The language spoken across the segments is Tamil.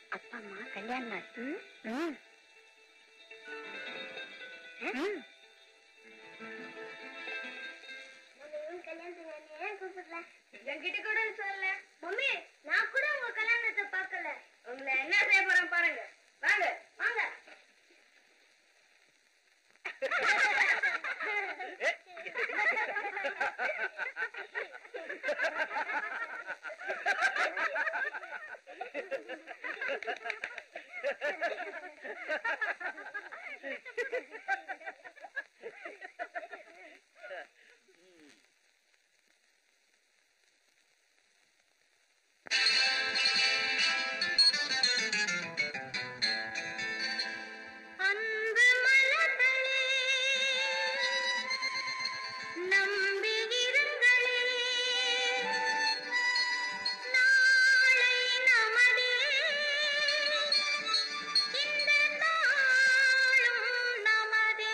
அப்பா அம்மா கல்யாண நாள் ம்? ம். ம். என்கிட்ட கூட சொல்லல மம்மி நான் கூட உங்க கல்யாணத்தை பார்க்கல உங்களை என்ன செய்ய போறேன் பாருங்க வாங்க வாங்க அன்பு மலர்களே நம்பி இருங்களே நாளை நமதே இந்த நாளும் நமதே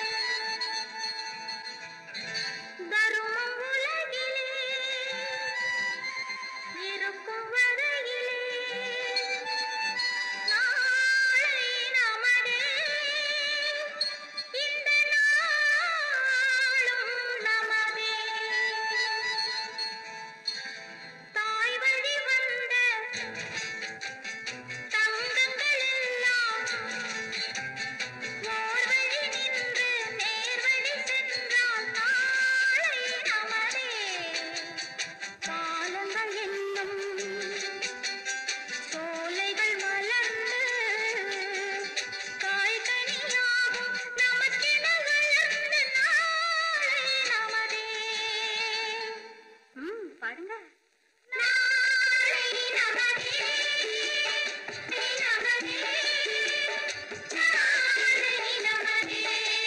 தருமம் உலகிலே இருக்கும் வரையிலே நாளை நமதே இந்த நாளும் நமதே தாய் வழி வந்த தங்கங்கள் எல்லாம் ஓர் வழி நின்று நேர் வழி சென்றால் நாளை நமதே காலங்கள் என்னும் சோலைகள் மலர்ந்து காய்கனியாகும் நமக்கென வளர்ந்து நாளை நமதே ம் பாடுங்க நாளை நமதே நமதே நாளை நமதே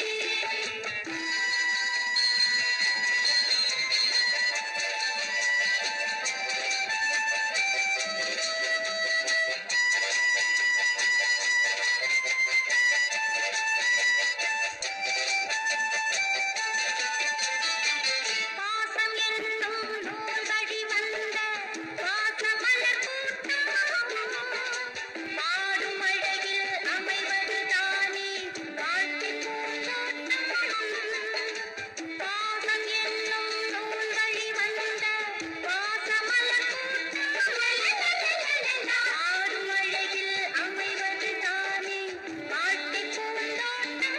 பாசம் என்னும் நூல் வழி வந்த பாசமலர் கூட்டம் பாடும் அழகில் அமைவதுதானே காட்சி பூந்தோட்டம் பாசம் என்னும் நூல் வழி வந்த பாசமலர் கூட்டம் பாடும் அழகில் அமைவதுதானே காட்சி பூந்தோட்டம்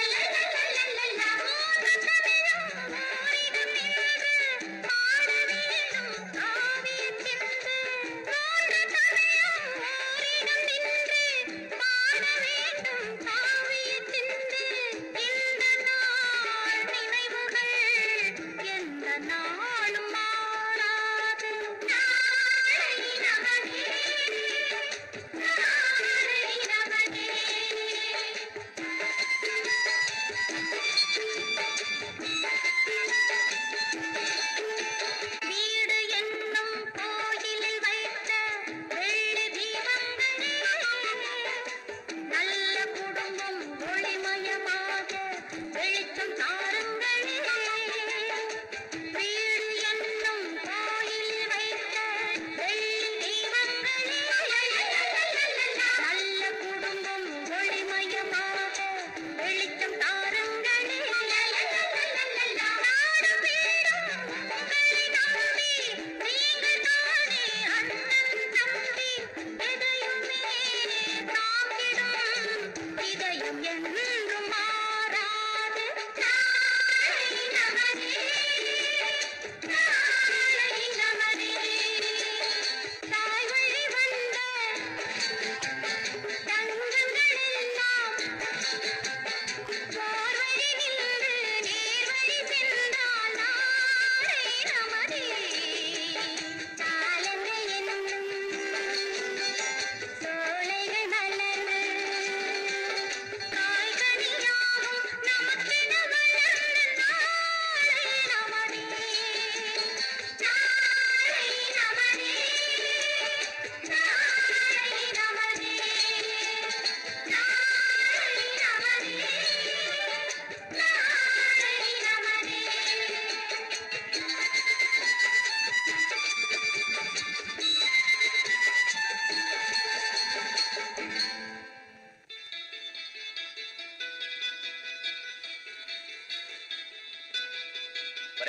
நாளும் மாறாது நாளை நமதே நாளை நமதே வீடு என்னும் கோயிலில் வைத்த வெள்ளி தீபங்களே நல்ல குடும்பம் ஒளிமயமாக வெளிச்சம் தாருங்களே வீடு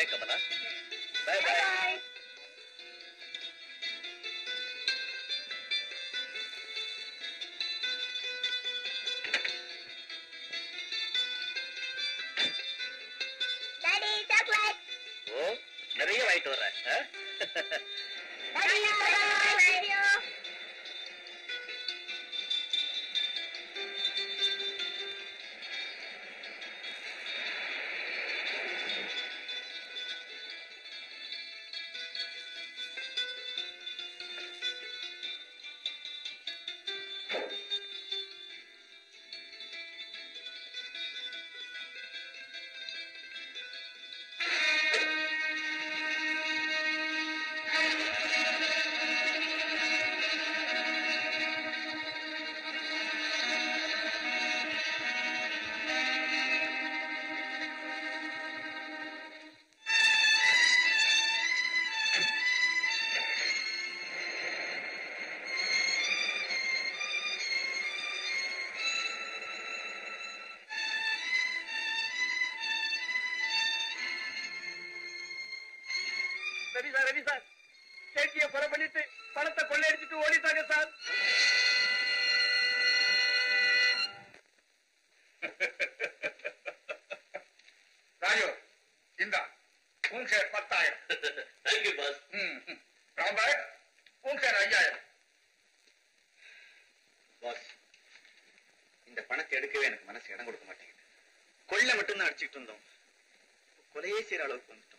bye Kamala bye bye bye daddy chocolate ஓ நிறைய வாங்கிட்டு வர்றேன் ஆ? Daddy bye radio Ravi sir Ravi sir சேட்டிய கொலை பண்ணிட்டு பணத்தை கொள்ளையடிச்சிட்டு ஓடிட்டாங்க சார் ராஜு இந்தா உன் ஷேர் பத்தாயிரம் தேங்க்யூ பாஸ் ம், ம். ராம்பாய் உன் ஷேர் ஐயாயிரம் பாஸ் இந்த பணத்தை எடுக்கவே எனக்கு மனசு இடம் கொடுக்க மாட்டேங்குது கொள்ளை மட்டும்தான் அடிச்சுட்டு இருந்தோம் கொலையே செய்யற அளவுக்கு வந்துட்டோம்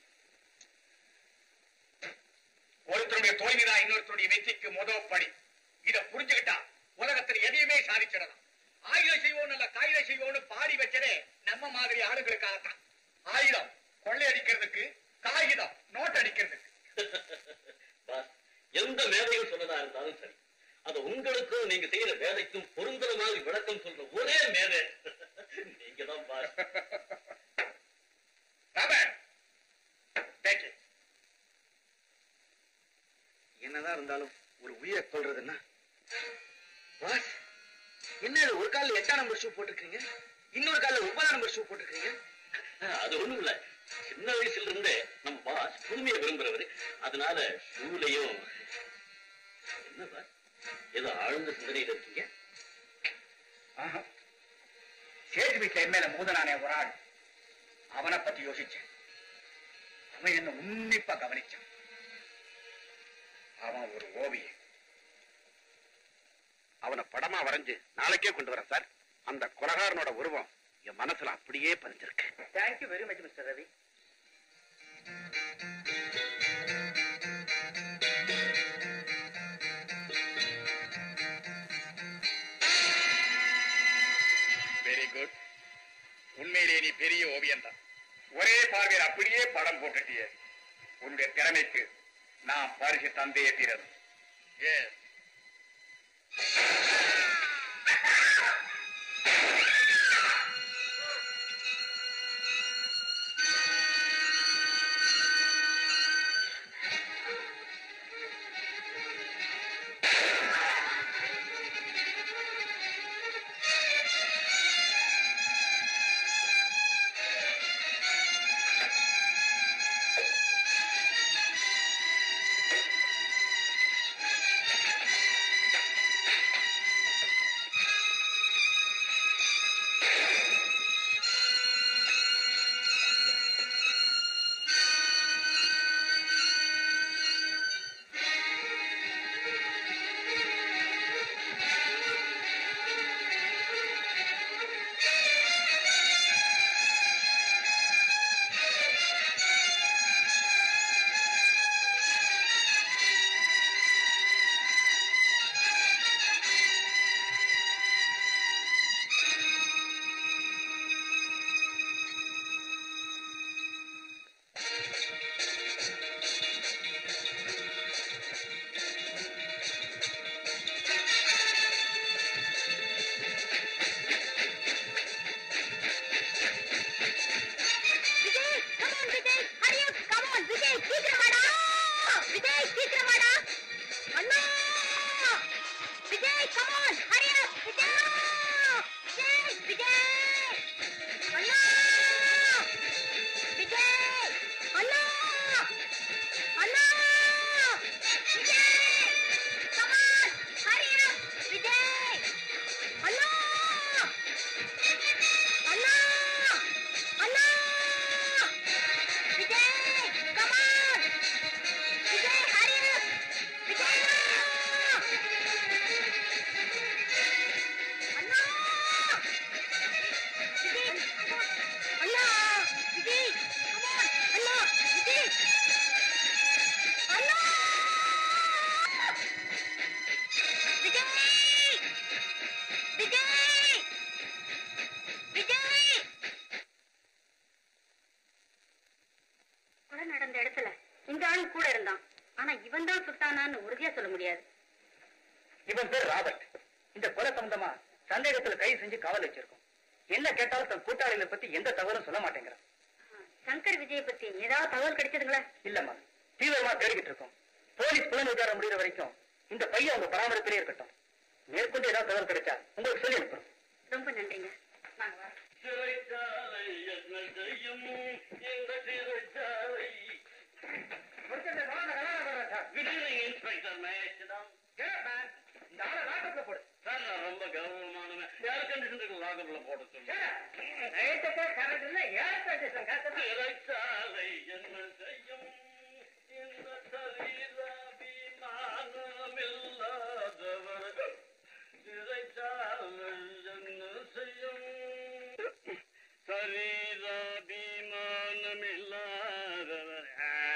ஒருத்தருடைய தோல்விதான் இன்னொருத்தருடைய வெற்றிக்கு முதல் படி இத புரிஞ்சுக்கிட்டா உலகத்துல எதையுமே சாதிச்சிடலாம் ஆயுதம் செய்வோம் இல்ல காகிதம் செய்வோம்னு பாடி வச்சதே நம்ம மாதிரி ஆளுங்களுக்காகத்தான் ஆயுதம் கொள்ளையடிக்கிறதுக்கு காகிதம் நோட் அடிக்கிறதுக்கு பாஸ் எந்த வேலையும் சொன்னதா இருந்தாலும் சரி அது உங்களுக்கும் நீங்க செய்யற வேலைக்கும் பொருந்துற மாதிரி விளக்கம் சொல்ற ஒரே மேதை நீங்க தான் பாஸ் ராமன் take it. என்னதான் இருந்தாலும் ஒரு உயிரை கொள்றதுன்னா பாஸ் என்ன இது ஒரு கால்ல எட்டாம் நம்பர் ஷூ போட்டிருக்கீங்க இன்னொரு கால்ல ஒன்பதாம் நம்பர் ஷூ போட்டிருக்கீங்க அது ஒண்ணும் இல்ல சின்ன வயசுல இருந்தே நம்ம பாஸ் புதுமையை விரும்புறவரு அதனால ஷூலையும் என்ன பாஸ் ஏதோ ஆழ்ந்த சிந்தனையில இருக்கீங்க ஆஹா. சேது வீட்டுல என் மேல மோதனானே ஒரு ஆள் அவனை பத்தி யோசிச்சேன் அவன் என்ன உன்னிப்பா கவனிச்சான் அவன் ஒரு ஓவியன் அவனை படமா வரைஞ்சு நாளைக்கே கொண்டு வரேன் சார் அந்த கொலகாரனோட உருவம் என் மனசுல அப்படியே பதிஞ்சிருக்கு thank you very much mister Ravi very good உண்மையிலே நீ பெரிய ஓவியன் தான் ஒரே பார்வையில் அப்படியே படம் போட்டுட்டிய உன்னுடைய திறமைக்கு நான் பரிசு தந்தே தீரது எஸ் கொலை நடந்த இடத்துல இந்த ஆள் கூட இருந்தான் ஆனா இவன் தான் சுட்டானான்னு உறுதியா சொல்ல முடியாது இவன் பேர் ராபர்ட் இந்த கொலை சம்பந்தமா சந்தேகத்துல கைது செஞ்சு காவல் வச்சிருக்கோம் என்ன கேட்டாலும் தன் கூட்டாளிகளை பத்தி எந்த தகவலும் சொல்ல மாட்டேங்கிறான் சங்கர் விஜய பத்தி ஏதாவது தகவல் கிடைச்சதுங்களா இல்லம்மா தீவிரமா தேடிக்கிட்டு இருக்கோம் போலீஸ் புலன் விசாரணை முடிகிற வரைக்கும் இந்த பையன் உங்க பராமரிப்பிலே இருக்கட்டும் மேற்கொண்டு ஏதாவது தகவல் கிடைச்சா உங்களுக்கு சொல்லி அனுப்புறோம் ரொம்ப நன்றிங்க நாங்க வரோம் சிறைச்சாலை என்ன செய்யும் இந்த சிறைச்சாலை விடுதலை இன்ஸ்பெக்டர் மகேஷிடம் இந்த ஆளை லாக்கப்ல போடு சார் நான் ரொம்ப கௌரவமானவன் ஏர் கண்டிஷனுக்கு லாகர்ல போட சொல்லுங்க சிறைச்சாலை என்ன செய்யும் இந்த சரீராபிமானமில்லாதவர் சிறைச்சாலை என்ன செய்யும் சரீராபிமானமில்லாதவர்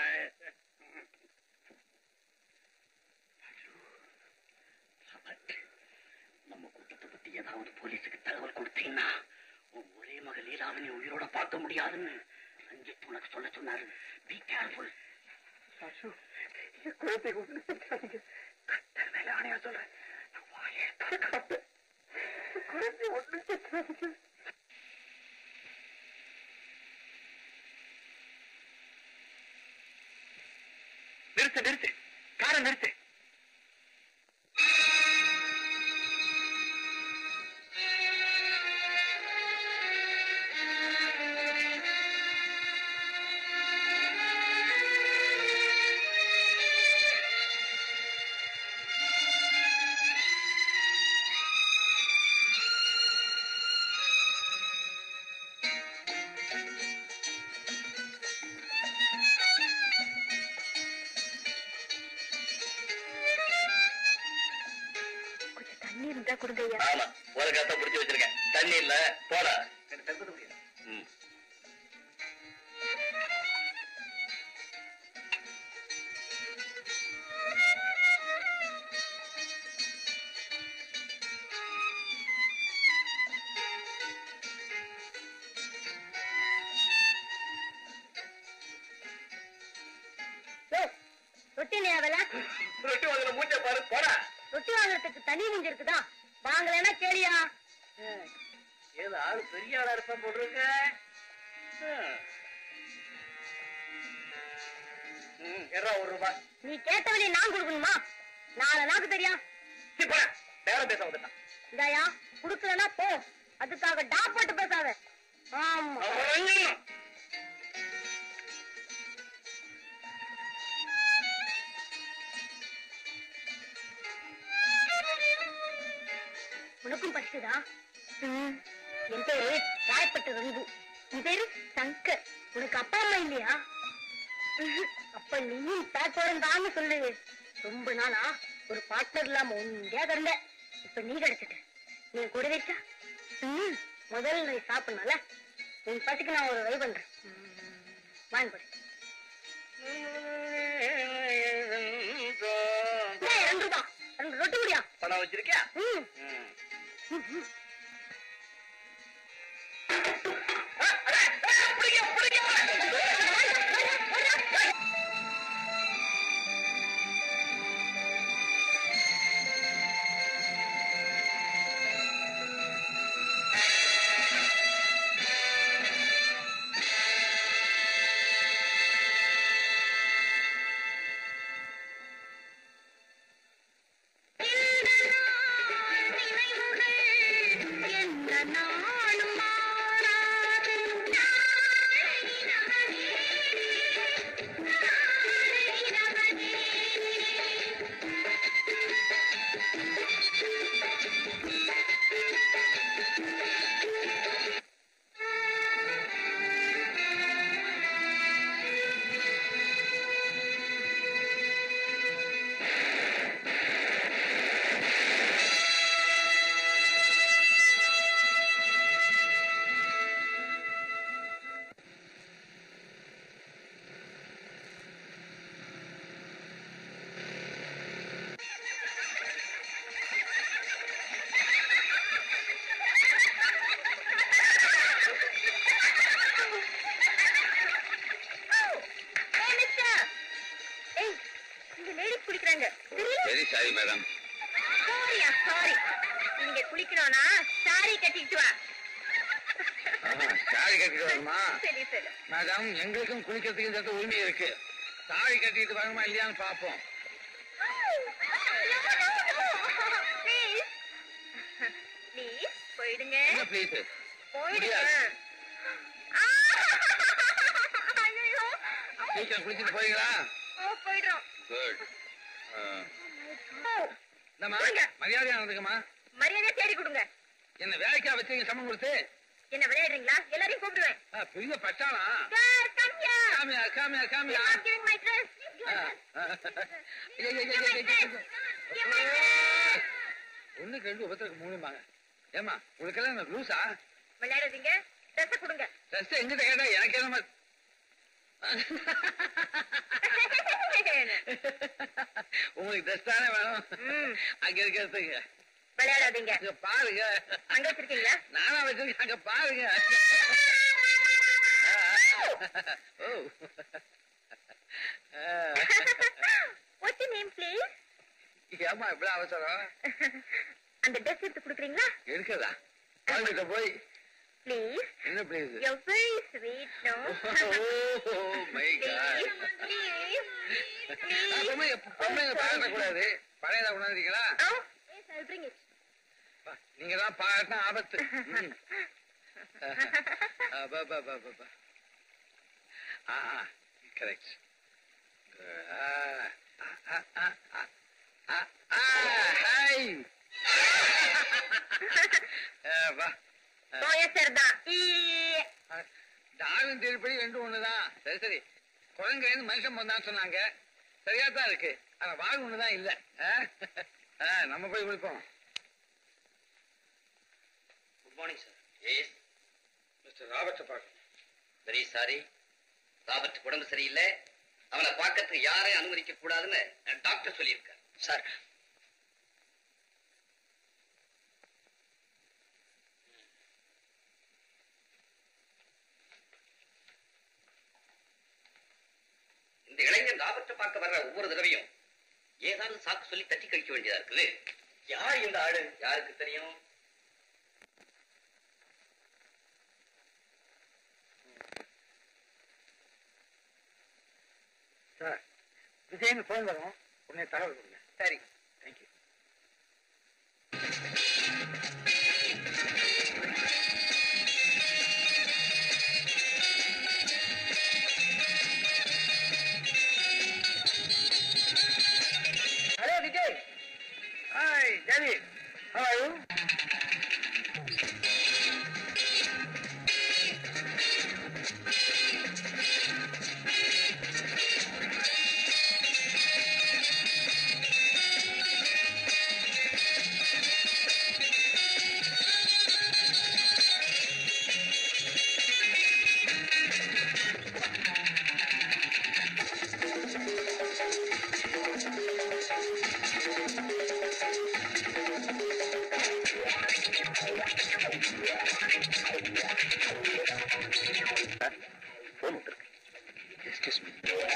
நம்ம கூட்டத்தை பத்தி ஏதாவது போலீஸுக்கு தகவல் கொடுத்தீங்கன்னா உன் ஒரே மகள் லீலாவினை உயிரோட பார்க்க முடியாதுன்னு ரஞ்சித் உனக்கு சொல்ல சொன்னாரு பி கேர்ஃபுல் குழந்தை ஒண்ணு கட்ட மேல ஆணையா சொல்றேன் நான் வாயே திறக்காம. குழந்தை ஒண்ணு செத்துறாதீங்க. நிறுத்து நிறுத்து காரை நிறுத்து கொஞ்சம் தண்ணி இருந்தா கொடுங்க ஐயா ஆமா ஒரு கத்தை பிடிச்சு வச்சிருக்கேன் தண்ணி இல்ல போட எனக்கு தகுந்த முடியாது ம். ரொட்டி இல்லையா வேலை ரொட்டி வாங்குற மூச்சை பாரு போட ரொட்டி வாங்குறதுக்கு தனி மூஞ்சி இருக்குதா வாங்கலைன்னா கேளியா ஏதோ ஆளு பெரிய ஆளா இருப்பான் போட்டிருக்க எறா ஒரு ரூபாய் நீ கேட்ட வழியை நான் கொடுக்கணுமா நாலு நாக்கு தெரியா சீ, போடா பேரம் பேச வந்துட்டான் இந்தாயா குடுக்கலன்னா போ அதுக்காக டா போட்டு பேசாத ஆமா உனக்கும் பசிக்குதா ம், என் பேரு ராயப்பட்டு ரங்கு உன் பேரு சங்கர் உனக்கு அப்பா அம்மா இல்லையா ம்ஹும். அப்ப நீயும் பேக்கோடந்தான்னு சொல்லு ரொம்ப நாளா ஒரு பார்ட்னர் இல்லாம ஒன்றியா கிடந்த இப்ப நீ கிடைச்சிட்ட நீ கூட வச்சா ம், முதல்ல நீ சாப்பிடணும்ல உன் பசிக்கு நான் ஒரு வை பண்றேன் ம், வாங்கி கொடு இந்தா, ரெண்டு ரூபா ரெண்டு ரொட்டி முடியா பணம் வச்சிருக்கியா ம் ம். இந்த நாள் நினைவுகள் சாரி மேடம் சாரியா சாரி நீங்க குளிக்கணும்னா சாரி கட்டிட்டு வா சாரி கட்டிட்டு வரணுமா சரி சரி மேடம் எங்களுக்கும் குளிக்கிறதுக்கு இந்த உரிமை இருக்கு சாரி கட்டிட்டு வரணுமா இல்லையான்னு பாப்போம் ப்ளீஸ் ப்ளீஸ் போயிடுங்க என்ன ப்ளீஸ் போயிடுங்க முடியாது. ஆ! ஐயையோ. சீக்கிரம் குளிச்சுட்டு போறீங்களா ஓ போயிடுறோம் குட் ஓ, இந்தம்மா போங்க. மரியாதையா நடந்துக்கம்மா மரியாதையா தேடி கொடுங்க என்ன வேலைக்கா வச்சீங்க சமம் கொடுத்து என்ன விளையாடுறீங்களா எல்லாரையும் கூப்பிடுவேன் ஆ, பெரிய பட்டாளா சார் கம் ஹியர் காமியா காமியா காமியா I'm giving my dress. ஆ, ஆ. ஐயா, ஐயா, Give ஐயா, my ஐயா, dress. ஐயா. Give my dress. ஒண்ணுக்கு ரெண்டு ஒருத்தருக்கு மூணுமாங்க ஏமா உங்களுக்கெல்லாம் என்ன லூசா விளையாடாதீங்க ட்ரெஸ் கொடுங்க ஜஸ்ட் எங்கிட்ட கேட்டா எனக்கு என்ன மாதிரி உங்களுக்கு ட்ரெஸ் தானே வேணும் ம். அங்க இருக்கிறதுக்கு விளையாடாதீங்க அங்க பாருங்க அங்க வச்சிருக்கீங்களா நானா வச்சிருக்கேன் அங்க பாருங்க ஓ What's your name, please? ஏமா இவ்வளவு அவசரம் அந்த ட்ரெஸ் எடுத்து கொடுக்குறீங்களா எடுக்கதா குழந்தைகிட்ட போய் ப்ளீஸ் என்ன please You're very sweet, no? Oh my God Please, please, பொம்மைங்க பொம்மைங்க பாராட்ட கூடாது பழையதா கொண்டாந்துருக்கீங்களா Oh, yes, I'll bring it. நீங்க தான் பாராட்டினா ஆபத்து ம். அப்பா, அப்பா, அப்பா, அப்பா, அப்பா. ஆ கரெக்ட் ஹாய் வா போயசர் தான் ஈ. டாவின் திருப்படி ரெண்டும் ஒண்ணுதான் சரி சரி குரங்கு மனுஷன் வந்தான்னு சொன்னாங்க சரியா தான் இருக்கு ஆனா வாழ் ஒண்ணுதான் இல்ல ஆ? ஆ, நம்ம போய் குளிப்போம் good morning sir yes mister ராபர்ட்டை பார்க்கணும் வெரி சாரி ராபர்ட் உடம்பு சரியில்லை அவனை பார்க்கறதுக்கு யாரையும் அனுமதிக்க கூடாதுன்னு டாக்டர் சொல்லியிருக்கார் சார் இந்த இளைஞன் ராபர்ட்டை பார்க்க வர்ற ஒவ்வொரு தடவையும் ஏதாவது சாக்கு சொல்லி தட்டி கழிக்க வேண்டியதா இருக்குது யார் இந்த ஆளு யாருக்கு தெரியும் சார் விஜய்னு ஃபோன் வரும் உடனே தகவல் கொடுங்க சரி தேங்க்யூ ஹலோ விஜய் ஹாய் ஜெவி ஹவ் ஆர் யூ ஃபோன் வந்துருக்கு excuse me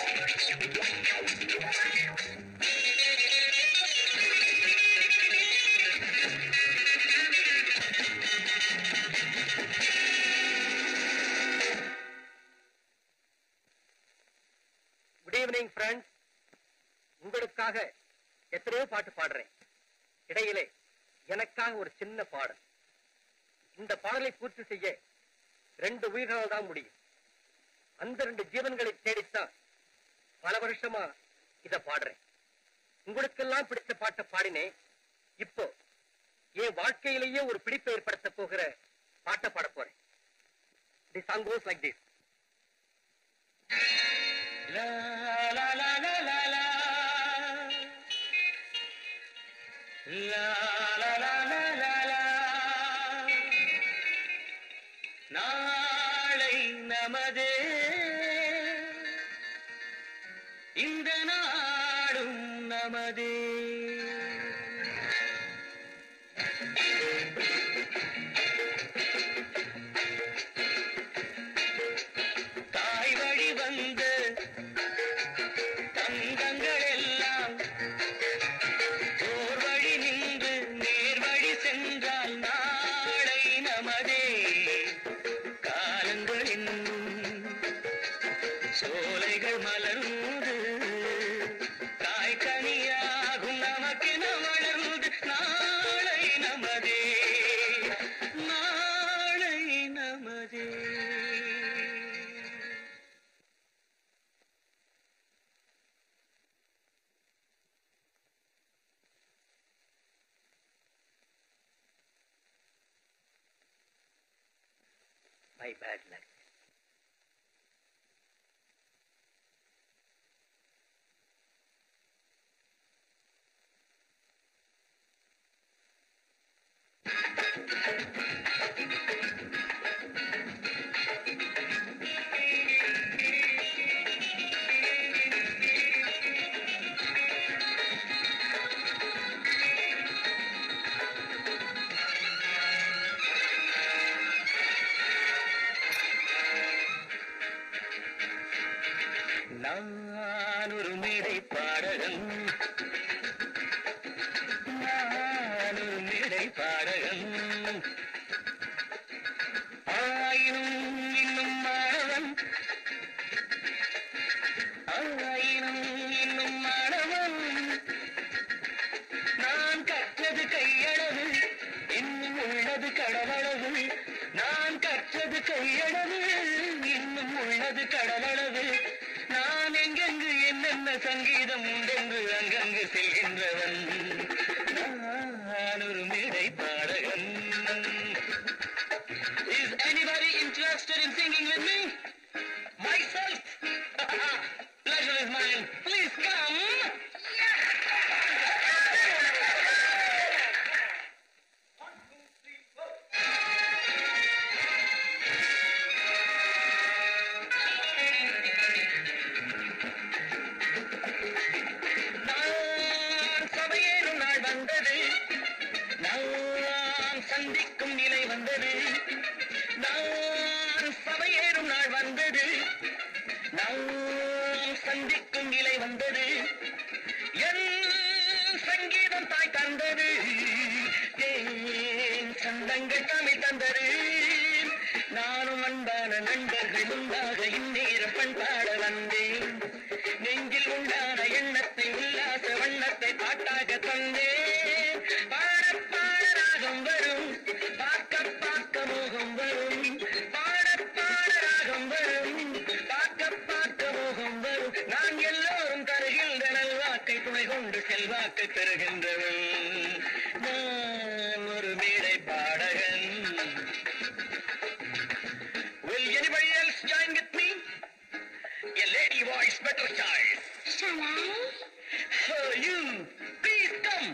good evening friends உங்களுக்காக எத்தனையோ பாட்டு பாடுறேன் இடையிலே எனக்காக ஒரு சின்ன பாடல் இந்த பாடலை பூர்த்தி செய்ய ரெண்டு உயிர்களால் தான் முடியும் அந்த ரெண்டு ஜீவன்களை தேடித்தான் பல வருஷமா இத பாடுறேன் உங்களுக்கெல்லாம் பிடித்த பாட்டை பாடினேன் இப்போ என் வாழ்க்கையிலேயே ஒரு பிடிப்பை ஏற்படுத்த போகிற பாட்டை பாட போறேன் the song goes like this La la la la la la. La la la la la la. நாளை நமதே இந்த நாடும் நமதே தாய் வழி வந்த தங்கங்கள் எல்லாம் மை பேட் லக் நான் ஒரு மேடை பாடகன் நான் ஒரு மேடை பாடகன் ஆயினும் இன்னும் மாணவன் ஆயினும் இன்னும் மாணவன் நான் கற்றது கையளவு இன்னும் உள்ளது கடலளவு நான் கற்றது கையளவு இன்னும் உள்ளது கடலளவு நான் எங்கெங்கு என்னென்ன சங்கீதம் உண்டென்று அங்கங்கு செல்கின்றவன் நான் ஒரு மேடை பாடகன் Is anybody interested in singing with me? Myself? Pleasure is mine. Please come. நான் சபையேறும் நாள் வந்தது நான் சந்திக்கும் நிலை வந்தது நான் சபையேறும் நாள் வந்தது நான் சந்திக்கும் நிலை வந்தது என் சங்கீதம் தாய் தந்தது ஏன் சந்தங்கள் தமிழ் தந்தது நானும் அன்பான நண்பர்கள் உண்டாக இந்நேரம் பண்பாட வந்தேன் நெஞ்சில் உண்டான எண்ணத்தை உல்லாச வண்ணத்தை பாட்டாக தந்தேன் பாட பாட ராகம் வரும் பார்க்க பார்க்க மோகம் வரும் பாட பாட ராகம் வரும் பார்க்க பார்க்க மோகம் வரும் நான் எல்லோரும் தருகின்ற நல்வாக்கை துணை கொண்டு செல்வாக்கை பெறுகின்றவன் நான் ஒரு மேடை பாடகன் Will anybody else join with me? A lady voice better choice. Shall I? Oh, you, please come.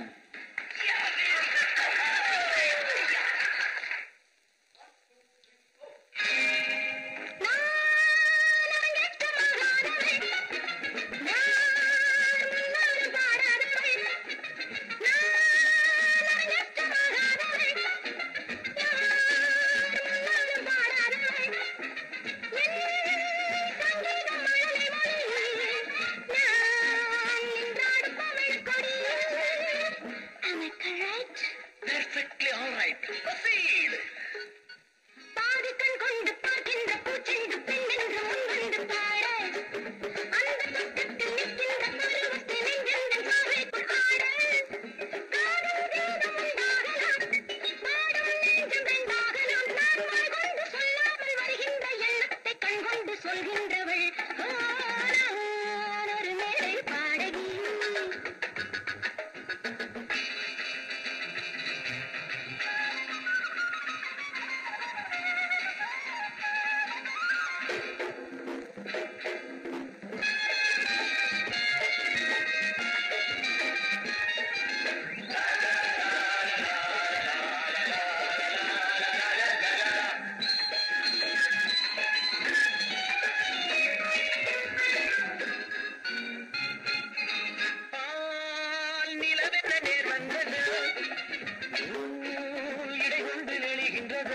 Am I correct? Perfectly all right. Proceed. பாதிக்கண் கொண்டு பார்க்கின்ற பூச்செண்டு பெண் என்று முன்வந்து பாட அந்த பக்கத்தில் நிற்கின்ற பருவத்தில் நெஞ்செந்தன் பார்வைக்குள் ஆட காதல் வேதம் உண்டாகலாம் பாடும் நெஞ்சம் ரெண்டாகலாம் நான் வாய் கொண்டு சொல்லாமல் வருகின்ற எண்ணத்தை கண் கொண்டு சொல்கின்றவள் ஆ, நான் ஒரு மேடை பாடகி பால் நிலவென்ற நேர் வந்தது ஊர் இடை கொண்டு நெளிகின்றது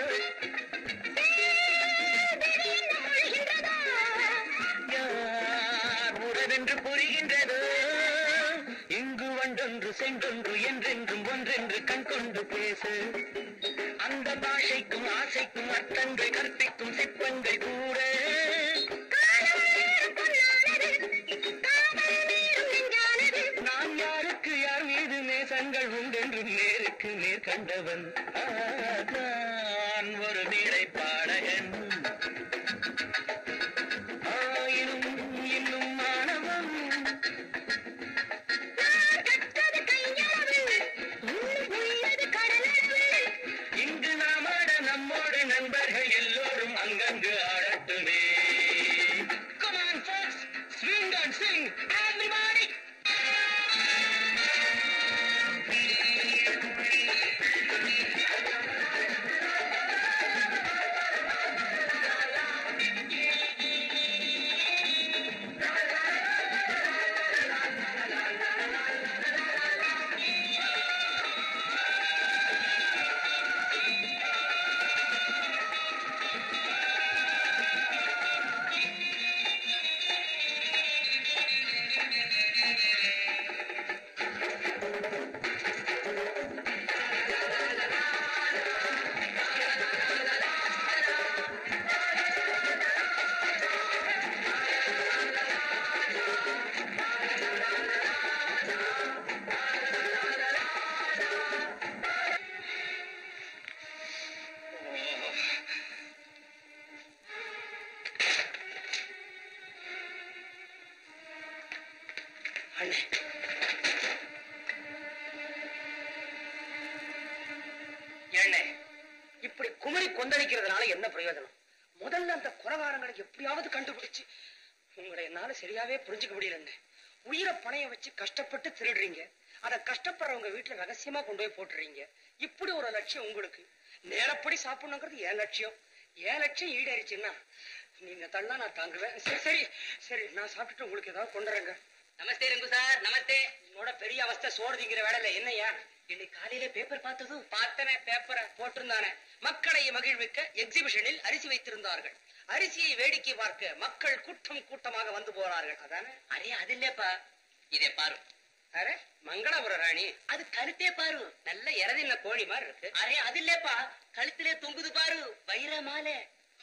யார் உறவென்று புரிகின்றது இங்கு வண்டொன்று சென்றொன்று என்றென்றும் ஒன்றென்று கண் கொண்டு பேசு அந்த பாஷைக்கும் ஆசைக்கும் அர்த்தங்கள் கற்பிக்கும் சிற்பங்கள் கூட நான் யாருக்கு யார் மீது நேசங்கள் உண்டென்றும் நேருக்கு நேர் கண்டவன் ஆ, நான் ஒரு மேடை பாடகன் ஆயினும் இன்னும் மாணவன் இங்கு நாமாட நம்மோடு நண்பர்கள் எல்லோரும் அங்க and sing, everybody. அண்ணே ஏண்ணே இப்படி குமரி கொந்தளிக்கிறதுனால என்ன பிரயோஜனம் முதல்ல அந்த குறவாரங்களை எப்படியாவது கண்டுபிடிச்சு உங்களை என்னால சரியாவே புரிஞ்சுக்க முடியலண்ணே உயிரை பணைய வச்சு கஷ்டப்பட்டு திருடுறீங்க அதை கஷ்டப்படுறவங்க வீட்டுல ரகசியமா கொண்டு போய் போட்டுறீங்க இப்படி ஒரு லட்சியம் உங்களுக்கு நேரப்படி சாப்பிடணுங்கிறது என் லட்சியம் என் லட்சியம் ஈடேறிச்சுன்னா நீங்க தள்ளா நான் தாங்குவேன் சரி சரி சரி நான் சாப்பிட்டுட்டு உங்களுக்கு ஏதாவது கொண்டு வரேங்க நமஸ்தே ரங்கு சார் நமஸ்தே உன்னோட பெரிய அவஸ்தை சோறுதிங்கிற வேலையில என்னையா இன்னைக்கு காலையில பேப்பர் பார்த்ததும் பார்த்தனே பேப்பரை போட்டிருந்தானே மக்களை மகிழ்விக்க எக்ஸிபிஷனில் அரிசி வைத்திருந்தார்கள் அரிசியை வேடிக்கை பார்க்க மக்கள் கூட்டம் கூட்டமாக வந்து போறார்கள் அதானே அரே அது இல்லப்பா இதை பாரு அரே மங்களபுர ராணி அது கழுத்தே பாரு நல்ல இறதின கோழி மாதிரி இருக்கு அரே அது இல்லப்பா கழுத்திலே தொங்குது பாரு வைர மாலை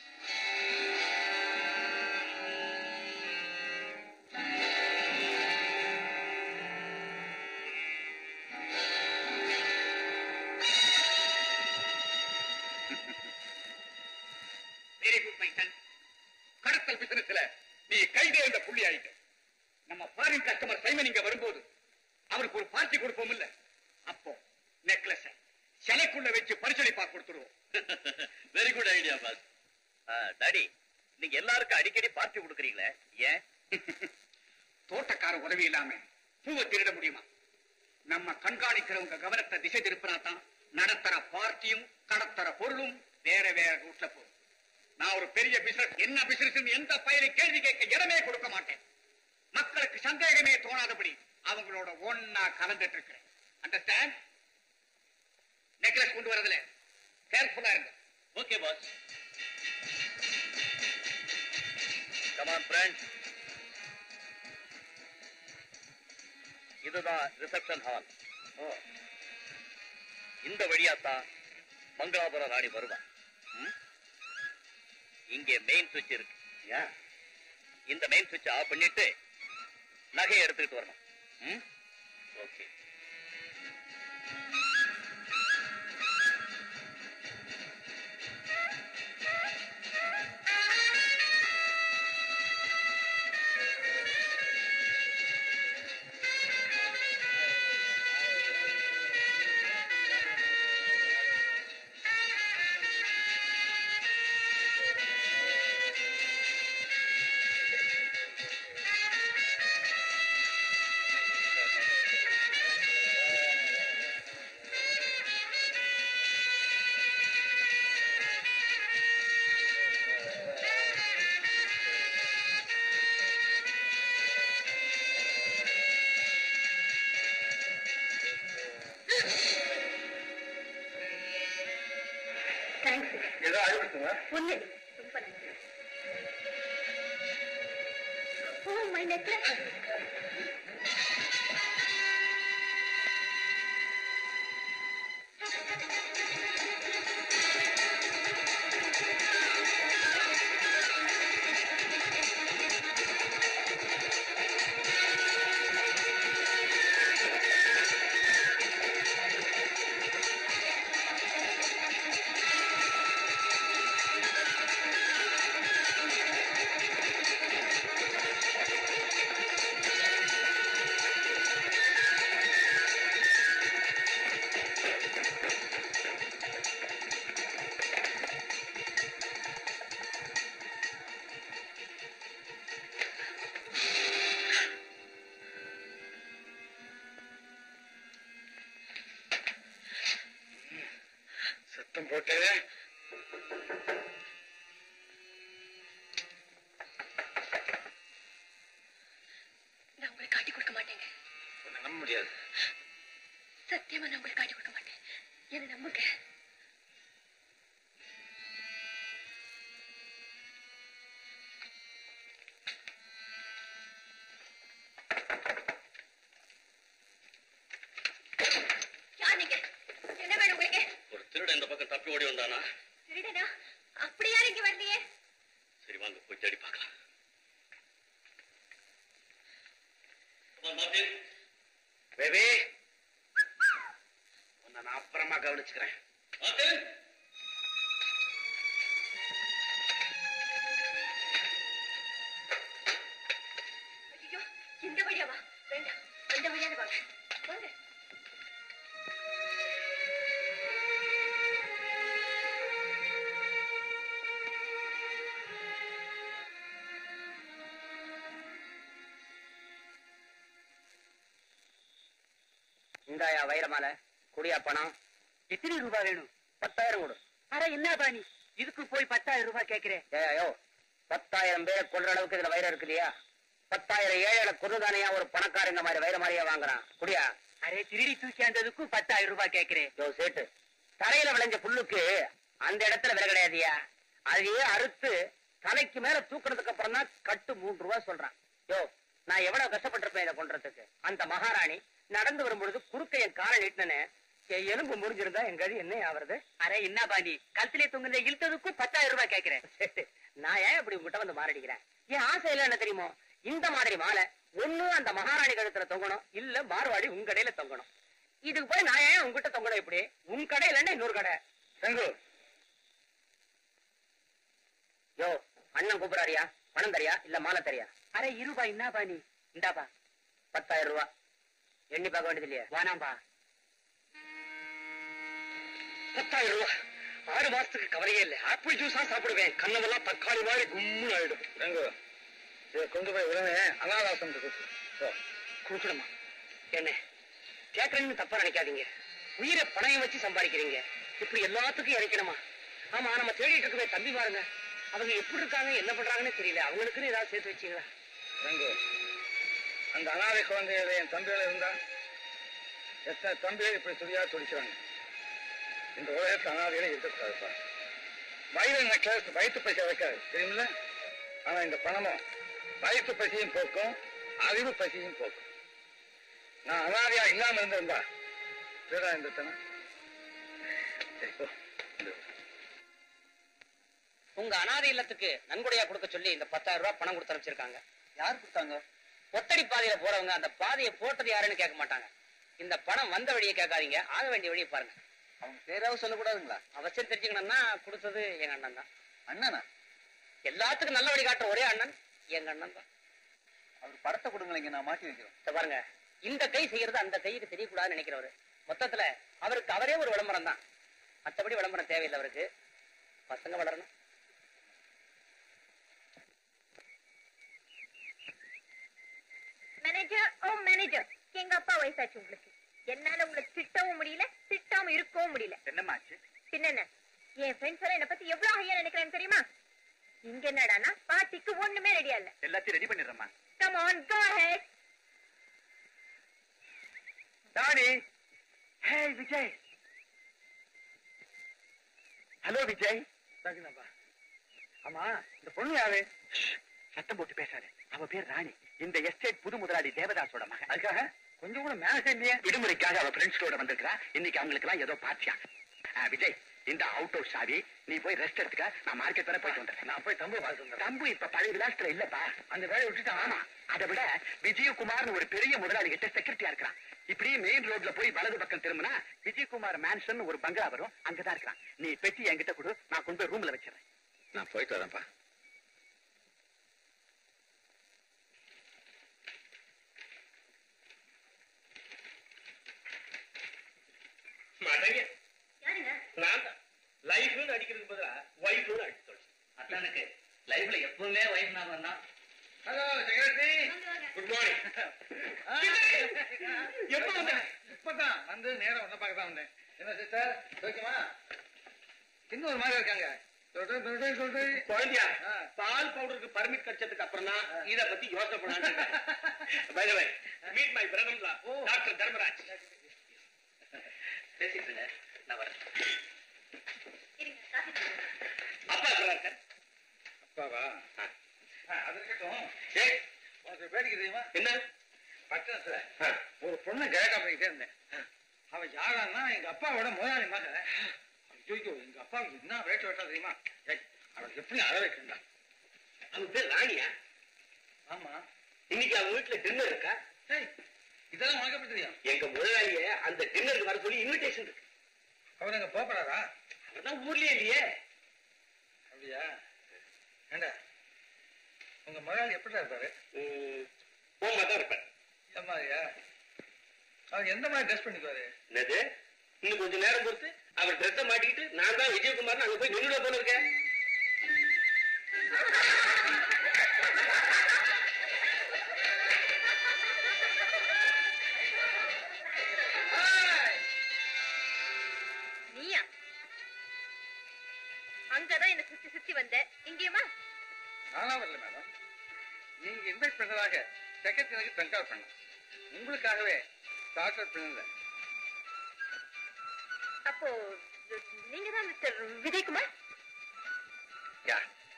வெரி குட் மை சன் கடத்தல் பிசினஸ்ல நீ கைதே இந்த புள்ளி ஆயிட்ட நம்ம ஃபாரின் கஸ்டமர் சைமன் இங்க வரும்போது அவருக்கு ஒரு பார்ட்டி கொடுப்போம் இல்ல அப்போ நெக்லஸ் சிலைக்குள்ள வச்சு பரிசளிப்பா கொடுத்துருவோம் very good idea boss daddy நீங்க எல்லாருக்கும் அடிக்கடி பார்ட்டி கொடுக்குறீங்களே ஏன் தோட்டக்கார உதவி இல்லாம பூவை திருட முடியுமா நம்ம கண்காணிக்கிறவங்க கவனத்தை திசை திருப்பினா தான் நடத்துற பார்ட்டியும் கடத்துற பொருளும் வேற வேற ரூட்ல போகும் நான் ஒரு பெரிய பிசினஸ் என்ன பிசினஸ் எந்த பயிரை கேள்வி கேட்க இடமே கொடுக்க மாட்டேன் மக்களுக்கு சந்தேகமே தோணாதபடி அவங்களோட ஒன்னா கலந்துட்டு இருக்கிறேன் அண்டர்ஸ்டாண்ட் நெக்லஸ் கொண்டு வரதுல கேர்ஃபுல்லா இருங்க ஓகே பாஸ் கமான் ஃப்ரெண்ட்ஸ் இதுதான் ரிசப்ஷன் ஹால் இந்த வழியாத்தான் மங்களாபுரம் ராணி வருவா ம்? இங்கே மெயின் சுவிட்ச் இருக்கு ஏன்? இந்த மெயின் சுவிட்ச் ஆஃப் பண்ணிட்டு நகையை எடுத்துக்கிட்டு வரணும் ம்? ஓகே தேங்க்ஸ் ஏதோ அழுகுங்க ஒண்ணு ரொம்ப நன்றி ஓ மை நெக்லஸ் Thank போட்டு நான் உங்களை காட்டி கொடுக்க மாட்டேங்க உன்னை நம்ப முடியாது சத்தியமா நான் உங்களை காட்டி கொடுக்க மாட்டேன் என்ன நம்புங்க யார் நீங்க என்ன வேணும் உங்களுக்கு ஒரு திருடன் இந்த பக்கம் தப்பி ஓடி வந்தானா திருடனா அப்படி யாரும் இங்க வரலையே சரி வாங்க போய் தேடி பார்க்கலாம் வா, மார்ட்டின். பேபி உன்னை நான் அப்புறமா கவனிச்சுக்கிறேன் மார்ட்டின். ஐயோ இந்த வழியா வா வேண்டாம் அந்த வழியாக வாங்க வாங்க இந்தாயா வைரமால குடியா பணம் எத்தனை ரூபாய் வேணும் பத்தாயிரம் கொடு அட என்ன பாணி இதுக்கு போய் பத்தாயிரம் ரூபாய் கேக்குறேன் ஏயோ பத்தாயிரம் பேரை கொள்ற அளவுக்கு இதுல வைரம் இருக்கு இல்லையா பத்தாயிரம் ஏழை கொண்டுதானையா ஒரு பணக்காரன் இந்த மாதிரி வைர மாதிரியா வாங்குறான் குடியா அரே திருடி தூக்கியாந்ததுக்கும் பத்தாயிரம் ரூபாய் கேக்குறேன் யோ சேட்டு தரையில விளைஞ்ச புல்லுக்கு அந்த இடத்துல விலை கிடையாதியா அதையே அறுத்து தலைக்கு மேல தூக்குனதுக்கு அப்புறம் தான் கட்டு மூன்று ரூபாய் சொல்றான் யோ நான் எவ்வளவு கஷ்டப்பட்டிருப்பேன் இதை கொன்றதுக்கு அந்த மகாராணி நடந்து வரும்பொழுது குறுக்க என் காலை நீட்டினே என் எலும்பு முடிஞ்சிருந்தா என் கதி என்ன ஆவறது அரே என்ன பாண்டி கழுத்திலே தொங்குந்த இழுத்ததுக்கும் பத்தாயிரம் ரூபாய் கேட்கிறேன் நான் ஏன் இப்படி உங்ககிட்ட வந்து மாரடிக்கிறேன் என் ஆசை இல்ல என்ன தெரியுமோ இந்த மாதிரி மாலை ஒண்ணு அந்த மகாராணி கழுத்துல தொங்கணும் இல்ல மார்வாடி உங்க கடையில தொங்கணும் இதுக்கு போய் நான் ஏன் உங்ககிட்ட தொங்கணும் இப்படி உன் கடை இல்லைன்னா இன்னொரு கடை செங்கு யோ அண்ணன் கூப்பிடாரியா பணம் தரியா இல்ல மாலை தரியா அரே இருபா என்ன பாணி இந்தாப்பா பத்தாயிரம் ரூபா எண்ணி பார்க்க வேண்டியது இல்லையா வானாம்பா பத்தாயிரம் ரூபாய் ஆறு மாசத்துக்கு கவலையே இல்லை ஆப்பிள் ஜூஸா சாப்பிடுவேன் கண்ணமெல்லாம் தக்காளி மாதிரி கும்முன்னு ஆயிடும் ரங்கு இதை கொண்டு போய் உடனே அனாதாசம் கொடுக்கணுமா என்ன கேட்கறீங்கன்னு தப்பா நினைக்காதீங்க உயிரை பணையம் வச்சு சம்பாதிக்கிறீங்க இப்படி எல்லாத்துக்கும் இறைக்கணுமா ஆமா நம்ம தேடிட்டு இருக்கவே தம்பி பாருங்க அவங்க எப்படி இருக்காங்க என்ன பண்றாங்கன்னு தெரியல அவங்களுக்குன்னு ஏதாவது சேர்த்து வச்சீங்களா ரங்கு அந்த அனாதை குழந்தைகள் என் தம்பிகள் இருந்தா எத்தனை தம்பிகள் இப்படி துடியா துடிக்கிறாங்க இந்த உலகத்துல அனாதைகளே இருக்கக்கூடாதுப்பா வயிறு நெக்லஸ் வயிற்று பசி வைக்காது தெரியுமில்ல ஆனா இந்த பணமும் வயிற்று பசியும் போக்கும் அறிவு பசியும் போக்கும் நான் அனாதையா இல்லாம இருந்திருந்தா திருடா இருந்துட்டேனா சரி போ இந்த உங்க அனாதை இல்லத்துக்கு நன்கொடையா கொடுக்க சொல்லி இந்த பத்தாயிரம் ரூபாய் பணம் கொடுத்து அனுப்பிச்சிருக்காங்க யார் கொடுத்தாங்க ஒத்தடி பாதையில போறவங்க அந்த பாதையை போட்டது யாருன்னு கேட்க மாட்டாங்க இந்த பணம் வந்த வழியை கேட்காதீங்க ஆக வேண்டிய வழியை பாருங்க அவங்க பேராவது சொல்லக்கூடாதுங்களா அவசியம் தெரிஞ்சுக்கணும்னா கொடுத்தது எங்க அண்ணன் தான் அண்ணனா எல்லாத்துக்கும் நல்ல வழி காட்டுற ஒரே அண்ணன் எங்க அண்ணன் தான் அவர் படத்தை கொடுங்களேங்க நான் மாட்டி வைக்கிறேன் இத பாருங்க இந்த கை செய்யறது அந்த கைக்கு தெரியக்கூடாதுன்னு நினைக்கிறவரு மொத்தத்துல அவருக்கு அவரே ஒரு விளம்பரம் தான் மத்தபடி விளம்பரம் தேவையில்லை அவருக்கு பசங்க வளரணும் மேனேஜர் ஓ மேனேஜர் எங்க அப்பா வயசாச்சு உங்களுக்கு என்னால உங்களை திட்டவும் முடியல திட்டாம இருக்கவும் முடியல என்னமாச்சு பின்ன என்ன என் ஃப்ரெண்ட்ஸ் எல்லாம் என்ன பத்தி எவ்வளவு ஹையா நினைக்கிறேன்னு தெரியுமா இங்க என்னடானா பார்ட்டிக்கு ஒண்ணுமே ரெடியா இல்ல எல்லாத்தையும் ரெடி பண்ணிடுறேம்மா come on go ahead daddy hey Vijay hello Vijay சரிங்கப்பா ஆமா இந்த பொண்ணு யாரு சத்தம் போட்டு பேசாரு அவ பேர் ராணி இந்த எஸ்டேட் புது முதலாளி தேவதாஸோட மகன் அதுக்காக கொஞ்சம் கூட மேனேஜ் இல்லையா விடுமுறைக்காக அவ ஃப்ரெண்ட்ஸோட வந்திருக்கா இன்னைக்கு அவங்களுக்கு எல்லாம் ஏதோ பார்ட்டியா விஜய் இந்த அவுட் ஹவுஸ் சாவி நீ போய் ரெஸ்ட் எடுத்துக்க நான் மார்க்கெட் வரை போயிட்டு வந்துடுறேன் நான் போய் தம்பு வாழ்த்து தம்பு இப்ப பழைய விலாசத்துல இல்லப்பா அந்த வேலையை விட்டுட்டு ஆமா அதை விட விஜயகுமார்னு ஒரு பெரிய முதலாளி கிட்ட செக்ரட்டரியா இருக்கிறான் இப்படியே மெயின் ரோட்ல போய் வலது பக்கம் திரும்பினா விஜயகுமார் மேன்ஷன் ஒரு பங்களா வரும் அங்கதான் இருக்கிறான் நீ பெட்டி என்கிட்ட கொடு நான் கொண்டு போய் ரூம்ல வச்சிடறேன் நான் போயிட்டு வரேன்ப்பா மனைவி யாருங்க நான் தான் லைஃப்னு அடிக்கிறதுக்கு பதிலா வைஃப்னு அடிச்சு தொலைச்சு அத்தானுக்கு லைஃப்ல எப்பவுமே வைஃப் நான் வந்தான் ஹலோ செக்ரட்டரி குட் மார்னிங் எப்ப வந்த இப்பதான் வந்து நேரம் ஒன்ன பார்க்க தான் வந்தேன் என்ன சிஸ்டர் ஓகேமா இன்னொரு மாதிரி இருக்காங்க தொட, தொட, தொட. குழந்தையா ஆ. பால் பவுடருக்கு பர்மிட் கிடைச்சதுக்கு அப்புறம் தான் இத பத்தி யோசனை பண்ணாங்க by the way meet my brother oh. Doctor Dharmaraj பேசிட்டு இருங்க. நான் வரேன் இருங்க காஃபி போடுங்க. அப்பா நல்லா இருக்கார் அப்பாவா ஆ, அது இருக்கட்டும் ஏய், உனக்கு வேடிக்கை தெரியுமா என்ன பட்டணத்துல ஆ. ஒரு பொண்ணை கேட்க பண்ணிக்கிட்டே இருந்தேன் அவன் யாரான்னா எங்க அப்பாவோட முதலாளி மக ஐயோ எங்க அப்பாவுக்கு என்ன வேட்டு வெட்டா தெரியுமா ஏய், அவளுக்கு எப்படி அழ வைக்கண்டா அவன் பேர் ராணியா ஆமா இன்னைக்கு அவன் வீட்டுல டின்னர் இருக்கா ஏய், இதெல்லாம் உனக்கு எப்படி தெரியும் எங்க முதலாளிய அந்த டின்னருக்கு வர சொல்லி இன்விடேஷன் இருக்கு அவர் அங்க போறாரா அதான் ஊர்லயே இல்லையே அப்படியா ஏண்டா உங்க முதலாளி எப்படி இருப்பாரு போமா தான் இருப்பேன் ஏமாரியா அவர் எந்த மாதிரி ட்ரெஸ் பண்ணிக்குவாரு என்னது இன்னும் கொஞ்சம் நேரம் பொறுத்து அவர் ட்ரெஸ்ஸை மாட்டிக்கிட்டு நான் தான் விஜயகுமார் அங்க போய் நின்றுட போல இருக்கேன் நீயா அங்கதான் என்ன சுத்தி சுத்தி வந்த இங்கேயுமா நானா வரல மேடம் நீங்க இன்வைட் பண்ணதாக செகண்ட் எனக்கு ட்ரங்க் பண்ண உங்களுக்காகவே டாக்டர் பண்ணல அப்போ நீங்க தான் மிஸ்டர் விஜயகுமார் யா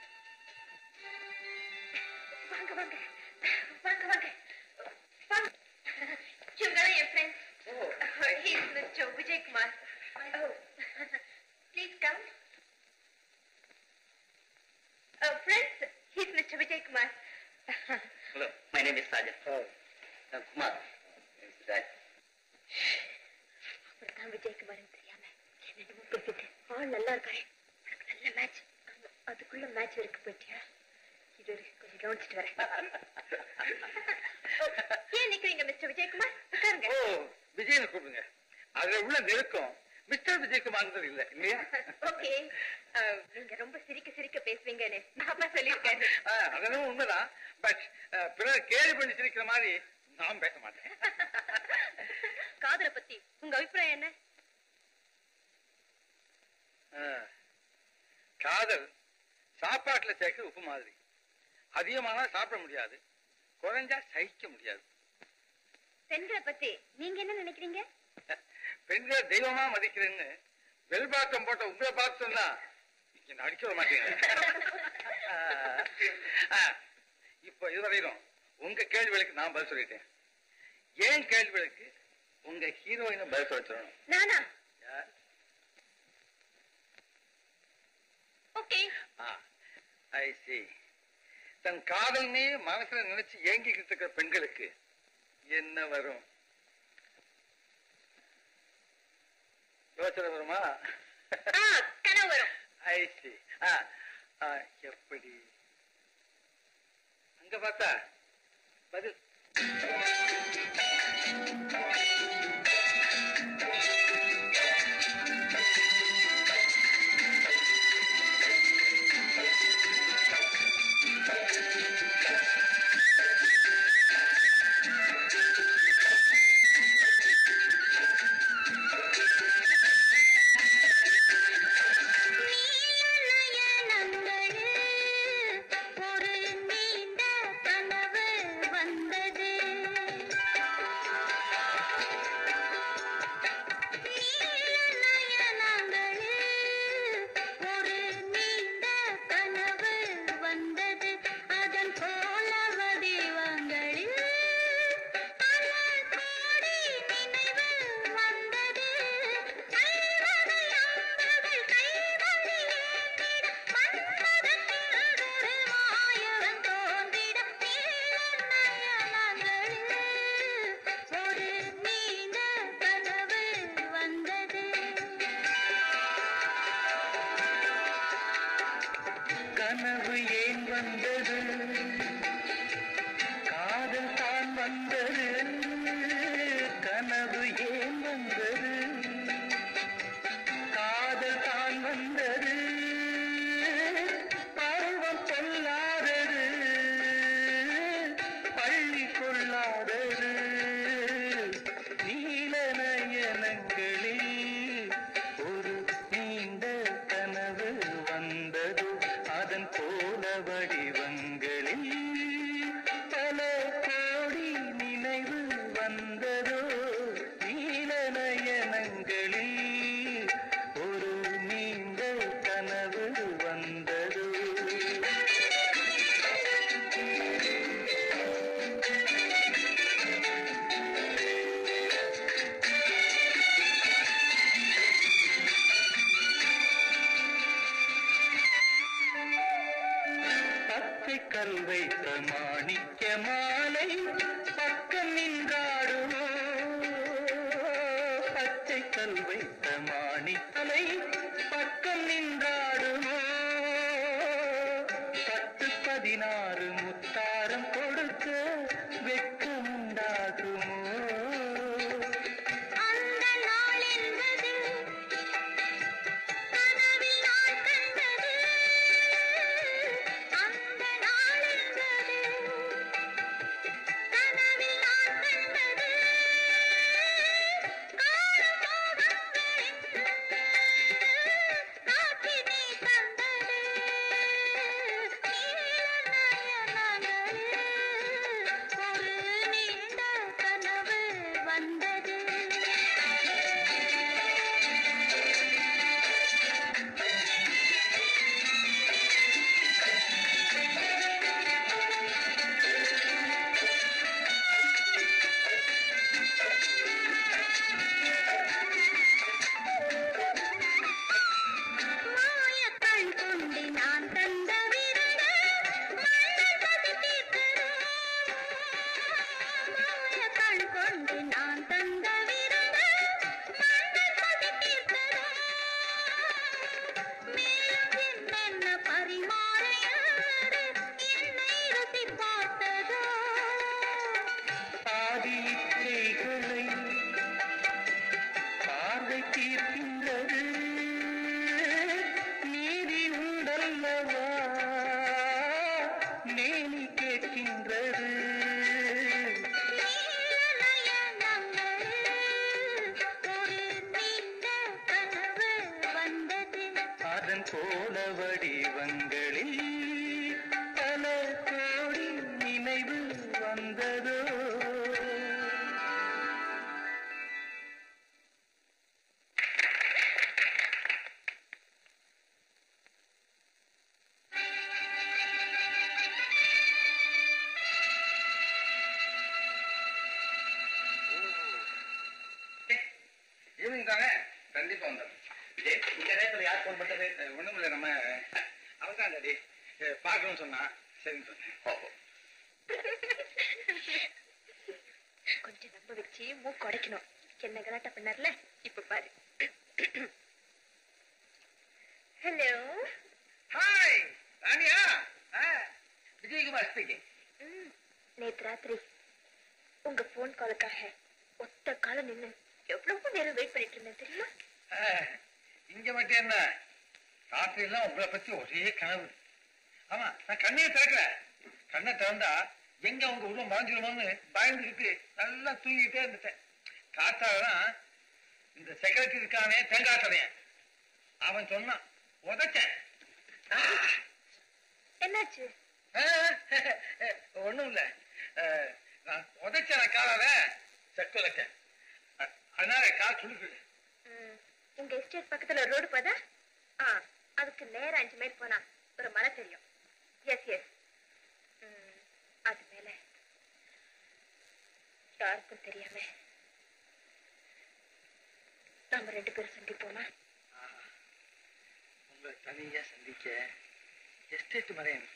வாங்க வாங்க வாங்க வாங்க வாங்க இவங்கதான் என் friends he is Mr. Vijay Kumar. Oh, please come. Uh, friends, he is Mr. Vijay Kumar. Hello my name is Rajan Kumar Raj அவர்தான் விஜயகுமார்னு தெரியாம என்னென்னமோ பேசிட்டு ஆள் நல்லா இருக்காரு உனக்கு நல்ல மேட்ச் அதுக்குள்ள மேட்ச் வரைக்கும் போயிட்டியா இது ஒரு கொஞ்சம் கவனிச்சிட்டு வரேன் ஏன் நிக்கிறீங்க மிஸ்டர் விஜயகுமார் உட்காருங்க ஓ விஜயனை கூப்பிடுங்க அதுல உள்ள நெருக்கம் மிஸ்டர் விஜயகுமார் இல்ல இல்லையா ஓகே நீங்க ரொம்ப சிரிக்க சிரிக்க பேசுவீங்கன்னு நான் அப்பா சொல்லியிருக்கேன் ஆ, அதெல்லாம் உண்மைதான் பட் பிறர் கேள்வி பண்ணி சிரிக்கிற மாதிரி நான் பேச மாட்டேன் காதலை பத்தி உங்க அபிப்பிராயம் என்ன ஆ, காதல் சாப்பாட்டுல சேர்க்க உப்பு மாதிரி அதிகமானா சாப்பிட முடியாது குறைஞ்சா சகிக்க முடியாது பெண்களை பத்தி நீங்க என்ன நினைக்கிறீங்க பெண்களை தெய்வமா மதிக்கிறேன்னு வெல்பாக்கம் போட்ட உங்களை பார்த்து சொன்னா நீங்க நடிக்க விட மாட்டீங்க ஆ, இப்போ இதுவரையிலும் உங்க கேள்விகளுக்கு நான் பதில் சொல்லிட்டேன் ஏன் கேள்விகளுக்கு உங்க ஹீரோயினை பதில் சொல்ல சொல்லணும் நானா யார்? ஓகே ஐ சி தன் காதல்னே மனசுல நினைச்சு ஏங்கிக்கிட்டு இருக்கிற பெண்களுக்கு என்ன வரும் யோசனை வருமா ஆ கனவு வரும் ஐ சி எப்படி அங்க பார்த்தா பதில் ஒரு நீண்ட கனவு வந்தது ஒரு நீண்ட கனவு வந்தது அதன் போல வடிவங்களில் பல கோடி நினைவு வந்தது கைவகை அம்புகள் கைகளில் ஏந்திட மன்மதத்தில் ஒரு மாயவன் தோன்றிட நீல நயனங்களில் ஒரு நீண்ட கனவு வந்தது கனவு ஏன் வந்தது காதல் தான் வந்தது கனவு ஏன் வந்தது காதல் தான் வந்தது பருவம் கொள்ளாதது பள்ளி கொள்ளாதது நீல நயனங்களில் ஒரு நீண்ட கனவு காதல் வைத்த மாணித்தலை பக்கம் நின்றாடுமோ பத்து பதினாறு முத்தாரம் கொடுக்க வெட்கம் உண்டாகுமோ அந்த நாள் என்பது கனவில் நான் கண்டது அந்த நாள் என்பது கனவில் நான் கண்டது காணும் மோகங்களின் காற்றினை தந்தது நீல நயனங்களில் ஒரு நீண்ட கனவு வந்தது மாயக்கண் கொண்டு நான் தந்த விருது மன்னன் பசி தீர்த்தது மாயக்கண் கொண்டு நான் தந்த விருது மன்னன் பசி தீர்த்தது மேலும் என்னென்ன பரிமாறையாது என்னை ருசி பார்த்ததோ பாதி இச்சைகளை பார்வை தீர்க்கின்றது நீதி உண்டல்லவா மேனி கேட்கின்றது ஒரு நீண்ட கனவு வந்தது அதன் போல வடிவங்களில் பல கோடி நினைவு வந்ததோ ஈவினிங் தானே கண்டிப்பா வந்துடும் இந்த நேரத்துல யார் போன் பண்றது ஒண்ணும் இல்லை நம்ம அவன் தான் டாடி பார்க்கணும்னு சொன்னான் சரின்னு சொன்னேன் கொஞ்சம் நம்ப வச்சு மூக்கு உடைக்கணும் என்ன கலாட்டா பண்ணார்ல இப்ப பாரு ஹலோ ஹாய் ராணியா விஜயகுமார் ஸ்பீக்கிங் நேத்து ராத்திரி உங்க போன் காலுக்காக ஒத்த காலம் நின்னு எவ்வளவு நேரம் வெயிட் பண்ணிட்டு இருந்தேன் தெரியுமா இங்க மட்டும் என்ன ராத்திரி எல்லாம் உங்களை பத்தி ஒரே கனவு ஆமா நான் கண்ணையே திறக்கல கண்ணை திறந்தா எங்க உங்க உருவம் மறைஞ்சிருமோன்னு பயந்துக்கிட்டு நல்லா தூங்கிட்டே இருந்துட்டேன் காத்தாதான் இந்த செக்ரட்டரி இருக்கானே தேங்காய் கடையன் அவன் சொன்னான் உதைச்சேன் என்னாச்சு ஒண்ணும் இல்ல அஹ், நான் உதைச்ச காலால செக்கு உதைச்சேன் அ- அதனால கால் சுழுக்குது ம், உங்க எஸ்டேட் பக்கத்துல ஒரு ரோடு போதா ஆ அதுக்கு நேரா அஞ்சு மைல் போனா ஒரு மலை தெரியும் எஸ் எஸ் அது மேல யாருக்கும் தெரியாம நம்ம ரெண்டு பேரும் சந்திப்போமா உங்களை தனியா சந்திக்க எஸ்டேட் மறையன்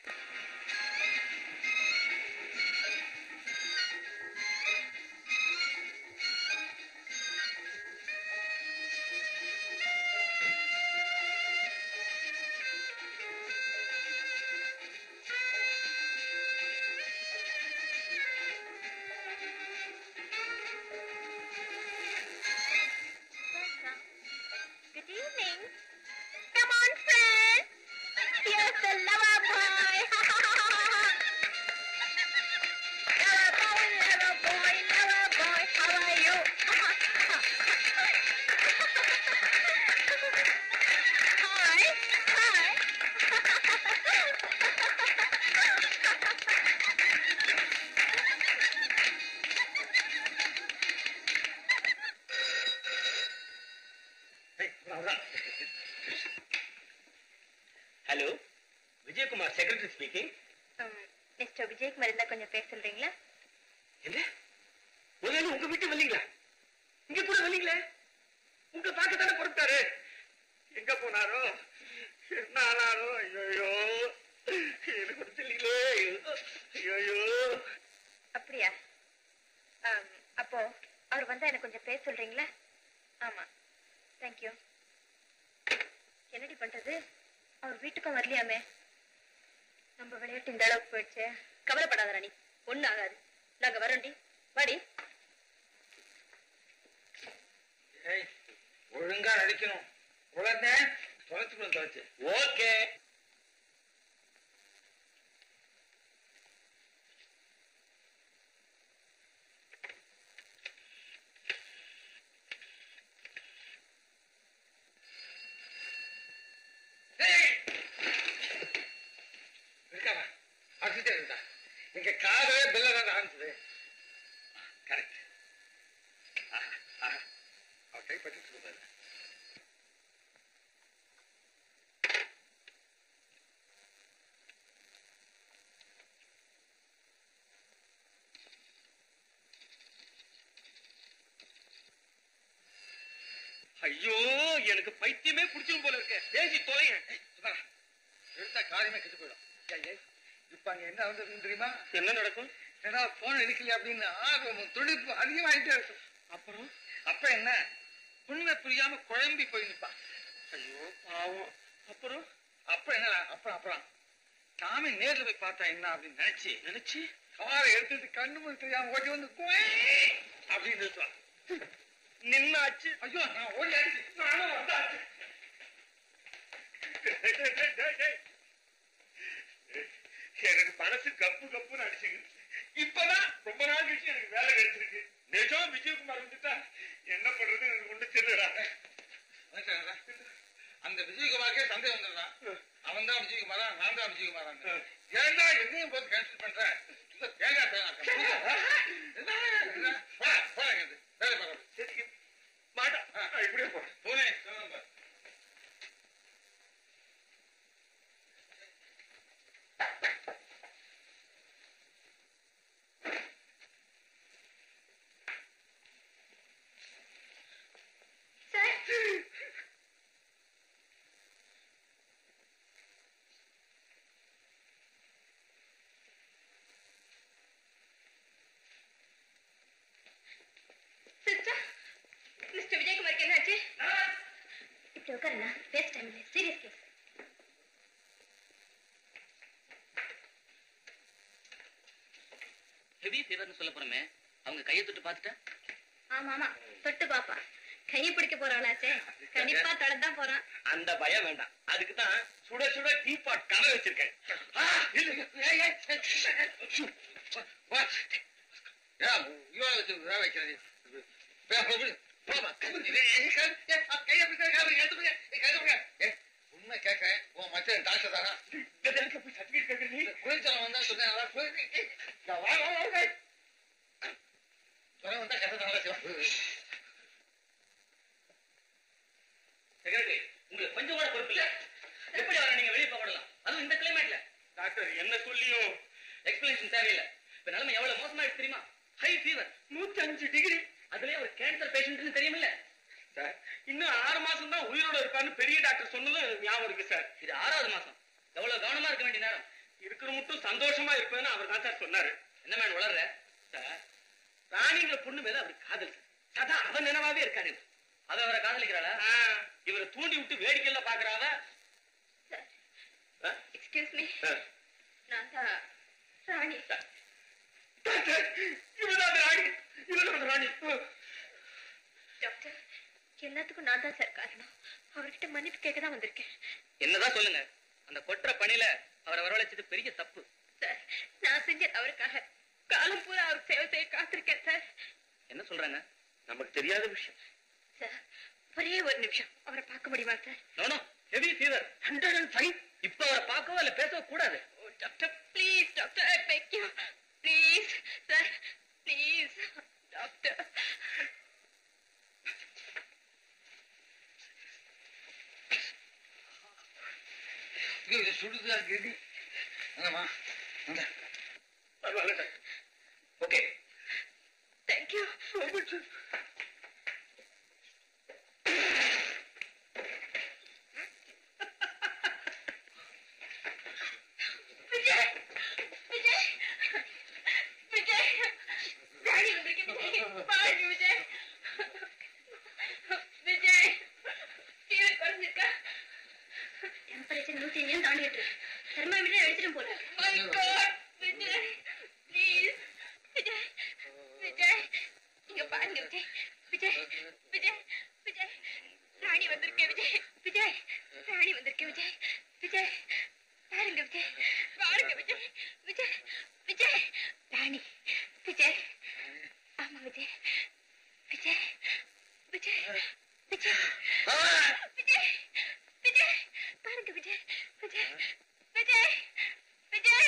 Good evening. Come on, friends. Here's the lover boy. lover boy, lover boy, lover boy. How are you? hi, hi. Hello Vijayakumar secretary speaking mister Vijaykumar இருந்தா கொஞ்சம் பேச சொல்றீங்களா என்ன ஒரு நாள் உங்க வீட்டு வந்தீங்களா இங்க கூட வந்தீங்களே உங்க பார்க்கத்தானே பொறுத்தாரு எங்க போனாரோ என்ன ஆனாரோ ஐயோ எனக்கு ஒன்றும் தெரியலையே ஐயோ அப்படியா ஆம், அப்போ அவர் வந்தா எனக்கு கொஞ்சம் பேச சொல்றீங்களா ஆமா தேங்க்யூ என்னடி பண்றது அவர் வீட்டுக்கும் வரலையாமே நம்ம விளையாட்டு இந்த அளவுக்கு போயிடுச்சு கவலைப்படாத ராணி ஒண்ணு ஆகாது நாங்க வரோண்டி வாடி ஏய், ஒழுங்கா நடிக்கணும் உடனே தொலைச்சுக்கணும் தொலைச்சு ஓகே இருக்காம அடிச்சுட்டே இருந்தா எங்க காதலே பெல்ல தான் ஆரம்பிச்சது கரெக்ட் அவ கை பட்டு சொல்றாரு ஐயோ எனக்கு பைத்தியமே பிடிச்சிரும் போல இருக்க பேசி தொலைங்க சும்மா எடுத்தா காரியமே கெட்டு போயிடும் ஏய், ஏய், இப்ப அங்க என்ன வந்ததுன்னு தெரியுமா என்ன நடக்கும் ஏன்னா போன் எடுக்கல அப்படின்னு ஆர்வம் துடிப்பு அதிகமாயிட்டே இருக்கும் அப்புறம் அப்ப என்ன உண்மை புரியாம குழம்பி போய் நிப்பான் ஐயோ பாவம் அப்புறம் அப்ப என்ன அப்புறம் அப்புறம் சாமி நேர்ல போய் பார்த்தா என்ன அப்படின்னு நினைச்சு நினைச்சு காரை எடுத்துட்டு கண்ணு முழு தெரியாம ஓடி வந்து குய் அப்படின்னு நிறுத்துவான் நின்னாச்சு ஐயோ நான் ஓடி அடிச்சு நானும் வந்தாச்சு டேய், டேய், டேய், டேய், டேய். எனக்கு மனசு கப்பு கப்புன்னு அடிச்சுங்க இப்பதான் ரொம்ப நாள் கழிச்சு எனக்கு வேலை கிடைச்சிருக்கு நிஜம் விஜயகுமார் வந்துட்டா என்ன பண்றது எனக்கு கொண்டு செல்லுடா வந்துட்டாங்களா? அந்த விஜயகுமாருக்கே சந்தேகம் வந்துடுறான் அவன் தான் விஜயகுமாரா நான் தான் விஜயகுமாரா ஏன்டா என்னையும் போட்டு கேன்சல் பண்ற சுத்த தேங்காய் தேங்காய் போடா போடா இங்கிருந்து. வேலை பார்க்கணும் மாட்டா இப்படியே போ பூனே சிஸ்டர் மிஸ்டர் விஜயகுமாருக்கு என்னாச்சு இப்படி உட்காருண்ணா வேஸ்ட் டைம் இல்லை சீரியஸ் கேஸ் ஹெவி ஃபீவர்னு சொல்ல போறோமே அவங்க கையை தொட்டு பார்த்துட்டா ஆமா ஆமா தொட்டு பாப்பா கையை பிடிக்க போறானாச்சே கண்டிப்பா தொடர்தான் போறான் அந்த பயம் வேண்டாம் அதுக்கு தான் சுட சுட டீ பாட் கதை வச்சிருக்கேன் ஆ, இல்ல, இல்ல, ஏய், ஏய், ஏய், ஷூ, வா, வா. ஏன், இவனை வச்சு வேலை வைக்கிறது? போ, போ, போ, போமா. ஏய், ஏய், கை- ஏய், கையை பிடிக்காத, கையை பிடிக்காத, எடுத்து போய், ஏய், கையை பிடிக்காத. ஏய், உண்மை கேட்கிறேன். உன் மச்சான் டாக்டர் தானா? இந்த நேரத்துல போய் சர்டிபிகேட் கேட்கறீங்க குளிர்ச்சாலம் வந்தா சொன்னேன், அதான் குளிர் ஏய், இங்க வா, வா, வா, வா. ஜுரம் வந்தா கஷ்டத்தானே செய்வான். செக்ரட்டரி உங்களுக்கு கொஞ்சம் கூட பொறுப்பு இல்ல எப்படி அவரை நீங்க வெளியே போகலாம் அதுவும் இந்த கிளைமேட்ல டாக்டர் என்ன சொல்லியும் எக்ஸ்பிளேஷன் தேவையில்லை இப்ப நிலைமை எவ்வளவு மோசமாயிடுச்சு தெரியுமா ஹை ஃபீவர் நூத்தி அஞ்சு டிகிரி அதுலயே ஒரு கேன்சர் பேஷண்ட்னு தெரியுமில்ல சார் இன்னும் ஆறு மாசம் தான் உயிரோட இருப்பான்னு பெரிய டாக்டர் சொன்னதும் எனக்கு ஞாபகம் இருக்கு சார் இது ஆறாவது மாசம் எவ்வளவு கவனமா இருக்க வேண்டிய நேரம் இருக்கிற மட்டும் சந்தோஷமா இருப்பேன்னு அவர் தான் சார் சொன்னாரு என்ன மேடம் வளர்ற சார் ராணிங்கிற பொண்ணு மேல அவர் காதல் சார் அதான் அவன் நினைவாவே இருக்காரு அவ அவரை காதலிக்கிறாளா ஆ, இவரை தூண்டி விட்டு வேடிக்கையில பாக்குறாவ எக்ஸ்கியூஸ் மீ நான் தான் ராணி இவதான் ராணி இவதான் ராணி டாக்டர் எல்லாத்துக்கும் நான் தான் சார் காரணம் அவர்கிட்ட மன்னிப்பு கேட்க தான் வந்திருக்கேன் என்னதான் சொல்லுங்க அந்த கொற்ற பணியில அவரை வரவழைச்சது பெரிய தப்பு சார் நான் செஞ்ச தவறுக்காக காலம் பூரா அவர் சேவை செய்ய காத்திருக்கேன் சார் என்ன சொல்றாங்க நமக்கு தெரியாத விஷயம் சார் ஒரே ஒரு நிமிஷம் அவரை பார்க்க முடியுமா sir no heavy fever hundred and five இப்ப அவரை பார்க்கவோ இல்ல பேசவோ கூடாது ஓ doctor please doctor I beg you please sir please doctor ஐயோ, இது சுடுதா கெடி என்னம்மா இந்த பரவாயில்ல doctor okay thank you Vijay Vijay Vijay Rani வந்திருக்கேன் விஜய் பாருங்க விஜய் விஜய் விஜய் விஜய் விஜய் ராணி வந்திருக்கேன் விஜய் விஜய் ராணி வந்திருக்கேன் விஜய் விஜய் பாருங்க விஜய் பாருங்க விஜய் விஜய் விஜய் ராணி விஜய் ஆமா விஜய் விஜய் விஜய் விஜய் விஜய் விஜய் பாருங்க விஜய் விஜய் விஜய் விஜய்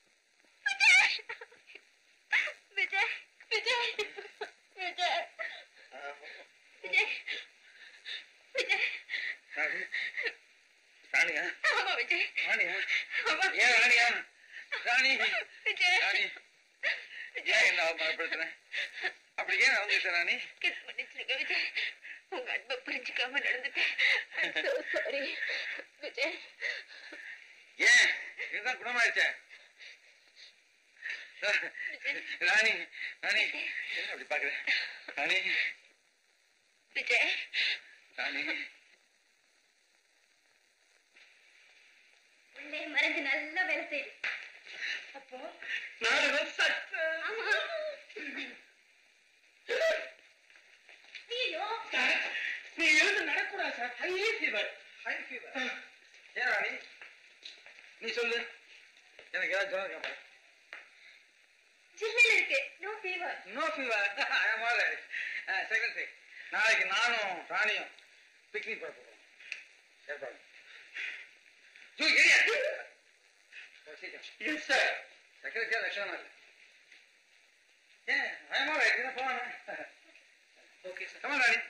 விஜய் விஜய் விஜய் விஜய் விஜய் விஜய் ராணி ராணியா ஆமா விஜய் ராணியா ஆமா ஏன் ராணியா ராணி விஜய் ராணி ஏன் என்ன அவமானப்படுத்துறேன் அப்படி ஏன் வந்துட்ட ராணி கிஸ் பண்ணிச்சிருங்க விஜய் உங்க அன்பை புரிஞ்சுக்காம நடந்துட்டேன் சாரி விஜய் ஏன் இதுதான் குணமாயிடுச்சே ராணி ராணி என்ன அப்படி பாக்குற ராணி விஜய் ராணி உள்ளே மறைஞ்சு நல்லா வேலை செய்யுது அப்போ நாடகம் சக்சஸ் ஆமா ஐயோ நீ எழுந்து நடக்கூடாது sir high fever high fever ஏன் ராணி நீ சொல்லு எனக்கு ஏதாவது ஜுரம் இருக்கா பாரு. ஜில்லுன்னு இருக்கு no fever no fever secretary நாளைக்கு நானும் ராணியும் பிக்னிக் போக போறோம் ஏற்பாடு ஜூ, ஏறியா? ஓ, சீக்கிரம். செக்ரட்டரியா லட்சணமா இல்லை ஏன் பயமா இருக்கு போவாங்க ஓகே சார் கமல் ராணி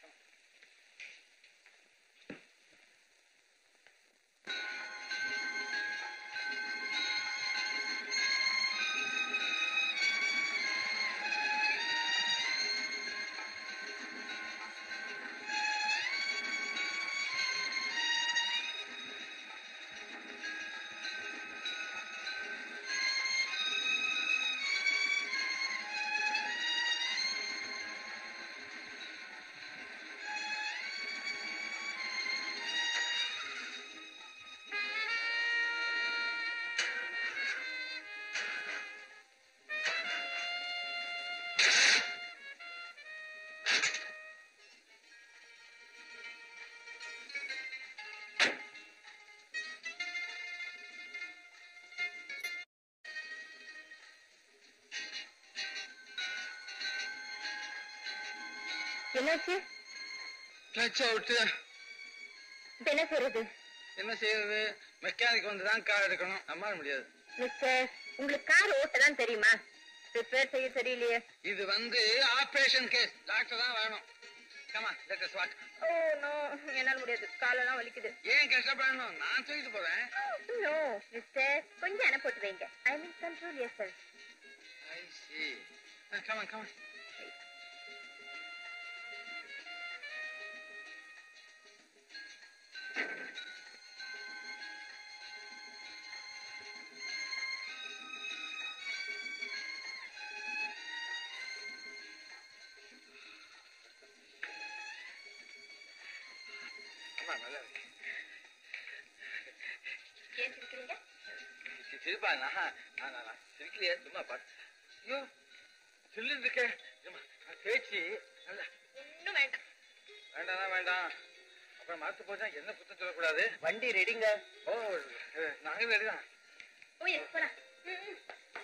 என்னாச்சு கிளச் அவுட்டு இப்ப என்ன சொல்றது என்ன செய்யறது மெக்கானிக் வந்து தான் கார் எடுக்கணும் நம்மால முடியாது மிஸ்டர் உங்களுக்கு கார் ஓட்ட தான் தெரியுமா ரிப்பேர் செய்ய தெரியலையே இது வந்து ஆபரேஷன் கேஸ் டாக்டர் தான் வேணும் come let us walk oh no என்னால முடியாது காலெல்லாம் வலிக்குது ஏன் கஷ்டப்படணும் நான் தூக்கிட்டு போறேன் நோ மிஸ்டர் கொஞ்சம் அணை போட்டு வைங்க I mean control yourself I see கமா கமா நல்லா இருக்கு ஏன் சிரிக்கிறீங்க சி- சிரிப்பா நான் நான் நான் நான் சிரிக்கலையே சும்மா பாத்து ஐயோ சில்லுன்னு இருக்கே சும்மா நான் தேய்ச்சி நல்லா ஒன்னும் வேண்டாம் வேண்டாம் வேண்டாம் அப்புறம் மரத்து போச்சா என்ன குத்தம் சொல்லக்கூடாது வண்டி ரெடிங்க ஓ நாங்க ரெடிதான் ஓ எஸ் போலாம் ம், ம்.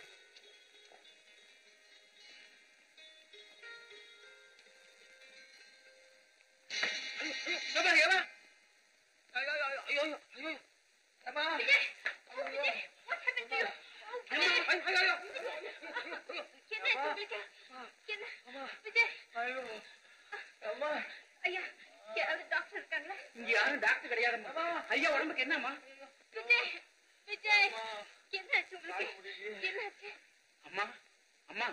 ஐயோ ஐயோ ஐயோ ஐயோ ஐயோ அம்மா Vijay Vijay what happened to you? ஐயோ ஐயோ ஐயோ என்ன உங்களுக்கு என்ன விஜய் ஐயோ அம்மா ஐயா யாராவது டாக்டர் இருக்காங்களா இங்க யாரும் டாக்டர் கிடையாதும்மா ஐயா உடம்புக்கு என்னம்மா விஜய் விஜய் என்னாச்சு உங்களுக்கு என்னாச்சு அம்மா அம்மா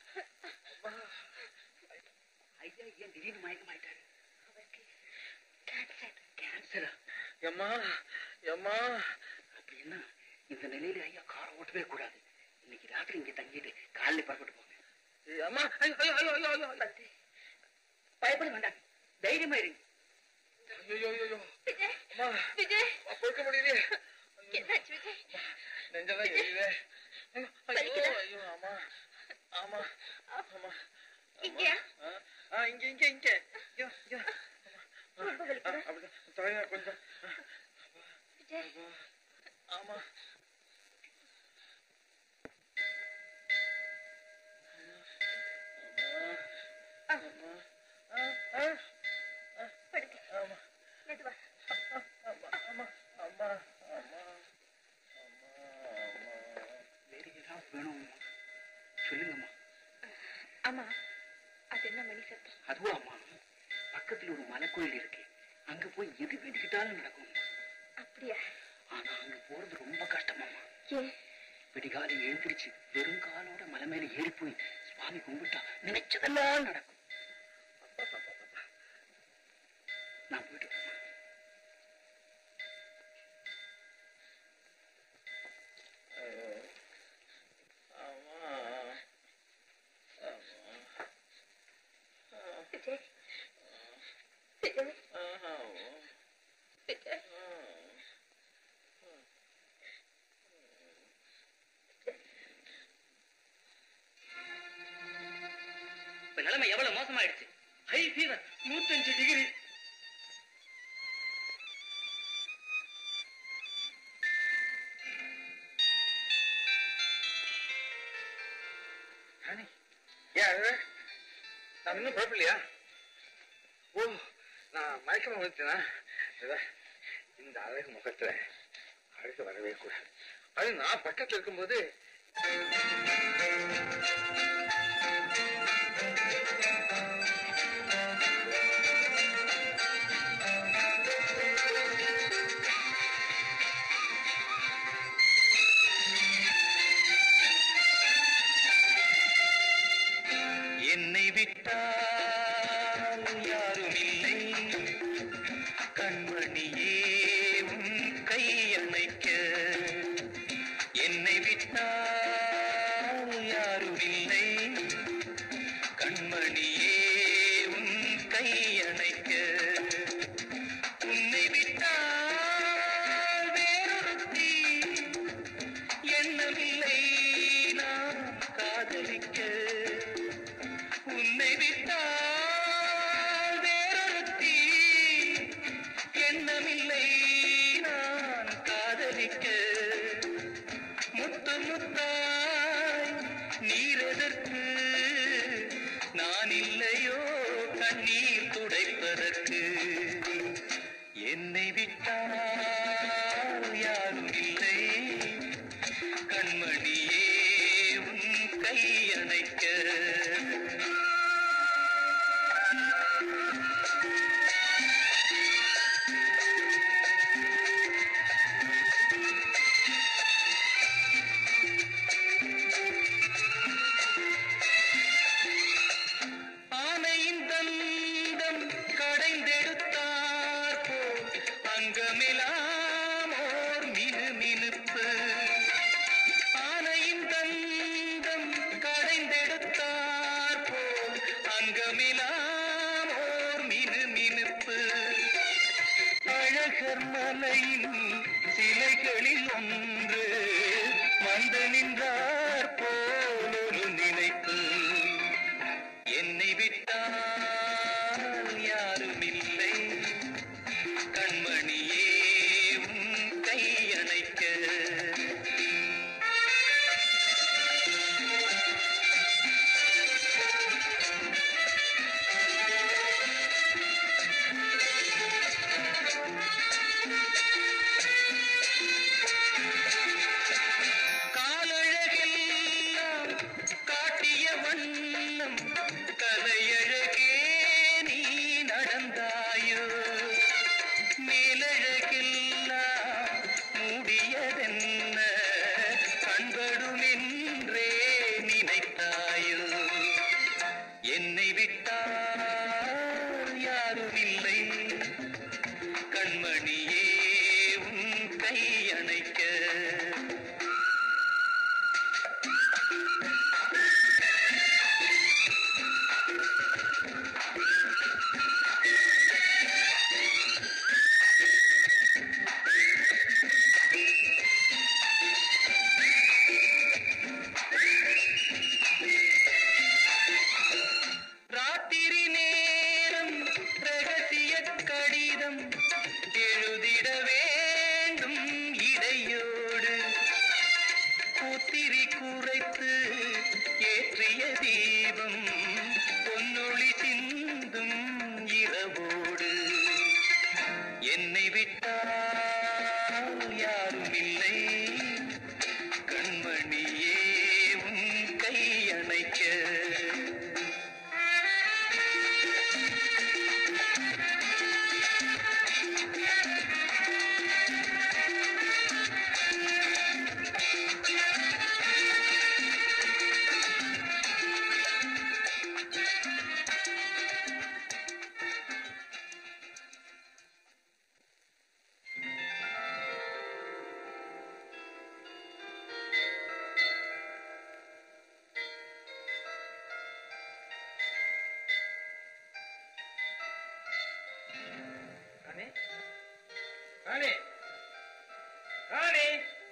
ஐயா ஏன் திடீர்னு மயக்கமாயிட்டாரு அவருக்கு கேன்சர் கேன்சரா அம்மா அம்மா அப்படின்னா இந்த நிலையில ஐயா காரை ஓட்டவே கூடாது இன்னைக்கு ராத்திரி இங்க தங்கிட்டு காலையில புறப்பட்டு போங்க அம்மா ஐயோ ஐயோ ஐயோ ஐயோ ஐயோ பத்து. பயப்பட வேண்டாம் தைரியமா இருங்க ஐயோ ஐயோ ஐயோ விஜய் அம்மா விஜய் பொறுக்க முடியலையே என்னாச்சு விஜய் நெஞ்செல்லாம் எரியுதே ஐயோ வலிக்குதா? ஐயோ அம்மா ஆமா ஆமா இங்கயா ஆ, ஆ, இங்க இங்க இங்க இங்க, இங்க. ஆ, ஆ, அப்படிதான். தலையா கொஞ்சம் விஜய் ஆமா படுக்க மெதுவா வேற ஏதாவது வேணும்மா சொல்லுங்கம்மா ஆமா அது என்ன மணி சத்தம் அதுவும் அம்மா பக்கத்துல ஒரு மலை கோயில் இருக்கு அங்க போய் எது வேண்டிக்கிட்டாலும் நடக்கும் அப்படியா ஆனா அங்க போறது ரொம்ப கஷ்டமாம்மா ஏன் விடிகாலை எழுந்திருச்சு வெறும் காலோட மலை மேல ஏறி போய் சுவாமி கும்பிட்டா நினைச்சதெல்லாம் நடக்கும் நான் போயிட்டு வரேம்மா. விஜய் விஜய் விஜய் இப்ப நிலைமை எவ்வளவு மோசமாயிடுச்சு ஹை ஃபீவர் நூத்தஞ்சு டிகிரி ராணி, ஏன் அழுற? நான் இன்னும் குழப்பலையா ஓ நான் மயக்கமா வந்துட்டேனா இதோ, இந்த அழகு முகத்துல அழுக வரவே கூடாது அது நான் பக்கத்துல இருக்கும்போது என்னை விட்டால் யாரும் இல்லை கண்மணியே உன் கையணைக்க என்னை விட்டால் யாரும் இல்லை கண்மணியே உன் கையணைக்க உன்னை விட்டால் வேறொருத்தி எண்ணமில்லை நான் காதலிக்க உன்னை விட்டால் வேறொருத்தி எண்ணமில்லை நான் காதலிக்க முத்து முத்தாய் நீரெதற்கு நான் இல்லையோ கண்ணீர் துடைப்பதற்கு என்னை விட்டால் யாரும் இல்லை கண்மணியே உன் கையணைக்க ஆனையின் தந்தம் கடைந்தெடுத்தார் போல் அங்கமெல்லாம் ஓர் மினு மினுப்பு ஆனையின் தந்தம் கடைந்தெடுத்தார் போல் அங்கமெல்லாம் ஓர் மினு மினுப்பு அழகர் மலையின் சிலைகளில் ஒன்று வந்து நின்றார் போல் ஒரு நினைப்பு என்னை விட்டால் யாரும் இல்லை கண்மணியே உன் கையணைக்க காலழகெல்லாம் காட்டிய வண்ணம் கலையழகே நீ நடந்தாயோ மேலழகெல்லாம் மூடியதென்ன கண்படுமென்றே நினைத்தாயோ என்னை விட்டால் யாரும் இல்லை கண்மணியே உன் கையணைக்க ராத்திரி நேரம் ராணி ராணி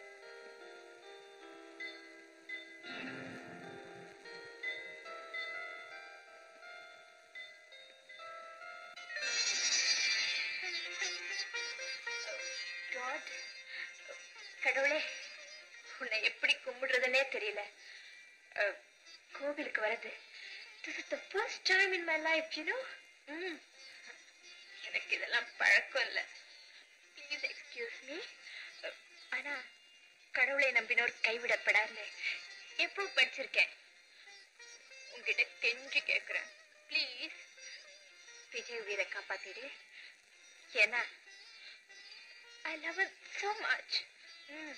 God, கடவுளே உன்னை எப்படி கும்பிடுறதுன்னே தெரியல அஹ், கோவிலுக்கு வரது this is the first time in my life you know எனக்கு இதெல்லாம் பழக்கம் இல்ல ப்ளீஸ் எக்ஸ்கியூஸ் மீ ஆனா கடவுளை நம்பினோர் கைவிடப்படாதுன்னு எப்போ படிச்சிருக்கேன் உங்ககிட்ட கெஞ்சி கேக்குறேன் ப்ளீஸ் விஜய் உயிரை காப்பாத்திடு ஏன்னா I love it so much. Mm.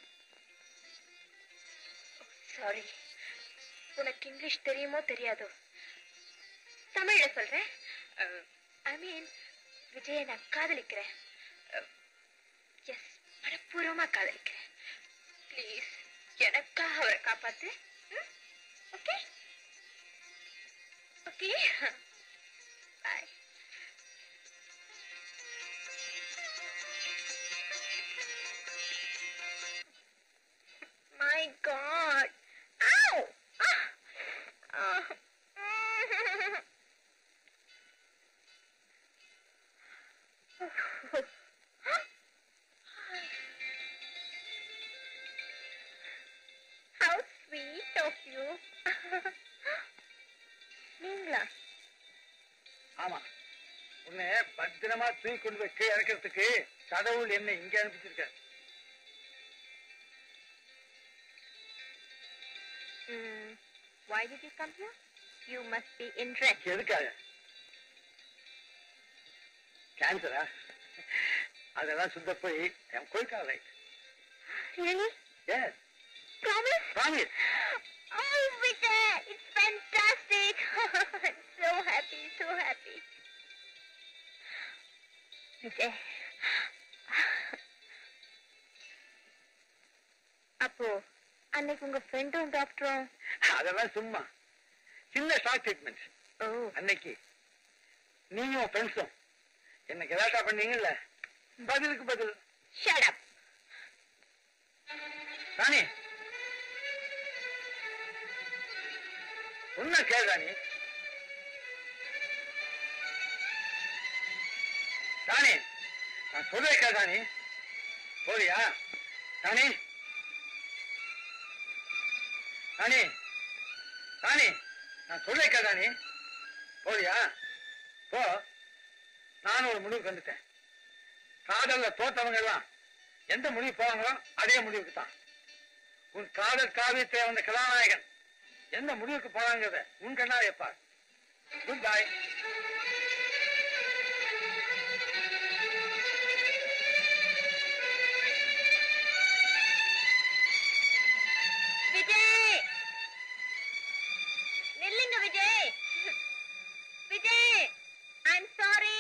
Sorry உனக்கு இங்கிலீஷ் தெரியுமோ தெரியாதோ தமிழ்ல சொல்றேன் ஐ மீன் விஜய நான் காதலிக்கிறேன் எஸ் மனப்பூர்வமா காதலிக்கிறேன் ப்ளீஸ் எனக்காக அவரை காப்பாத்து okay okay bye My God. Ow! Ah. Ah. How sweet of you. நீங்களா ஆமா உன்னை பத்திரமா தூக்கி கொண்டு போய் கீழே இறக்கிறதுக்கு கடவுள் என்னை இங்க அனுப்பிச்சிருக்க Mm, why did you come here? You must be interested. எதுக்காக கேன்சரா அதெல்லாம் சுத்த போய் என் கொய்க்கா right Really? Yes Promise? Promise Oh, Vijay, it's fantastic. I'm so happy, so happy. Vijay. அப்போ அன்னைக்கு உங்க ஃப்ரெண்டும் டாக்டரும் அதெல்லாம் சும்மா சின்ன ஷாக் ட்ரீட்மெண்ட் ஓ அன்னைக்கு நீயும் ஃப்ரெண்ட்ஸும் என்ன கலாட்டா பண்ணீங்கல்ல பதிலுக்கு பதில் ஷட் அப் ராணி உன்ன கேள் ராணி ராணி நான் சொல்ல கேள் ராணி போறியா ராணி ராணி ராணி நான் சொல்ல கேள் ராணி போறியா போ நானும் ஒரு முடிவுக்கு வந்துட்டேன் காதல்ல தோத்தவங்க எல்லாம் எந்த முடிவு போவாங்களோ அதே முடிவுக்கு தான் உன் காதல் காவியத்தை வந்த கதாநாயகன் எந்த முடிவுக்கு போறாங்கிறத உன் கண்ணா வைப்பார் குட் பை விஜய் நில்லுங்க விஜய் விஜய் ஐம் சாரி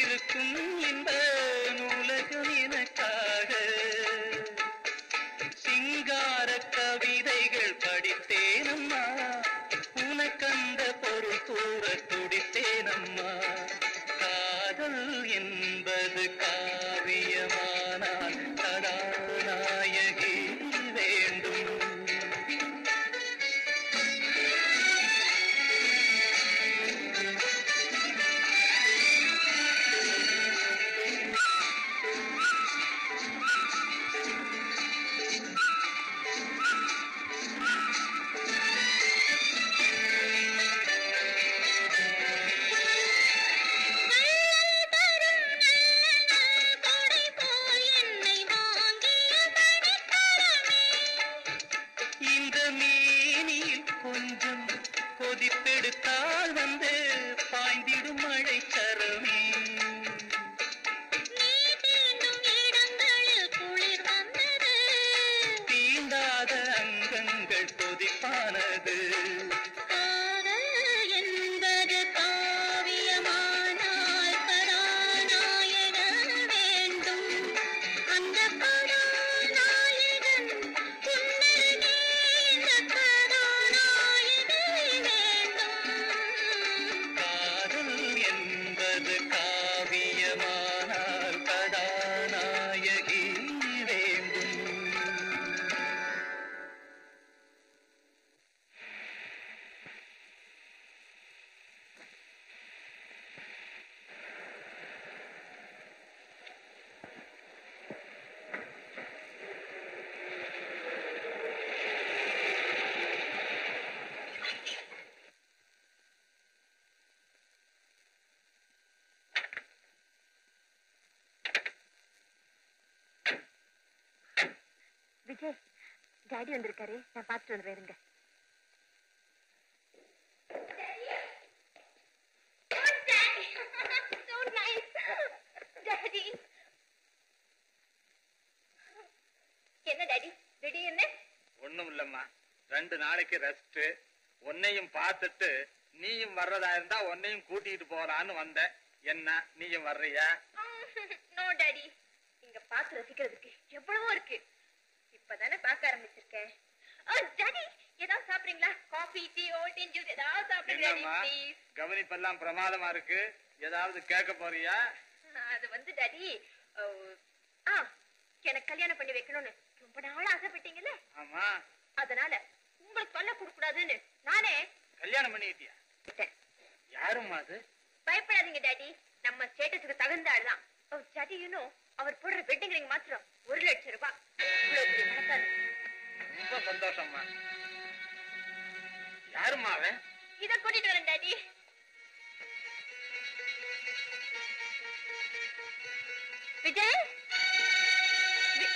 இருக்கும் இந்த நூலகம் எனக்காக சிங்கார கவிதைகள் படித்தேனம்மா உனக்கந்த பொருள் கூற துடித்தேனம்மா காதல் என்பது காவியமானால் கதாநாயகி வேண்டும் இந்த மீனில் கொஞ்சம் கொதிப்பெடுத்தால் வந்து பாய்ந்திடும் மழை சரமே தீண்டாத அங்கங்கள் கொதிப்பானது காதல் என்பது காவியமானால் கதாநாயகி வேண்டும் விஜய் டாடி வந்திருக்காரு நான் பார்த்துட்டு வந்துடுறேன் இருங்க என்ன டாடி ரெடி என்ன ஒண்ணும் இல்லம்மா ரெண்டு நாளைக்கு ரெஸ்ட் உன்னையும் பார்த்துட்டு நீயும் வர்றதா இருந்தா உன்னையும் கூட்டிட்டு போலான்னு வந்தேன் என்ன நீயும் வர்றியா நோ டாடி இங்க பார்த்து ரசிக்கிறதுக்கு எவ்வளவோ இருக்கு இப்பதானே பார்க்க ஆரம்பிச்சிருக்கேன் டாடி ஏதாவது சாப்பிடுறீங்களா காஃபி டீ ஓட்டின் ஜூஸ் ஏதாவது சாப்பிடுங்க என்னம்மா ப்ளீஸ் கவனிப்பெல்லாம் பிரமாதமா இருக்கு ஏதாவது கேட்க போறியா அது வந்து டாடி அஹ், ஆ எனக்கு கல்யாணம் பண்ணி வைக்கணும்னு ரொம்ப நாள் ஆசைப்பட்டீங்கல்ல ஆமா அதனால உங்களுக்கு தொல்லை கொடுக்க கூடாதுன்னு நானே கல்யாணம் பண்ணிக்கிட்டியா விட்டேன். யாரும்மா அது பயப்படாதீங்க டாடி நம்ம ஸ்டேட்டஸுக்கு தகுந்த ஆள் தான் டாடி யூனோ அவர் போடுற வெட்டிங் ரிங் மாத்திரம் ஒரு லட்சம் ரூபாய் இவ்வளவு பெரிய பணக்காரர். ரொம்ப சந்தோஷம்மா யாரும்மா அவன் இத கூட்டிட்டு வரேன் டாடி விஜய் வி-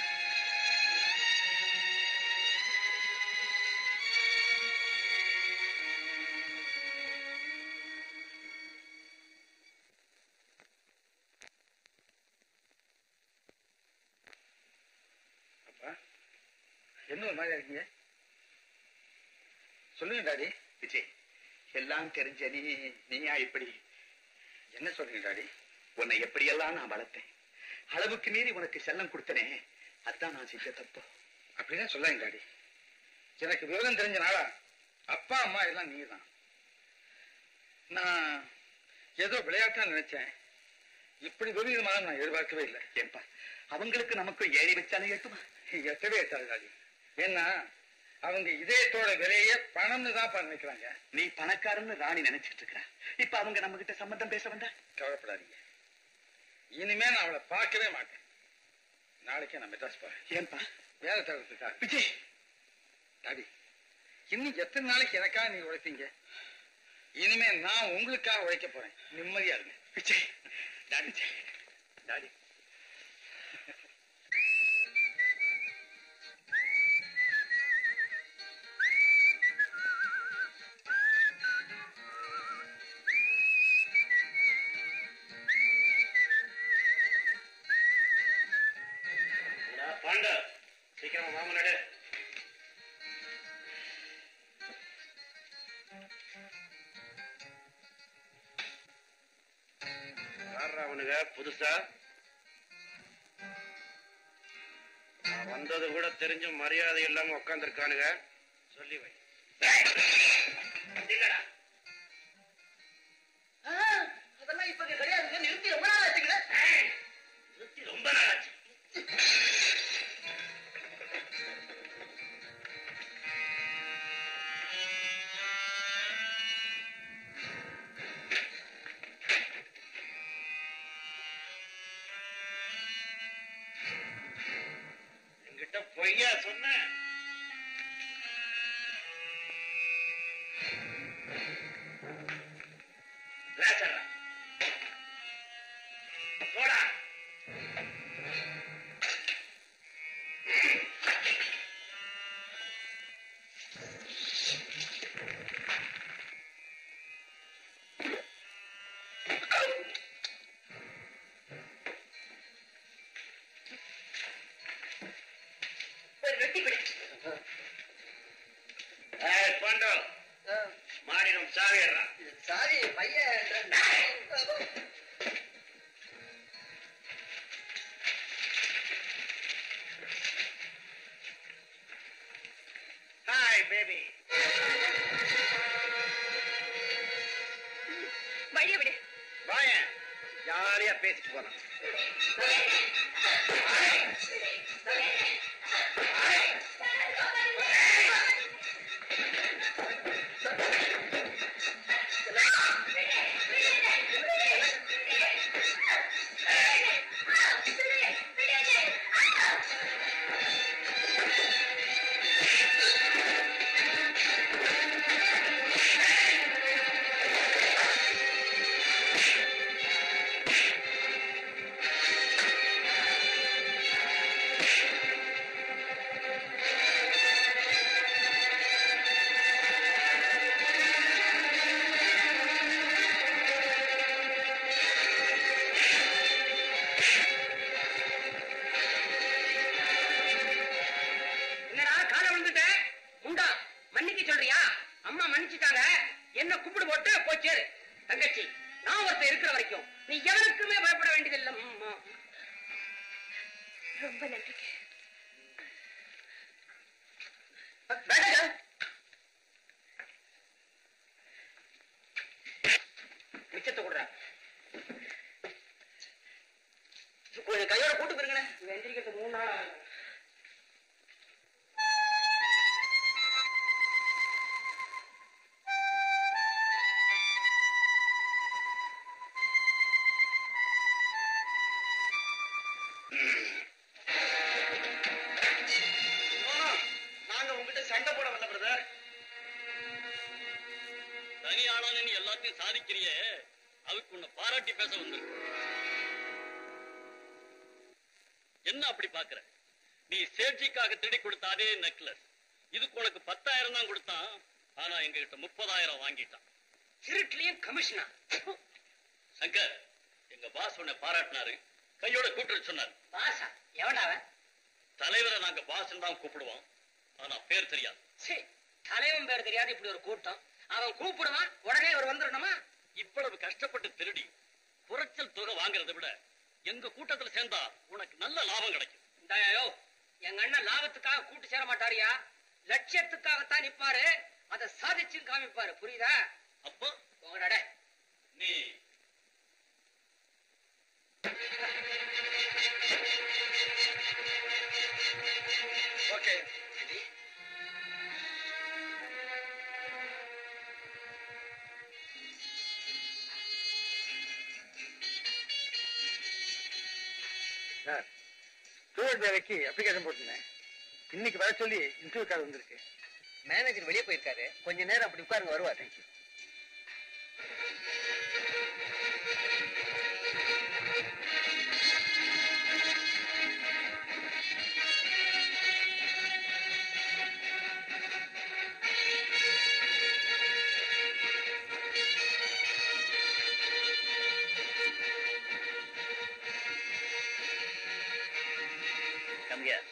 அப்பா என்ன ஒரு மாதிரி இருக்கீங்க சொல்லுங்க டாடி விஜய் எல்லாம் தெரிஞ்ச நீ நீயா இப்படி என்ன சொல்றீங்க டாடி உன்னை எப்படியெல்லாம் நான் வளர்த்தேன் அளவுக்கு மீறி உனக்கு செல்லம் கொடுத்தனே அதான் நான் செஞ்ச தப்பு அப்படிதான் சொல்லாங்க டாடி எனக்கு விவரம் தெரிஞ்ச நாளா அப்பா அம்மா எல்லாம் நீங்க தான் நான் ஏதோ விளையாட்டா நினைச்சேன் இப்படி துரிதமாக நான் எதிர்பார்க்கவே இல்லை ஏன்பா அவங்களுக்கு நமக்கு ஏறி வச்சாலே எட்டுமா எட்டவே எட்டாது டாடி ஏன்னா அவங்க இதயத்தோட விலைய பணம்னு தான் நினைக்கிறாங்க நீ பணக்காரன்னு ராணி நினைச்சிட்டு இருக்கிற இப்ப அவங்க நம்ம கிட்ட சம்மந்தம் பேச வந்தா கவலைப்படாதீங்க இனிமே நான் அவளை பார்க்கவே மாட்டேன் நாளைக்கே நான் மெட்ராஸ் போறேன் ஏன்பா வேலை தரத்துக்காக விஜய் டாடி இன்னும் எத்தனை நாளைக்கு எனக்காக நீ உழைப்பீங்க இனிமே நான் உங்களுக்காக உழைக்க போறேன் நிம்மதியா இருங்க விஜய் டாடி விஜய் டாடி பாண்ட சீக்கிரமா மாமன் நடு வர்ற அவனுங்க புதுசா நான் வந்தது கூட தெரிஞ்சு மரியாதை இல்லாம உட்காந்துருக்கானுங்க சொல்லி வை இல்லடா. ஆ, அதெல்லாம் இப்ப இங்க கிடையாதுங்க நிறுத்தி ரொம்ப நாள் ஆச்சுங்களே நிறுத்தி ரொம்ப நாள் ஆச்சு என்கிட்ட பொய்யா சொன்ன ராசரா. போடா போய் வெட்டி பிடி ஏய், பாண்டோ மாறிடும் சாவிடுறான் சாரி பையன் ஹாய் பேபி வழிய விடு வாயன் ஜாலியா பேசிட்டு போலாம் என்னடா காலை விழுந்துட்டேன் உண்டா மன்னிக்க சொல்றியா அம்மா மன்னிச்சுட்டாங்க என்ன கும்பிடு போட்டு போச்சேரு தங்கச்சி நான் ஒருத்தர் இருக்கிற வரைக்கும் நீ எவனுக்குமே பயப்பட வேண்டியதில்லை அம்மா. ரொம்ப நன்றிங்க வேண்டாங்க. மிச்சத்தை கொடுறா கொஞ்சம் கையோட கூட்டு போயிருங்கண்ணே வெந்திரிக்கிறது மூணு நாள் ஆகும். நாங்க உங்ககிட்ட சண்டை போட வரல பிரதர் தனி ஆளான நீ எல்லாத்தையும் சாதிக்கிறியே அதுக்கு உன்னை பாராட்டி பேச வந்திருக்கு என்ன அப்படி பாக்குற நீ சேட்சிக்காக திருடி கொடுத்த அதே நெக்லஸ் இதுக்கு உனக்கு பத்தாயிரம் தான் கொடுத்தான் ஆனா எங்க கிட்ட முப்பதாயிரம் வாங்கிட்டான் திருட்டுலயும் கமிஷனா சங்கர் எங்க பாஸ் உன்னை பாராட்டினாரு கையோட கூட்டு சொன்னார் பாசா எவன்டா அவன் தலைவரை நாங்க பாஸ் தான் கூப்பிடுவோம் ஆனா பேர் தெரியாது சீ, தலைவன் பேர் தெரியாது இப்படி ஒரு கூட்டம் அவன் கூப்பிடுவான் உடனே இவர் வந்துடணுமா இவ்வளவு கஷ்டப்பட்டு திருடி குறைச்சல் தொகை வாங்குறதை விட எங்க கூட்டத்துல சேர்ந்தா உனக்கு நல்ல லாபம் கிடைக்கும் இந்தாயோ எங்க அண்ணன் லாபத்துக்காக கூட்டு சேர மாட்டாரியா லட்சியத்துக்காகத்தான் நிப்பாரு அதை சாதிச்சு காமிப்பாரு புரியுதா அப்போ போங்கடா நீ ஓகே சார் டூர் வேலைக்கு அப்ளிகேஷன் போட்டிருந்தேன் இன்னைக்கு வர சொல்லி இன்டர்வியூ கார்டு வந்திருக்கு மேனேஜர் வெளியே போயிருக்காரு கொஞ்ச நேரம் அப்படி உட்காருங்க வருவார் தேங்க்யூ Come here.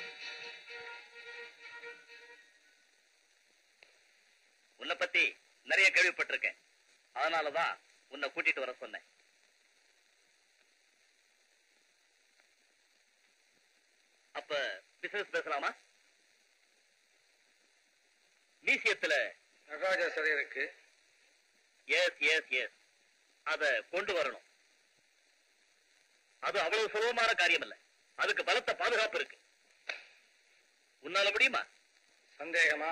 உன்னை பத்தி விஷயம் கேள்விப்பட்டிருக்கேன் அதனாலதான் உன்னை கூட்டிட்டு வர சொன்னேன் அப்ப பிசினஸ் பேசலாமா மியூசியத்துல நடராஜா சிலை இருக்கு எஸ் எஸ் எஸ் அத கொண்டு வரணும் அது அவ்வளவு சுலபமான காரியம் இல்ல அதுக்கு பலத்த பாதுகாப்பு இருக்கு உன்னால முடியுமா சந்தேகமா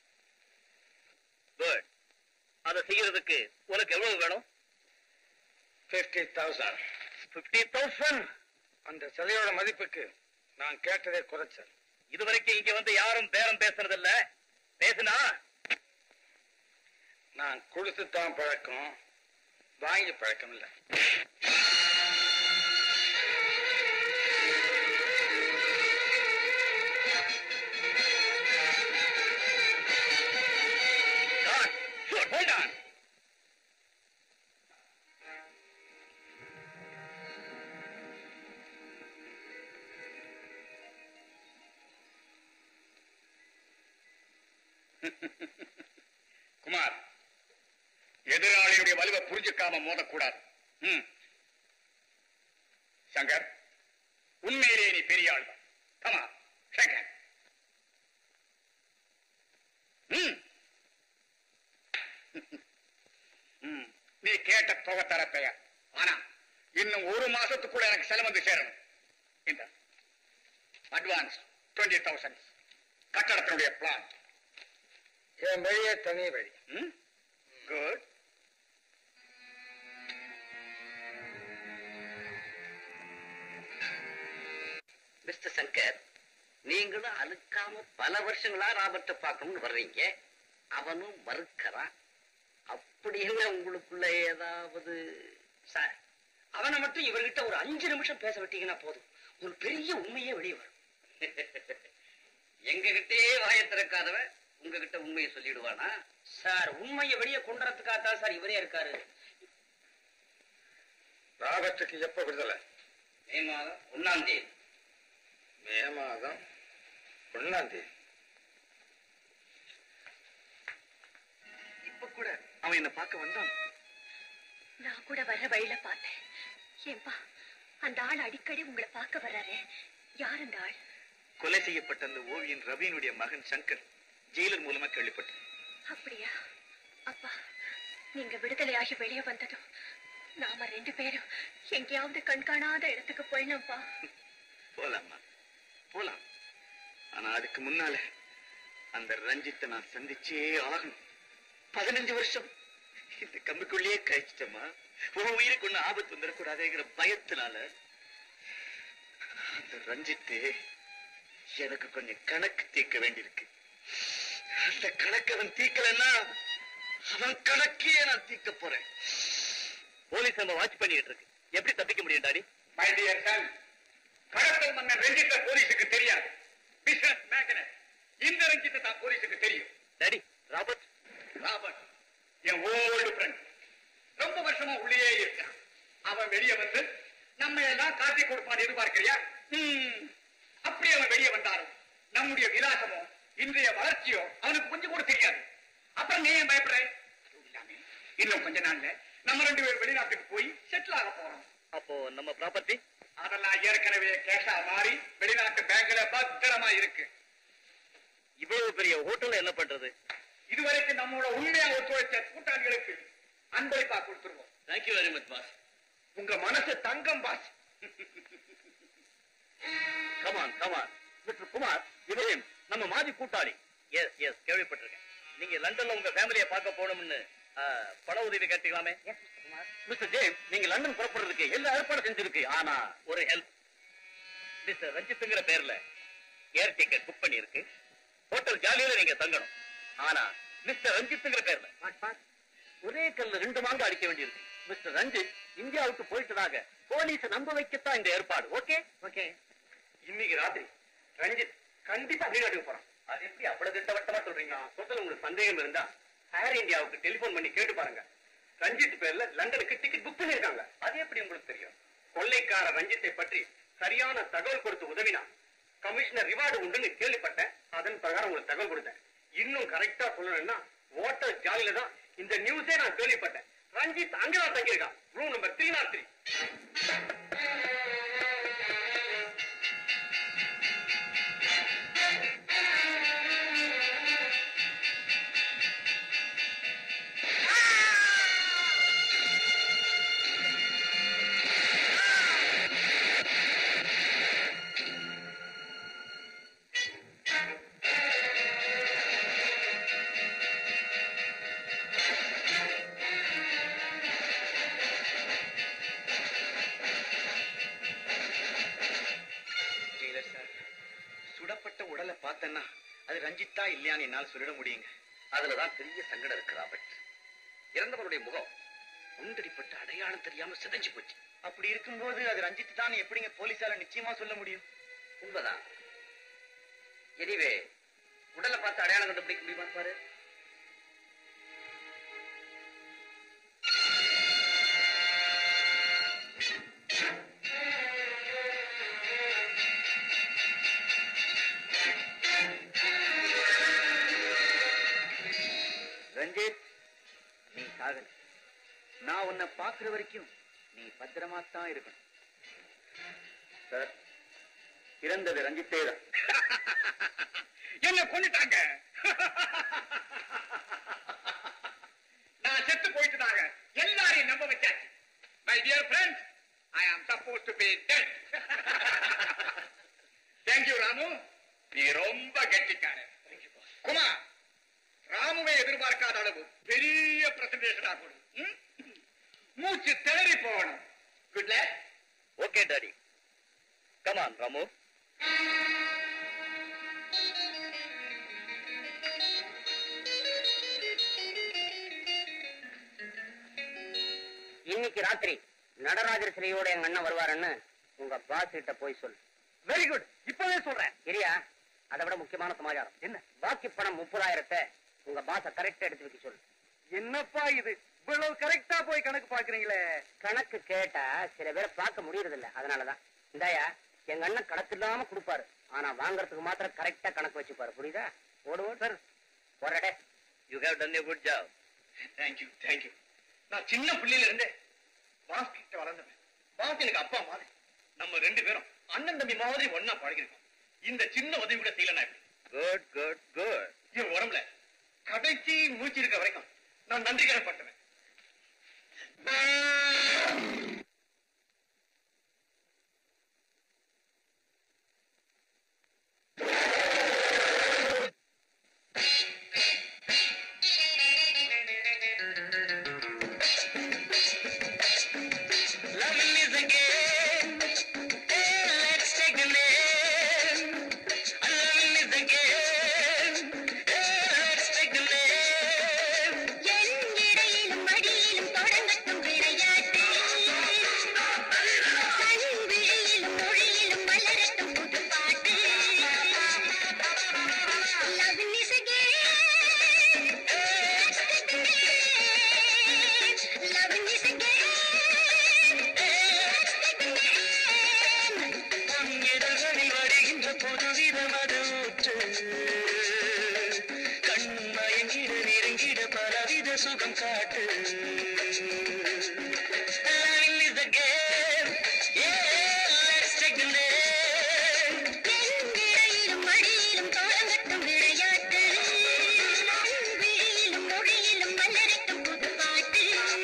குட் அதை செய்யறதுக்கு உனக்கு எவ்வளவு வேணும் பிப்டி தௌசண்ட் பிப்டி தௌசண்ட் அந்த சிலையோட மதிப்புக்கு நான் கேட்டதே குறைச்சல் இதுவரைக்கும் இங்க வந்து யாரும் பேரம் பேசுறது இல்ல பேசுனா நான் கொடுத்து தான் பழக்கம் வாங்கி பழக்கம் இல்லை God, sure, hold on. Kumar எதிராளியுடைய வலுவை புரிஞ்சுக்காம மோதக்கூடாது ம். சங்கர் உண்மையிலேயே நீ பெரிய ஆள் தான் கமா சங்கர் ம். ம். நீ கேட்ட தொகை தர தயார் ஆனா இன்னும் ஒரு மாசத்துக்குள்ள எனக்கு செலவு வந்து சேரணும் இந்த அட்வான்ஸ் டுவெண்ட்டி தௌசண்ட் கட்டடத்தினுடைய பிளான் என் வழியே தனி வழி குட் மிஸ்டர் சங்கர் நீங்களும் அழுக்காம பல வருஷங்களா ராபர்ட்ட பார்க்கணும்னு வர்றீங்க அவனும் மறுக்கிறான் அப்படி என்ன உங்களுக்குள்ள ஏதாவது சார் அவனை மட்டும் இவர்கிட்ட ஒரு அஞ்சு நிமிஷம் பேச விட்டீங்கன்னா போதும் ஒரு பெரிய உண்மையே வெளியே வரும் எங்ககிட்டே வாயை திறக்காதவன் உங்ககிட்ட உண்மையை சொல்லிடுவானா சார் உண்மையை வெளியே கொண்டு வரதுக்காகத்தான் சார் இவரே இருக்காரு ராபர்ட்டுக்கு எப்ப விடுதலை மே மாதம் ஒன்னாம் தேதி மே மாதம் ஒன்னாம் தேதி இப்ப கூட அவன் என்ன பார்க்க வந்தான் நான் கூட வர வழியில பார்த்தேன் ஏன்பா அந்த ஆள் அடிக்கடி உங்களை பார்க்க வர்றாரு யார் அந்த ஆள் கொலை செய்யப்பட்ட அந்த ஓவியன் ரவியினுடைய மகன் சங்கர் ஜெயிலர் மூலமா கேள்விப்பட்டேன் அப்படியா அப்பா நீங்க விடுதலையாகி வெளியே வந்ததும் நாம ரெண்டு பேரும் எங்கேயாவது கண்காணாத இடத்துக்கு போயிடணும்ப்பா போலாமா போலாம் ஆனா அதுக்கு முன்னால அந்த ரஞ்சித்தை நான் சந்திச்சே ஆகணும் பதினஞ்சு வருஷம் இந்த கம்பிக்குள்ளேயே கழிச்சிட்டமா உன் உயிருக்கு ஒண்ணு ஆபத்து வந்துடக்கூடாதுங்கிற பயத்தினால அந்த ரஞ்சித்து எனக்கு கொஞ்சம் கணக்கு தீர்க்க வேண்டியிருக்கு அந்த கணக்கு அவன் தீர்க்கலன்னா அவன் கணக்கையே நான் தீர்க்க போறேன் போலீஸ் நம்ம வாட்ச் பண்ணிட்டு இருக்கு எப்படி தப்பிக்க முடியும் டாடி மை டியர் சன் கடத்தல் மன்னன் ரஞ்சித்த போலீஸுக்கு தெரியாது பிசினஸ் மேக்னட் இந்த ரஞ்சித்த தான் போலீஸுக்கு தெரியும் டாடி ராபர்ட் ராபர்ட் என் ஓல்டு ஃப்ரெண்ட் ரொம்ப வருஷமா உள்ளே இருக்கான் அவன் வெளியே வந்து நம்ம எல்லாம் காட்டி கொடுப்பான் எதிர்பார்க்கிறியா ஹம். அப்படி அவன் வெளியே வந்தாலும் நம்முடைய விலாசமோ இன்றைய வளர்ச்சியோ அவனுக்கு கொஞ்சம் கூட தெரியாது அப்புறம் நீ ஏன் பயப்படுற அதுவும் இல்லாம இன்னும் கொஞ்ச நாள்ல நம்ம ரெண்டு பேரும் வெளிநாட்டுக்கு போய் செட்டில் ஆக போறோம் அப்போ நம்ம ப்ராப்பர்ட்டி அதெல்லாம் ஏற்கனவே கேஷா மாறி வெளிநாட்டு பேங்க்ல பத்திரமா இருக்கு இவ்வளவு பெரிய ஹோட்டல் என்ன பண்றது இதுவரைக்கும் நம்மளோட உண்மையா ஒத்துழைச்ச கூட்டாளிகளுக்கு அன்பளிப்பா கொடுத்துருவோம் தேங்க்யூ வெரி மச் பாஸ் உங்க மனசு தங்கம் boss come on come on mister Kumar இவரையும் நம்ம மாதிரி கூட்டாளி எஸ் எஸ் கேள்விப்பட்டிருக்கேன் நீங்க லண்டன்ல உங்க ஃபேமிலியை பார்க்க போகணும்னு ஆ, பண உதவி கேட்டீங்களாமே மிஸ்டர் ஜேம்ஸ் நீங்க லண்டன் புறப்படுறதுக்கு எல்லா ஏற்பாடு செஞ்சிருக்கு ஆனா ஒரு ஹெல்ப் மிஸ்டர் ரஞ்சித்துங்கிற பேர்ல ஏர் டிக்கெட் புக் பண்ணியிருக்கு ஹோட்டல் ஜாலியில நீங்க தங்கணும் ஆனா மிஸ்டர் ரஞ்சித்துங்கிற பேர்ல ஒரே கல்ல ரெண்டு மாங்க அடிக்க வேண்டியிருக்கு மிஸ்டர் ரஞ்சித் இந்தியாவுக்கு போயிட்டதாக போலீஸ் நம்ப வைக்கத்தான் இந்த ஏற்பாடு ஓகே ஓகே இன்னைக்கு ராத்திரி ரஞ்சித் கண்டிப்பா வெளிநாட்டுக்கு போறான் அது எப்படி அவ்வளவு திட்டவட்டமா சொல்றீங்க சொல்றது உங்களுக்கு சந்தேகம் இருந்தா ஏர் இந்தியாவுக்கு டெலிபோன் பண்ணி கேட்டு பாருங்க ரஞ்சித் பேர்ல லண்டனுக்கு டிக்கெட் புக் பண்ணிருக்காங்க அது எப்படி உங்களுக்கு தெரியும் கொள்ளைக்கார ரஞ்சித்தை பற்றி சரியான தகவல் கொடுத்து உதவினா கமிஷனர் ரிவார்டு உண்டுன்னு கேள்விப்பட்டேன் அதன் பிரகாரம் உங்களுக்கு தகவல் கொடுத்தேன் இன்னும் கரெக்டா சொல்லணும்னா ஓட்டல் ஜாலியில தான் இந்த நியூஸே நான் கேள்விப்பட்டேன் ரஞ்சித் அங்கதான் தங்கியிருக்கான் room number three naught three Taylor sir சுடப்பட்ட உடலை பார்த்தேன்னா அது ரஞ்சித்தா இல்லையான்னு என்னால் சொல்லிட முடியுங்க அதுலதான் பெரிய சங்கடம் இருக்கு ராபர்ட் இறந்தவருடைய முகம் முந்தடிப்பட்ட அடையாளம் தெரியாம சிதைஞ்சு போச்சு அப்படி இருக்கும்போது அது ரஞ்சித் தான் எப்படிங்க போலீஸால நிச்சயமா சொல்ல முடியும் உண்மைதான் எனிவே உடலை பார்த்து அடையாளம் கண்டுபிடிக்க முடியுமா பாரு ரஞ்சித் நீ சாகல நான் உன்னை பாக்குற வரைக்கும் நீ பத்திரமா தான் இருக்கணும் சார் இறந்தது ரஞ்சித்தே தான் என்ன கொண்டுட்டாங்க நான் செத்து போயிட்டுதாங்க எல்லாரையும் நம்ப வச்சாச்சு my dear friends I am supposed to be dead thank you Ramu நீ ரொம்ப கெட்டிக்காரன் குமார் ராமுவை எதிர்பார்க்காத அளவு பெரிய பிரசன்டேஷனா கொடு ம்? மூச்சு திணறி போகணும் good luck okay daddy come on Ramu இன்னைக்கு ராத்திரி நடராஜர் சிலையோட எங்க அண்ணன் வருவாருன்னு உங்க பாஸ் கிட்ட போய் சொல்லு வெரி குட் இப்பவே சொல்றேன் இரியா அதை விட முக்கியமான சமாச்சாரம் என்ன பாக்கி பணம் முப்பதாயிரத்தை உங்க பாஸ கரெக்டா எடுத்து வைக்க சொல்லு என்னப்பா இது இவ்வளவு கரெக்டா போய் கணக்கு பாக்குறீங்களே கணக்கு கேட்டா சில பேரை பார்க்க முடியறது இல்ல அதனாலதான் இந்தாயா எங்க அண்ணன் கணக்கு இல்லாம கொடுப்பாரு ஆனா வாங்குறதுக்கு மாத்திரம் கரெக்டா கணக்கு வச்சுப்பாரு புரியுதா ஓடுவோம் சார் போறடே you have done a good job thank you thank you நான் சின்ன பிள்ளையில இருந்தே பாஸ் கிட்ட வளர்ந்தவன் பாஸ் எனக்கு அப்பா மாதிரி நம்ம ரெண்டு பேரும் அண்ணன் தம்பி மாதிரி ஒன்னா பழகிருக்கோம் இந்த சின்ன உதவி கூட செய்யல நான் குட் குட் குட் என் உடம்புல கடைசி மூச்சு இருக்க வரைக்கும் நான் நன்றி கடன்பட்டவன் Loving is a game. Hey, let's take a name. Loving is a game. Hey, let's take a name. எங்கிடையிலும் மடியிலும் தொடங்கட்டும் விளையாட்டு கண்விழியிலும் மொழியிலும் மலரட்டும் புது பாட்டு Loving is a game. Loving is a game. பொங்கிடல்களில் வருகின்ற புதுவித மது ஊற்று கண்மயங்கிட நெருங்கிட பலவித சுகம் காட்டு Loving is a game. Yeah, let's take a name. எங்கிடையிலும் மடியிலும் தொடங்கட்டும் விளையாட்டு கண்விழியிலும் மொழியிலும் மலரட்டும் புது பாட்டு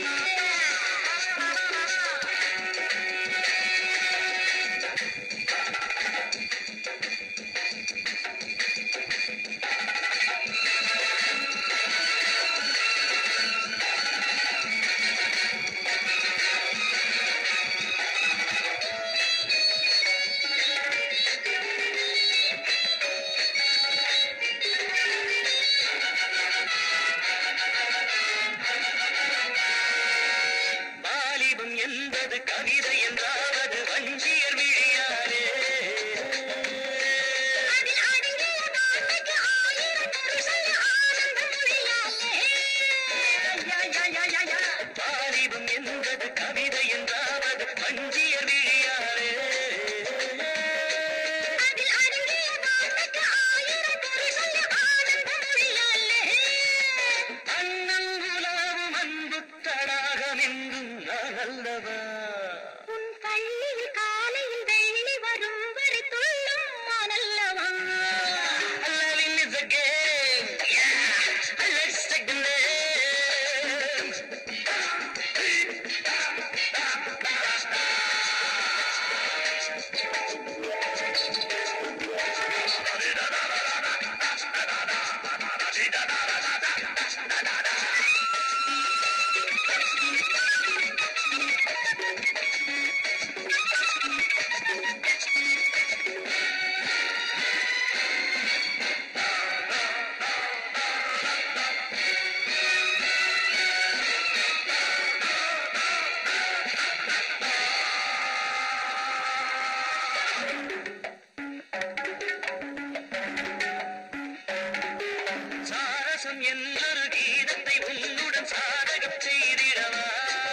வாலிபம் என்பது கவிதை என்றாவது வஞ்சியர் விழியாரே அதில் அடங்கிய வார்த்தைக்கு ஆயிரம் ஒரு சொல்ல ஆனந்த மொழியாலே யா யா யா யா யா வாலிபம் என்பது கவிதை என்றாவது வஞ்சியர் விழியாரே அதில் அடங்கிய வார்த்தைக்கு ஆயிரம் ஒரு சொல்ல ஆனந்த மொழியாலே அண்ணன் உலா எங்கும் நான் அல்லவா உன் பள்ளியில் காலையில் வெள்ளி வரும் வரை துள்ளும் மானல்லவா Loving is a game. Yeah. Let's take the name. சாரசம் என்றொரு கீதத்தை உன்னுடன் சாதகம் செய்திடவா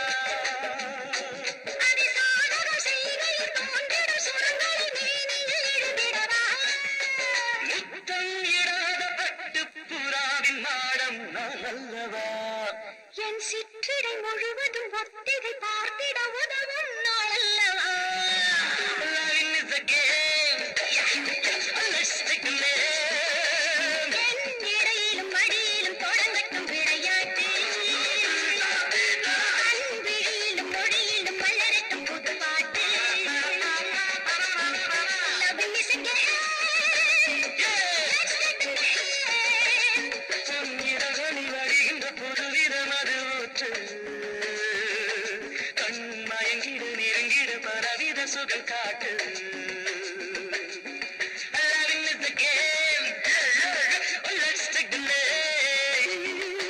அடிசாதகம் செய்கையில் தோன்றிடும் சுரங்களை மேனியில் எழுதிடவா முத்தம் இடாத பட்டு புறாவின் மாடம் நான் அல்லவா என் சிற்றிடை முழுவதும் ஒத்திகை பார்த்திட உதவும் நாளல்லவா Loving is a game. Yeah. Let's take the name. என் இடையிலும் மடியிலும் தொடங்கட்டும் விளையாட்டு அன்பிழியிலும் மொழியிலும் மலரட்டும் புது பாட்டு Loving is a game. Let's take the name. உன் இதழ்களில் வழிகின்ற புதுவிதம் அது ஊற்று கண் மயங்கிட நெருங்கிட பலவித சுகம் காட்டு Loving is the game. Let's take the name.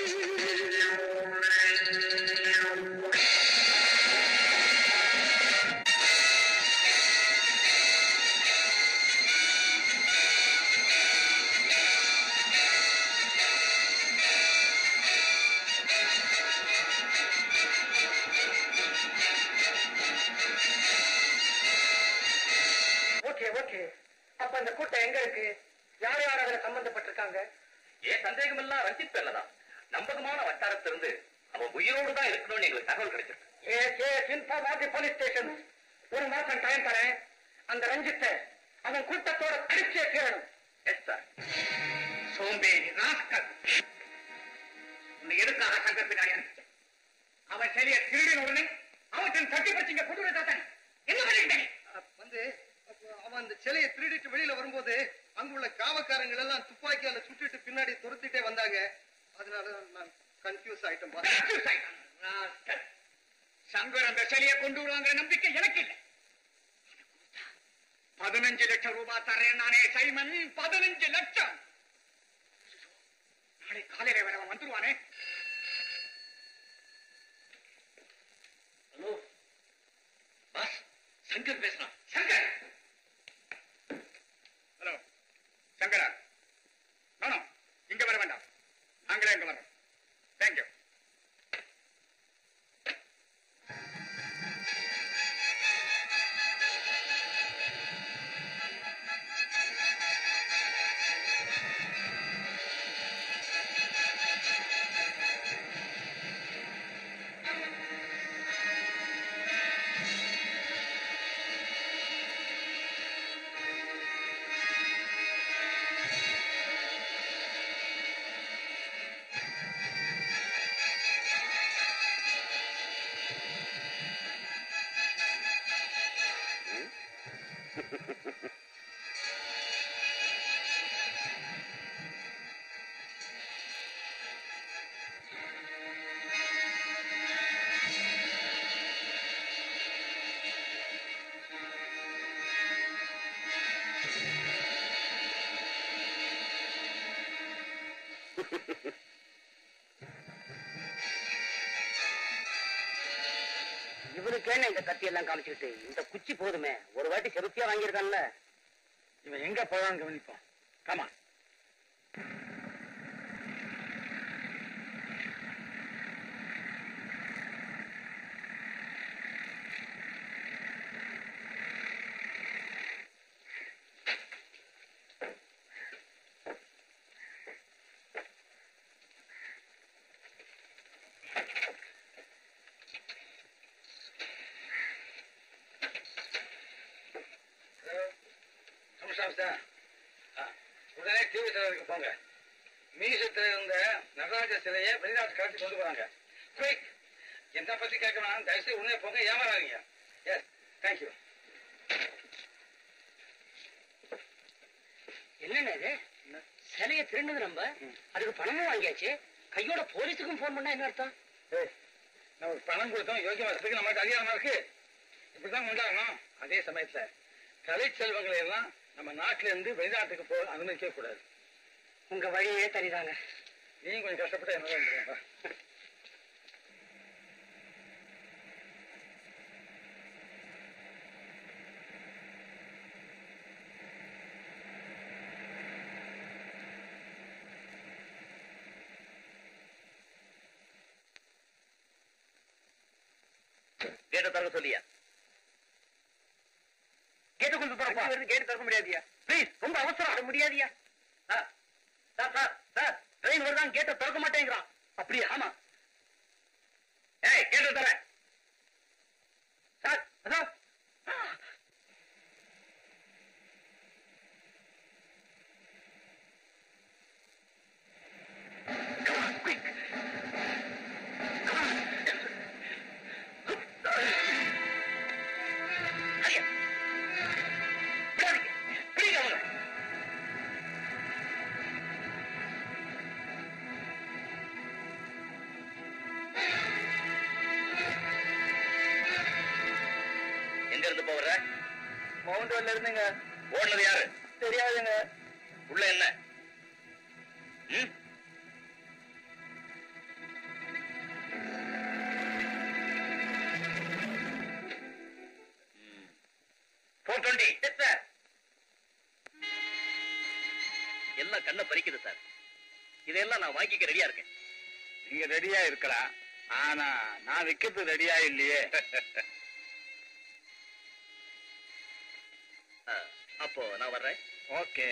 Okay okay அப்ப அந்த கூட்டம் எங்க இருக்கு யார் யார் அதுல சம்பந்தப்பட்டிருக்காங்க ஏன் சந்தேகம் எல்லாம் ரஞ்சித் பேர்லதான் நம்பகமான வட்டாரத்திலிருந்து அவன் உயிரோடு தான் இருக்கணும்னு எங்களுக்கு தகவல் கிடைச்சிருக்கு yes yes inform of the police station ஒரு மாசம் டைம் தரேன் அந்த ரஞ்சித்தை அவன் கூட்டத்தோட அடிச்சே தீரணும் எஸ் சார் சோம்பேறி ராஸ்கல் உன்னை எதுக்காக சங்கர் பின்னாடி அனுப்பிச்சேன்? அவன் சரியா திருடின உடனே அவன் தட்டி பச்சிங்க கொண்டு வந்து தாத்தன் என்ன பண்ணிட்டேன் வந்து அப்போ அவன் அந்த சிலையை திருடிட்டு வெளியில வரும்போது அங்குள்ள காவக்காரங்கள் எல்லாம் துப்பாக்கியால சுட்டுட்டு பின்னாடி துரத்திட்டே வந்தாங்க அதனால நான் கன்ஃபியூஸ் ஆயிட்டேன் boss. ராஸ்கல். சங்கர் அந்த சிலையை கொண்டு வருவாங்கிற நம்பிக்கை எனக்கு இல்லை பதினஞ்சு லட்சம் ரூபாய் தரேன் நானே சைமன் பதினஞ்சு லட்சம் நாளை காலையில வேற அவன் வந்துருவானே ஹலோ பாஸ் சங்கர் பேசுறான் சங்கர் ஹலோ சங்கரா நானோ இங்க வர வேண்டாம் நாங்களே இங்க வரோம் தேங்க்யூ இவனுக்கு என்ன இந்த கத்தி எல்லாம் காமிச்சுக்கிட்டு இந்த குச்சி போதுமே ஒரு வாட்டி செருத்தியா வாங்கியிருக்கான்ல இவன் எங்க போவான்னு கவனிப்போம் கமா வந்துட்டா ஆ, உடனே டிவி சிலைக்கு போங்க மீசத்துல இருந்த நடராஜ சிலையை வெளிநாட்டு கடத்தி கொண்டு போறாங்க குயிக் என்ன பத்தி கேட்கணும் தயவுசெய்து உடனே போங்க ஏமாறாதீங்க எஸ் தேங்க்யூ என்னண்ணே இது சிலையை திருடுனது நம்ம அதுக்கு பணமும் வாங்கியாச்சு கையோட போலீஸுக்கும் போன் பண்ணா என்ன அர்த்தம் ஏய் நம்ம பணம் கொடுத்தோம் யோகியமா இருக்க நமக்கு அதிகாரமா இருக்கு இப்படிதான் கொண்டாடணும் அதே சமயத்துல கலை செல்வங்களை எல்லாம் நம்ம நாட்டுல இருந்து வெளிநாட்டுக்கு போக அனுமதிக்க கூடாது உங்க வழியே தனிதாங்க நீயும் கொஞ்சம் கஷ்டப்பட்டு என்ன கேட்ட திறக்க சொல்லியா கேட்டு கொஞ்சம் திறப்பா கேட்டு திறக்க முடியாதியா ப்ளீஸ் ரொம்ப அவசரம் அது முடியாதியா sir sir sir sir train வருதான் கேட்ட திறக்க மாட்டேங்கிறான் அப்படியா ஆமா ஏய் கேட்டு தர சார் அதான் எங்க இருந்து போற மவுண்ட் ரோட்ல இருந்துங்க ஓடுனது யாரு தெரியாதுங்க உள்ள என்ன ம்? ம். 420. எல்லாம் கண்ணை பறிக்குது சார் இதெல்லாம் நான் வாங்கிக்க ரெடியா இருக்கேன் நீங்க ரெடியா இருக்கலாம் ஆனா நான் விக்கிறது ரெடியா இல்லையே ஆ, அப்போ நான் வர்றேன் okay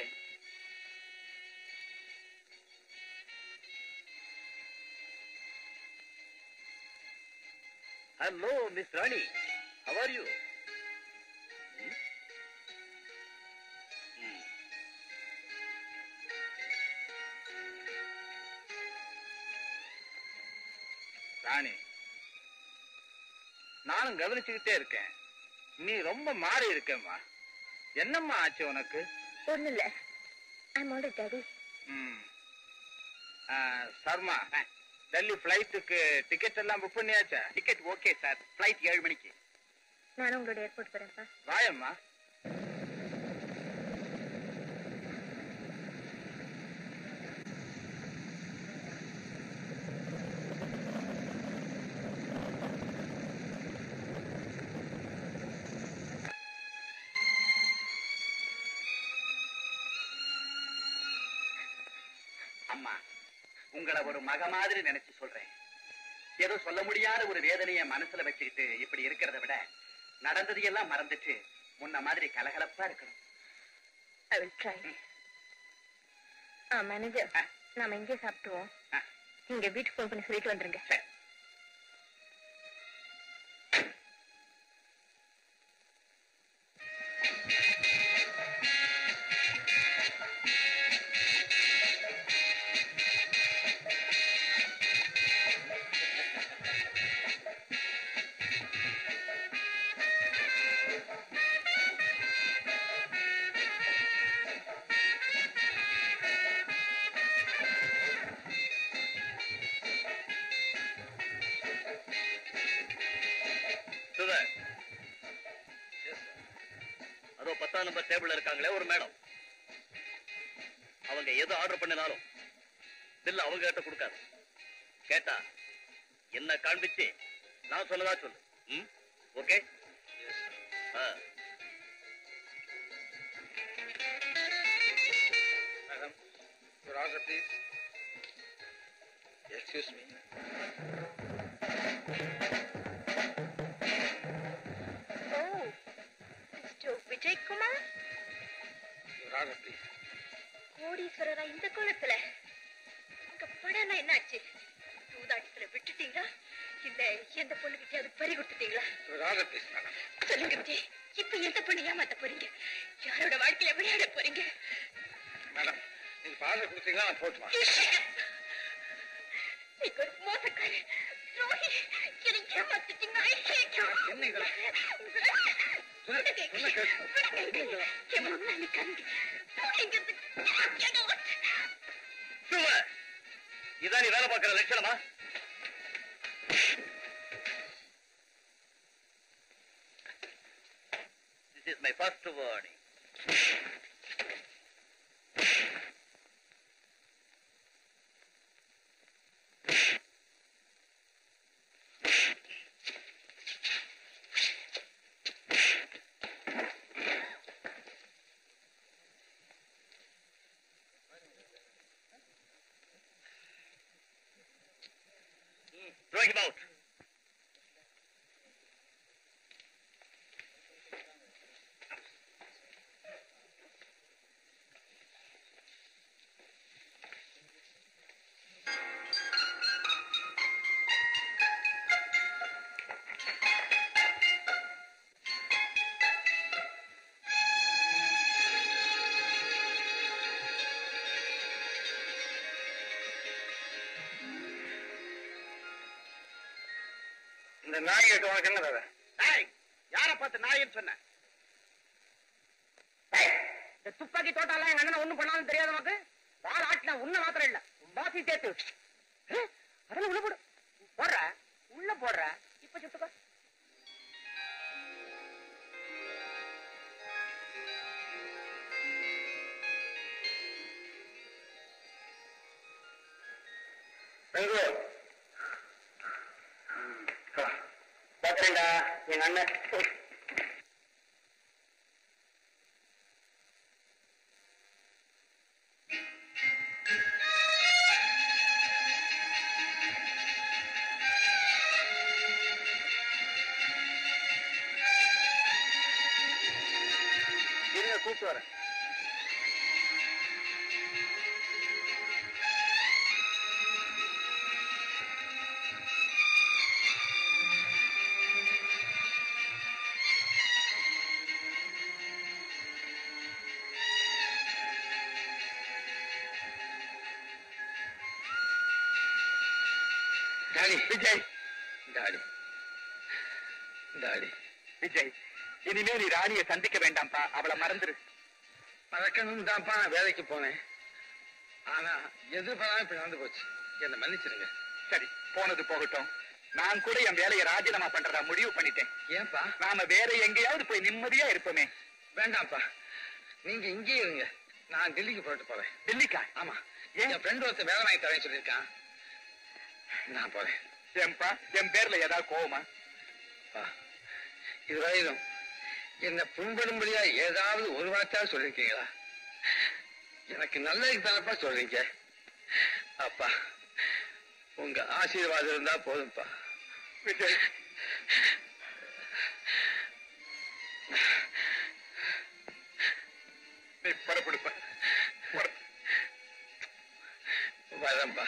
hello miss Rani how are you Rani நானும் கவனிச்சுக்கிட்டே இருக்கேன் நீ ரொம்ப மாறி இருக்கேம்மா என்னம்மா ஆச்சு உனக்கு ஒண்ணு இல்ல ஐம் ஆல்ரெடி டாடி ம். ஆ, சர்மா டெல்லி ஃபிளைட்டுக்கு டிக்கெட் எல்லாம் புக் பண்ணியாச்சா டிக்கெட் ஓகே சார் ஃபிளைட் ஏழு மணிக்கு நானும் உங்களோட ஏர்போர்ட் போறேன்ப்பா வாயம்மா அம்மா உங்களை ஒரு மக மாதிரி நினைச்சு சொல்றேன் ஏதோ சொல்ல முடியாத ஒரு வேதனைய மனசுல வச்சுக்கிட்டு இப்படி இருக்கிறத விட நடந்ததையெல்லாம் மறந்துட்டு முன்ன மாதிரி கலகலப்பா இருக்கணும் ஐ வில் ட்ரை ஆ மேனேஜர் ஆ. நாம இங்கே சாப்பிட்டுவோம் ஆ. நீங்க வீட்டுக்கு ஃபோன் பண்ணி சொல்லிட்டு வந்துருங்க சரி. சுதர் அதோ பத்தாம் நம்பர் டேபிள்ல இருக்காங்களே ஒரு மேடம் அவங்க எது ஆர்டர் பண்ணினாலும் பில் அவங்க கிட்ட கொடுக்காது கேட்டா என்ன காண்பிச்சு நான் சொன்னதா சொல்லு ம் ஓகே ஆ மேடம் ஒரு order please excuse me oh mister Vijayakumar ஒரு ஆர்டர் ப்ளீஸ் கோடீஸ்வரரா இந்த கோலத்துல உங்க படம் என்னாச்சு சூதாட்டத்துல விட்டுட்டீங்களா இல்ல எந்த பொண்ணுகிட்டயாவது பறி கொடுத்துட்டீங்களா ஒரு ஆர்டர் ப்ளீஸ் மேடம் சொல்லுங்க விஜய் இப்ப எந்த பொண்ணு ஏமாத்த போறீங்க யாரோட வாழ்க்கையில விளையாட போறீங்க மேடம் நீங்க பார்சல் கொடுத்தீங்களா நான் போட்டுமா நீங்க ஒரு மோசக்காரர் துரோகி என்னை ஏமாத்திட்டீங்க I hate you. என்ன இதெல்லாம்? விடுங்க. சொன்ன கேட்டு. விடுங்க. என் முன்னாடி நிக்காதீங்க. போங்க. Get out. சும்மா இதான் நீ வேலை பார்க்கிற லட்சணமா This is my first warning. Throw him out. இந்த நாய் கிட்ட உனக்கு என்ன வேலை நாய் யார பார்த்து நாயின்னு சொன்ன இந்த துப்பாக்கி தோட்டாலாம் எங்க அண்ணன் ஒண்ணும் பண்ணாலும் தெரியாது நமக்கு பால் ஆட்டினா உன்ன மாத்திரம் இல்ல பாசி தேத்து ஏ, அதெல்லாம் உள்ள போடு போடுற உள்ள போடுற இப்ப சுட்டுக்கோ பெங்களூர் பாக்குறேன்டா எங்க அண்ணன் இருங்க கூப்பிட்டு வரேன் daddy Vijay daddy daddy Vijay இனிமே நீ ராணியை சந்திக்க வேண்டாம்ப்பா அவளை மறந்துரு மறக்கணும் தான்ப்பா நான் வேலைக்கு போனேன் ஆனா எதிர்பாராம இப்படி நடந்து போச்சு என்னை மன்னிச்சிருங்க சரி போனது போகட்டும் நான் கூட என் வேலையை ராஜினாமா பண்றதா முடிவு பண்ணிட்டேன் ஏன்பா நாம வேற எங்கேயாவது போய் நிம்மதியா இருப்போமே வேண்டாம்ப்பா நீங்க இங்கேயே இருங்க நான் டெல்லிக்கு போயிட்டு போறேன் டெல்லிக்கா ஆமா என் ஃப்ரெண்ட் ஒருத்தர் வேலை வாங்கி தரேன்னு சொல்லியிருக்கான் நான் போறேன் ஏன்பா என் பேர்ல ஏதாவது கோவமா அப்பா, இதுவரையிலும் என்ன புண்படும்படியா ஏதாவது ஒரு வார்த்தையாவது சொல்லிருக்கீங்களா எனக்கு நல்லதுக்கு தானப்பா சொல்றீங்க அப்பா உங்க ஆசீர்வாதம் இருந்தா போதும்ப்பா விஜய் நீ புறப்படுப்பா புற- வரேன்ப்பா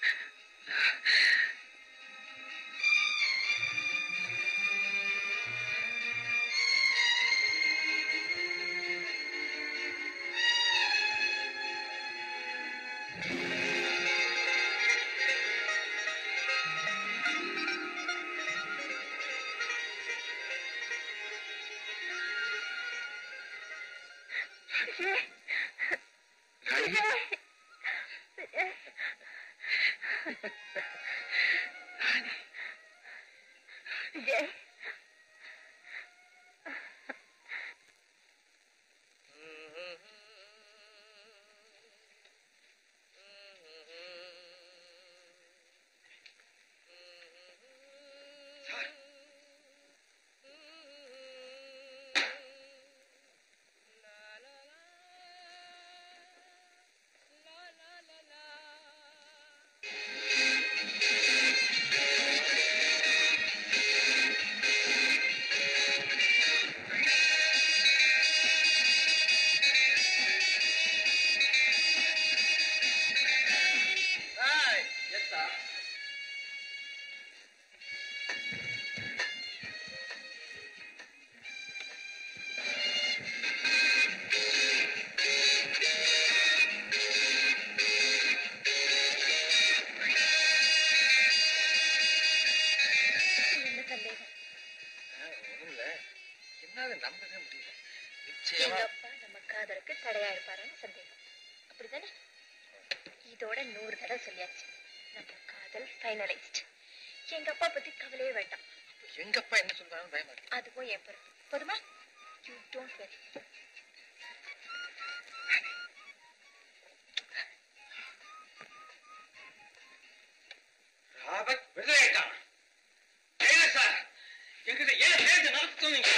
விஜய் la என்னால நம்பவே முடியல எங்க நிச்சயமா அப்பா நம்ம காதலுக்கு தடையா இருப்பாருன்னு சந்தேகம் அப்படிதானே இதோட நூறு தடவை சொல்லியாச்சு நம்ம காதல் ஃபைனலைஸ்ட் எங்க அப்பா பத்தி கவலையே வேண்டாம் எங்க அப்பா என்ன சொல்றாங்கன்னு பயமா இருக்கு அதுவும் என் பொறுப்பு போதுமா யூ டோன்ட் வெரி ராபர்ட் விடுதலை ஆயிட்டான் ஜெயலலிதா சார் எங்கிட்ட ஏன் சேர்ந்து நடத்த சொன்னீங்க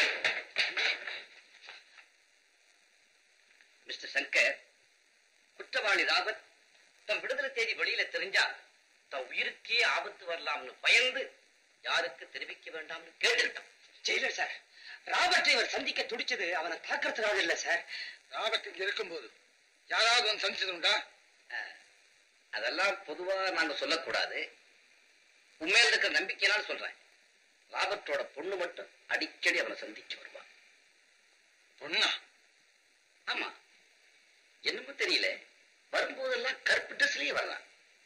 மிஸ்டர் சங்கர் குற்றவாளி ராபர்ட் தம் விடுதலை தேதி வெளியில தெரிஞ்சா தம் உயிருக்கே ஆபத்து வரலாம்னு பயந்து யாருக்கு தெரிவிக்க வேண்டாம்னு கேட்டுக்கிட்டான் ஜெயிலர் சார் ராபர்ட்டை இவர் சந்திக்க துடிச்சது அவனை தாக்கிறதுக்காக இல்ல சார் ராபர்ட் இங்க இருக்கும்போது யாராவது வந்து சந்திச்சது உண்டா அதெல்லாம் பொதுவா நாங்க சொல்லக்கூடாது உண்மையில இருக்கிற நம்பிக்கையினால சொல்றேன் ராபர்ட்டோட பொண்ணு மட்டும் அடிக்கடி அவனை சந்திச்சு வருவா பொண்ணா ஆமா என்னமோ தெரியல வரும்போதெல்லாம் கருப்பு ட்ரெஸ்லயே வரலாம்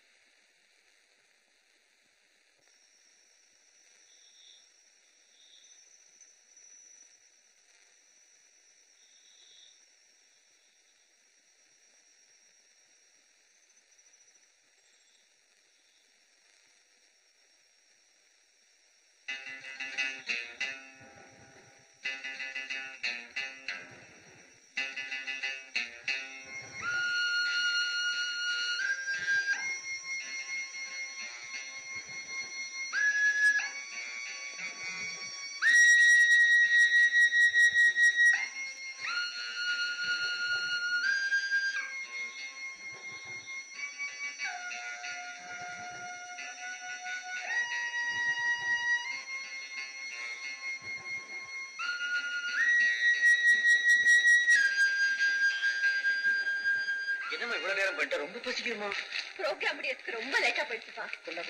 என்னம்மா இவ்வளவு நேரம் பண்ணிட்ட ரொம்ப பசிக்குமா ப்ரோக்ராம் முடியறதுக்கு ரொம்ப லேட்டா போயிடுச்சுப்பா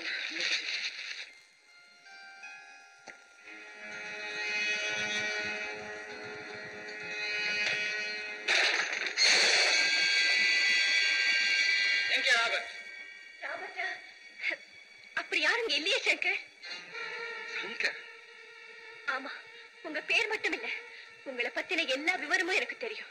எங்க ராபர்ட் ராபர்ட்டா அப்படி யாருங்க இல்லையே சங்கர் சங்கர் ஆமா உங்க பேர் மட்டும் இல்ல உங்களை பத்தின எல்லா விவரமும் எனக்கு தெரியும்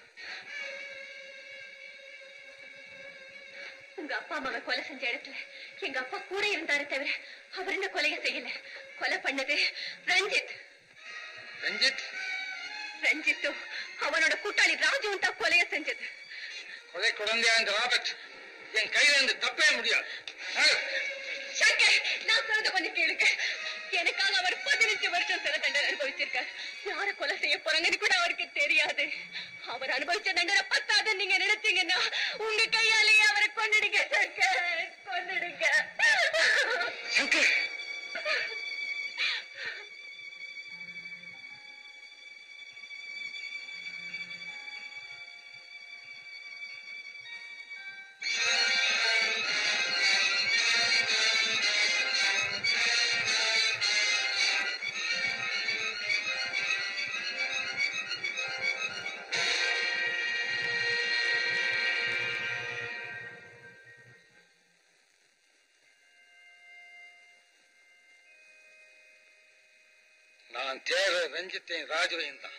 உங்க அப்பா அம்மாவை கொலை செஞ்ச இடத்துல எங்க அப்பா கூட இருந்தாரு தவிர அவர் இந்த கொலையை செய்யல கொலை பண்ணது ரஞ்சித் ரஞ்சித் ரஞ்சித்தும் அவனோட கூட்டாளி ராஜுவும் தான் கொலையை செஞ்சது கொலை குழந்தையா இந்த ராபர்ட் என் கையில இருந்து தப்பவே முடியாது ஆ, சங்கர் நான் சொல்றத கொஞ்சம் கேளுங்க எனக்காக அவர் பதினஞ்சு வருஷம் சிறை தண்டனை அனுபவிச்சிருக்கார் யார கொலை செய்ய போறாங்கன்னு கூட அவருக்கு தெரியாது அவர் அனுபவிச்ச தண்டனை பத்தாதுன்னு நீங்க நினைச்சீங்கன்னா உங்க கையாலேயே அவரை கொன்னுடுங்க சங்கர் கொன்னுடுங்க சங்கர் நான் தேவை ரஞ்சித்தையும் ராஜுவையும் தான்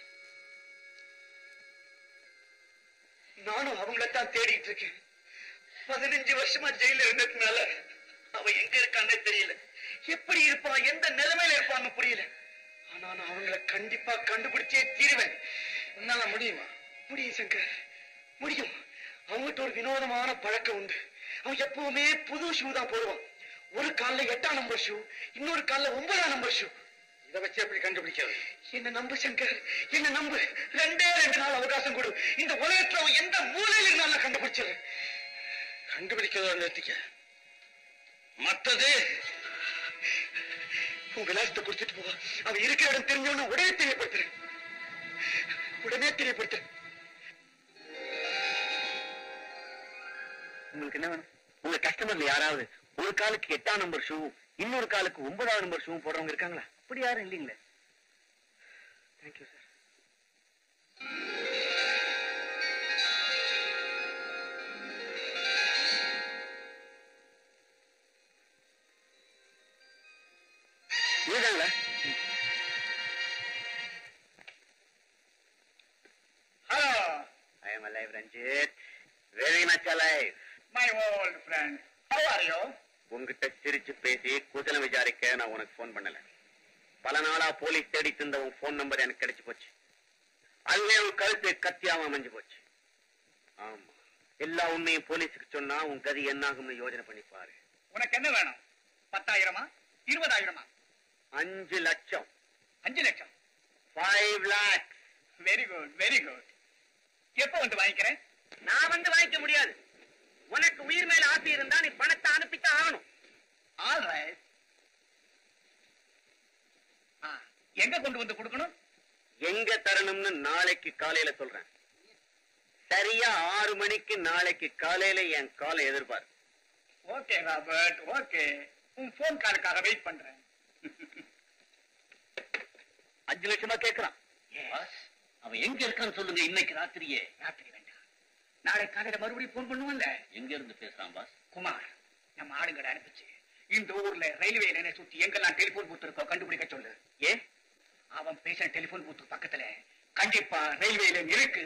நானும் அவங்களத்தான் தேடிட்டு இருக்கேன் பதினஞ்சு வருஷமா ஜெயில இருந்ததுனால அவ எங்க இருக்கான்னு தெரியல எப்படி இருப்பான் எந்த நிலைமையில இருப்பான்னு புரியல ஆனா நான் அவங்கள கண்டிப்பா கண்டுபிடிச்சே தீருவேன் உன்னால முடியுமா முடியும் சங்கர் முடியும் அவங்ககிட்ட ஒரு வினோதமான பழக்கம் உண்டு அவன் எப்பவுமே புது ஷூ தான் போடுவான் ஒரு கால்ல எட்டாம் நம்பர் ஷூ இன்னொரு கால்ல ஒன்பதாம் நம்பர் ஷூ இதை வச்சு எப்படி கண்டுபிடிக்கிறது என்ன நம்பு சங்கர் என்ன நம்பு ரெண்டே ரெண்டு நாள் அவகாசம் கொடு இந்த உலகத்துல அவன் எந்த மூலையில இருந்தாலும் கண்டுபிடிச்சிரு கண்டுபிடிக்கிறதோட நிறுத்திக்க மத்தது உன் விலாசத்தை கொடுத்துட்டு போ அவன் இருக்கிற இடம் தெரிஞ்சவன உடனே தெரியப்படுத்துறேன் உடனே தெரியப்படுத்துறேன் உங்களுக்கு என்ன வேணும் உங்க கஸ்டமர்ல யாராவது ஒரு காலுக்கு எட்டாம் நம்பர் ஷூ இன்னொரு காலுக்கு ஒன்பதாம் நம்பர் ஷூ போடுறவங்க இருக்காங்களா அப்படி யாரும் இல்லைங்களே தேங்க்யூ சார் இதுதாங்களா Ranjith very much alive my old friend how are you உங்ககிட்ட சிரிச்சு பேசி குசலம் விசாரிக்க நான் உனக்கு ஃபோன் பண்ணல பல நாளா போலீஸ் தேடிட்டு இருந்த உன் ஃபோன் நம்பர் எனக்கு கிடைச்சு போச்சு அதுவே உன் கழுத்து கத்தியாம அமைஞ்சு போச்சு ஆமா எல்லா உண்மையும் போலீஸுக்கு சொன்னா உன் கதி என்னாகும்னு யோசனை பண்ணி பாரு உனக்கு என்ன வேணும் பத்தாயிரமா இருபதாயிரமா அஞ்சு லட்சம் அஞ்சு லட்சம் five lakhs very good very good எப்போ வந்து வாங்கிக்கிறேன் நான் வந்து வாங்கிக்க முடியாது உனக்கு உயிர் மேல ஆசை இருந்தா நீ பணத்தை அனுப்பித்தான் ஆகணும் ஆல் ரைட் எங்க கொண்டு வந்து கொடுக்கணும் எங்க தரணும்னு நாளைக்கு காலையில சொல்றேன் சரியா ஆறு மணிக்கு நாளைக்கு காலையில என் காலை எதிர்பார் ஓகே ராபர்ட் ஓகே உன் போன் காலுக்காக வெயிட் பண்றேன் அஞ்சு லட்சமா கேக்குறான் அவன் எங்க இருக்கான்னு சொல்லுங்க இன்னைக்கு ராத்திரியே ராத்திரி வேண்டாம் நாளை காலையில மறுபடியும் போன் பண்ணுவல்ல எங்க இருந்து பேசுறான் பாஸ் குமார் நம்ம ஆளுங்கட அனுப்பிச்சு இந்த ஊர்ல ரயில்வே லைனை சுத்தி எங்கெல்லாம் டெலிபோன் பூத் இருக்கோ கண்டுபிடிக்க சொல்லு ஏ அவன் பேசுற டெலிபோன் பூத் பக்கத்துல கண்டிப்பா ரயில்வே லைன் இருக்கு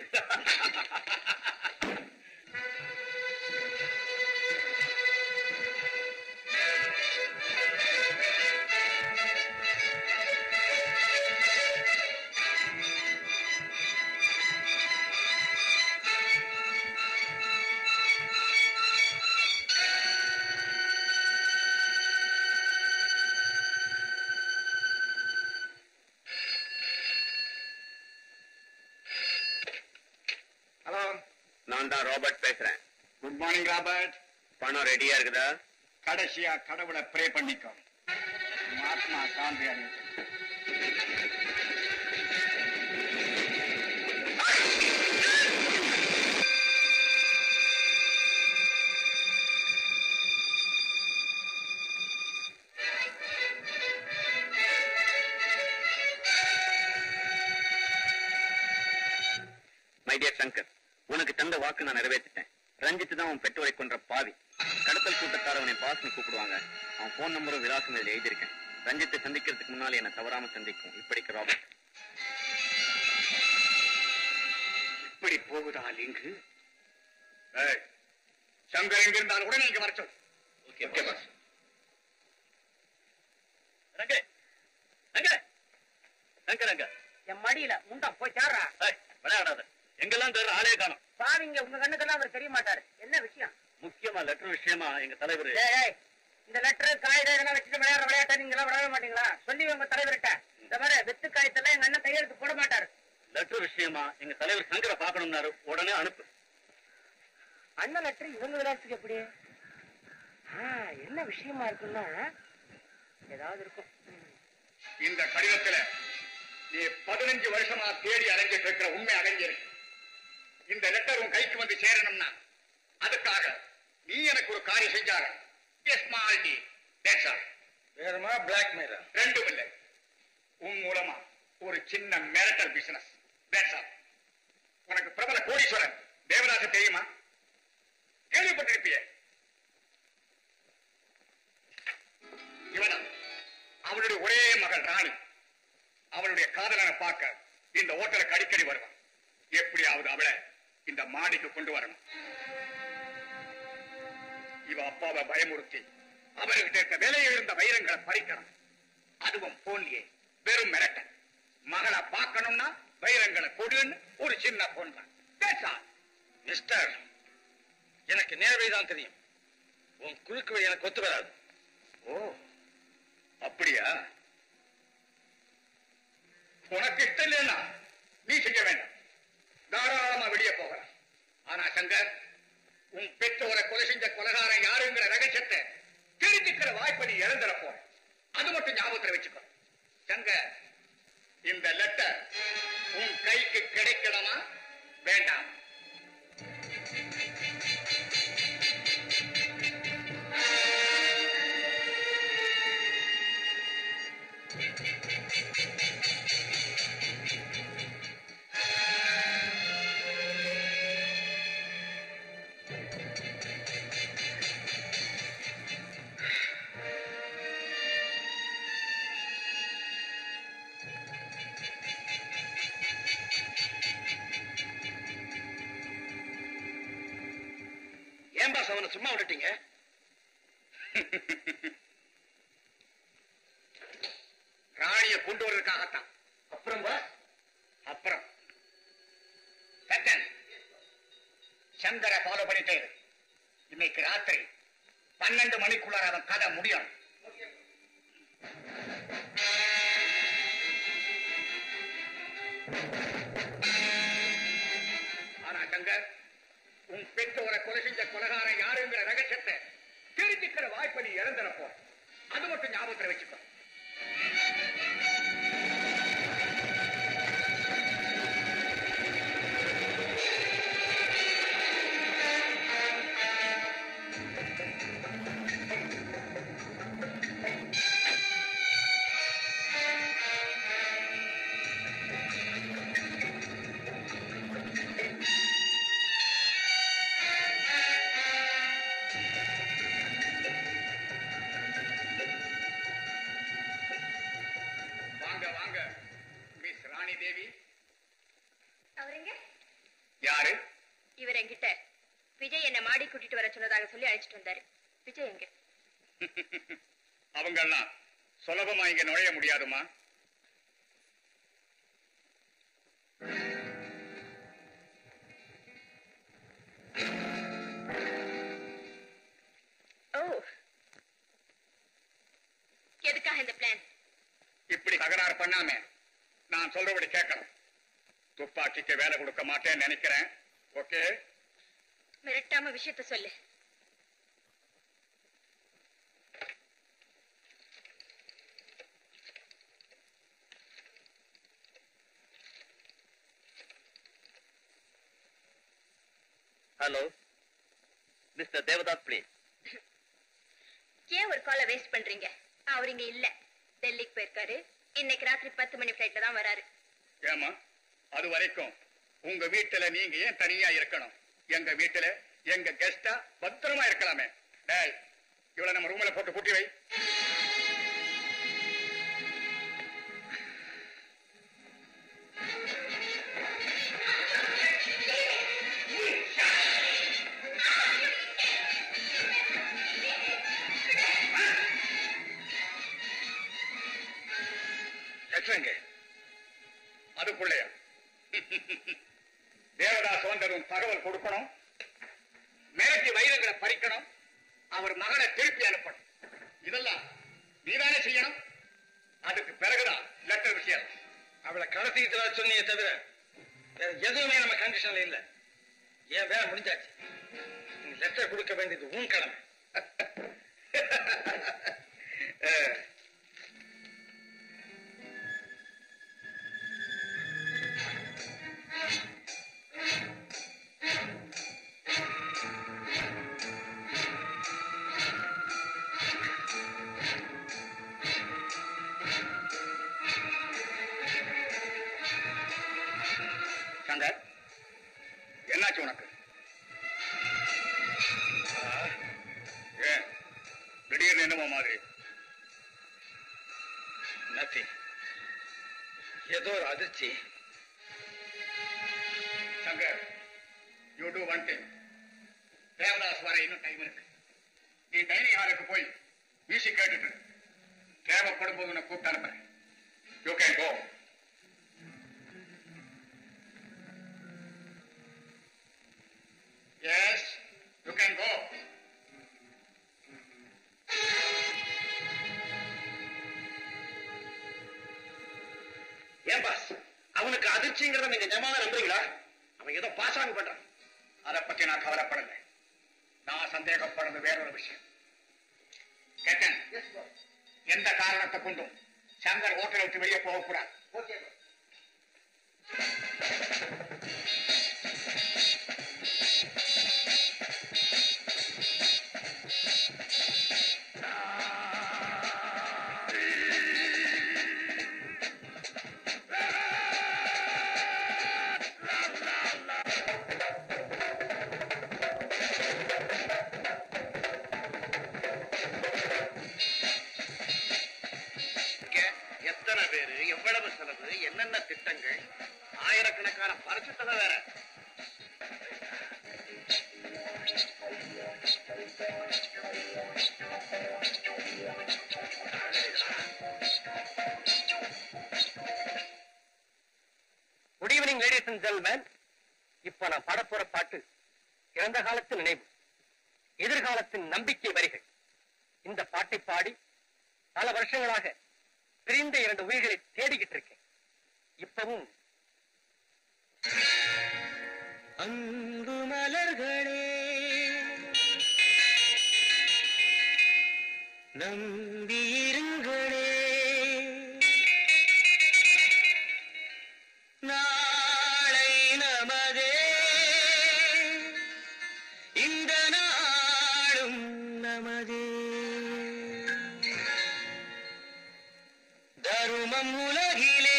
ஹலோ நான் தான் ராபர்ட் பேசுறேன் குட் மார்னிங் ராபர்ட் பணம் ரெடியா இருக்குதா கடைசியா கடவுளை ப்ரே பண்ணிக்கோ மகாத்மா காந்தி மை டியர் சங்கர் உனக்கு தந்த வாக்கு நான் நிறைவேற்றிட்டேன் ரஞ்சித் தான் உன் பெற்றோரை கொன்ற பாவி கடத்தல் கூட்டத்தாரவனை பாஸ்னு கூப்பிடுவாங்க அவன் போன் நம்பரும் விலாசம் இதில் எழுதியிருக்கேன் ரஞ்சித்தை சந்திக்கிறதுக்கு முன்னால என்ன தவறாம சந்திக்கும் இப்படிக்கு ராபர்ட் இப்படி போகுதா லிங்கு ஏய், சங்கர் எங்க இருந்தாலும் உடனே இங்க வர சொல்லு okay okay boss Ranga Ranga Ranga Ranga என் மடியில முண்டா போய் சேர்றா ஏய், விளையாடாத எங்கெல்லாம் தேடுற ஆளே காணும் பாவிங்க உங்க கண்ணுக்கெல்லாம் அவர் தெரிய மாட்டாரு என்ன விஷயம் முக்கியமா லெட்டர் விஷயமா எங்க தலைவர் ஏய், ஏய், இந்த லெட்டர் காகிதம் இதெல்லாம் வச்சுட்டு விளையாடுற விளையாட்டை நீங்க எல்லாம் விளையாட மாட்டீங்களா சொல்லி உங்க தலைவர்கிட்ட இந்த மாதிரி வெத்து காயத்தெல்லாம் எங்க அண்ணன் கையெழுத்து போட மாட்டாரு லெட்டர் விஷயமா எங்க தலைவர் சங்கரை பார்க்கணும்னாரு உடனே அனுப்பு அண்ணன் லெட்டர் இவங்க விளையாட்டுக்கு எப்படி ஆ, என்ன விஷயமா இருக்குன்னா ஏதாவது இருக்கும் ம். இந்த கடிதத்துல நீ பதினஞ்சு வருஷமா தேடி அலைஞ்சிட்டு இருக்கிற உண்மை அடைஞ்சிருக்கு இந்த லெட்டர் உன் கைக்கு வந்து சேரணும்னா அதுக்காக நீ எனக்கு ஒரு காரியம் செஞ்சாக ஸ்மால் டி வேறமா பிளாக்மெயிலா ரெண்டும் இல்லை உன் மூலமா ஒரு சின்ன மிரட்டல் பிசினஸ் உனக்கு பிரபல கோடீஸ்வரன் தேவதாச தெரியுமா கேள்விப்பட்டிருப்பிய இவனா அவளுடைய ஒரே மகள் ராணி அவளுடைய காதலனை பார்க்க இந்த ஓட்டலுக்கு அடிக்கடி வருவான் எப்படியாவது அவளை இந்த மாடிக்கு கொண்டு வரணும் இவ அப்பாவை பயமுறுத்தி அவர்கிட்ட இருக்க விலை எழுந்த வைரங்களை பறிக்கணும் அதுவும் போன்லயே வெறும் மிரட்டல் மகளை பார்க்கணும்னா வைரங்களை கொடுன்னு ஒரு சின்ன பொன் தான் That's all. மிஸ்டர் எனக்கு நேர்வழிதான் தெரியும் உன் குறுக்கு வழி எனக்கு ஒத்து வராது ஓ அப்படியா உனக்கு இஷ்டம் இல்லைன்னா நீ செய்ய வேண்டாம் தாராளமா வெளியே போகலாம் ஆனா சங்கர் உன் பெற்றோரை கொலை செஞ்ச கொலகாரன் யாருங்கிற ரகசியத்தை தெரிஞ்சுக்கிற வாய்ப்பை நீ இழந்துறப்போ அது மட்டும் ஞாபகத்துல வச்சுக்கோ சங்கர் இந்த லெட்டர் உன் கைக்கு கிடைக்கணுமா வேண்டாம் பாஸ் அவனை சும்மா விட்டுட்டீங்க ராணிய கொண்டு வர்றதுக்காகத்தான் அப்புறம் பாஸ் அப்புறம் சத்தன் சங்கரை ஃபாலோ பண்ணிட்டே இரு. இன்னைக்கு ராத்திரி பன்னெண்டு மணிக்குள்ளார அவன் கதை முடியணும் ஆனா சங்கர் உன் பெற்றோரை கொலை செஞ்ச கொலகாரன் யாருங்கிற ரகசியத்தை தெரிஞ்சுக்கிற வாய்ப்பை நீ இழந்துறப்போ அது மட்டும் ஞாபகத்துல வச்சுக்கோ வாங்க வாங்க மிஸ் ராணி தேவி அவருங்க யாரு இவர் என்கிட்ட விஜய் என்ன மாடி கூட்டிட்டு வர சொன்னதாக சொல்லி அழைச்சிட்டு வந்தாரு விஜய் எங்க அவங்கெல்லாம் சுலபமா இங்க நுழைய முடியாதுமா ஓ எதுக்காக இந்த பிளான் இப்படி தகராறு பண்ணாம நான் சொல்றபடி கேட்கணும் துப்பாக்கிக்கு வேலை கொடுக்க மாட்டேன்னு நினைக்கிறேன் ஓகே மிரட்டாம விஷயத்த சொல்லு ஹலோ மிஸ்டர் தேவதாஸ் பிளீஸ் ஏன் ஒரு காலை வேஸ்ட் பண்றீங்க அவர் இங்க இல்ல டெல்லிக்கு போயிருக்காரு இன்னைக்கு ராத்திரி பத்து மணி ஃபிளைட்ல தான் வராரு ஏமா அது வரைக்கும் உங்க வீட்டுல நீங்க ஏன் தனியா இருக்கணும் எங்க வீட்டுல எங்க கெஸ்டா பத்திரமா இருக்கலாமே டேய் இவளை நம்ம ரூம்ல போட்டு பூட்டி வை எட்ரங்க அதுக்குள்ளேயா தேவதாஸ் வந்ததும் தகவல் கொடுக்கணும் மிரட்டி வைரங்களை பறிக்கணும் அவர் மகனை திருப்பி அனுப்பணும் இதெல்லாம் நீதானே செய்யணும் அதுக்கு பிறகுதான் லெட்டர் விஷயம் அவளை கடத்திட்டு வர சொன்னீங்க தவிர வேற எதுவுமே நம்ம கண்டிஷன்ல இல்ல ஏன் வேலை முடிஞ்சாச்சு லெட்டர் கொடுக்க வேண்டியது உன் கடமை சங்கர் என்னாச்சு உனக்கு ஏன் திடீர்னு என்னமோ மாதிரி நத்திங் ஏதோ ஒரு அதிர்ச்சி Shankar you do one thing Devdas வர இன்னும் டைம் இருக்கு நீ டைனிங் ஹாலுக்கு போய் மியூசிக் கேட்டுட்டு இரு. தேவைப்படும் போது உன்னை கூப்பிட்டு அனுப்புறேன் you can go yes you can go ஏன் பாஸ் அவனுக்கு அதிர்ச்சிங்கிறத நீங்க நிஜமாவே நம்புறீங்களா அவன் ஏதோ பாசாங்க பண்றான் அதை பத்தி நான் கவலைப்படல நான் சந்தேகப்படுறது வேறொரு விஷயம் கேட்டன் எந்த காரணத்தை கொண்டும் சங்கர் ஹோட்டலை விட்டு வெளியே போகக்கூடாது எத்தனை பேரு எவ்வளவு செலவு என்னென்ன திட்டங்கள் ஆயிரக்கணக்கான பரிசு தொகை வேற குட் ஈவினிங் லேடிஸ் அண்ட் ஜென்மேன் இப்ப நான் பாடப்போற பாட்டு இறந்த காலத்து நினைவு எதிர்காலத்தின் நம்பிக்கை வரிகள் இந்த பாட்டை பாடி பல வருஷங்களாக பிரிந்த இரண்டு உயிர்களை தேடிக்கிட்டு இருக்கேன் இப்பவும் அன்பு மலர்களே நம்பியிருங்களே நாளை நமதே இந்த நாளும் நமதே தருமம் உலகிலே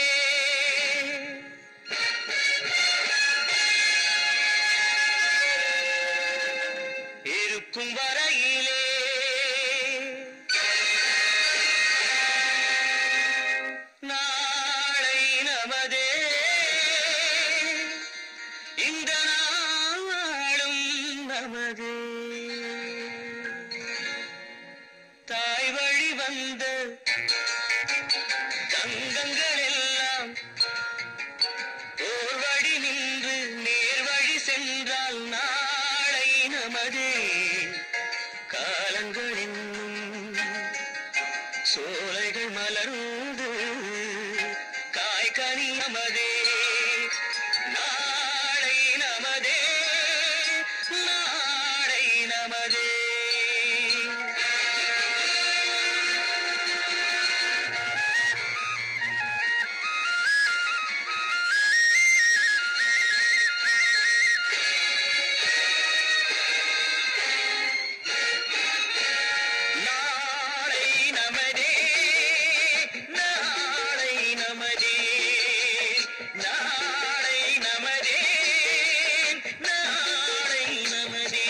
இருக்கும் வரையிலே நாளை நமதே இந்த நாளும் நமதே தாய் வழி வந்த தங்கங்கள் எல்லாம் ஓர் வழி நின்று நேர் வழி சென்றால் நாளை நமதே காலங்கள் என்னும் சோலைகள் மலர்ந்து காய்கனி நமதே நாளை நமதே நாளை நமதே நாளை நமதே நாளை நமதே நாளை நமதே நாளை நமதே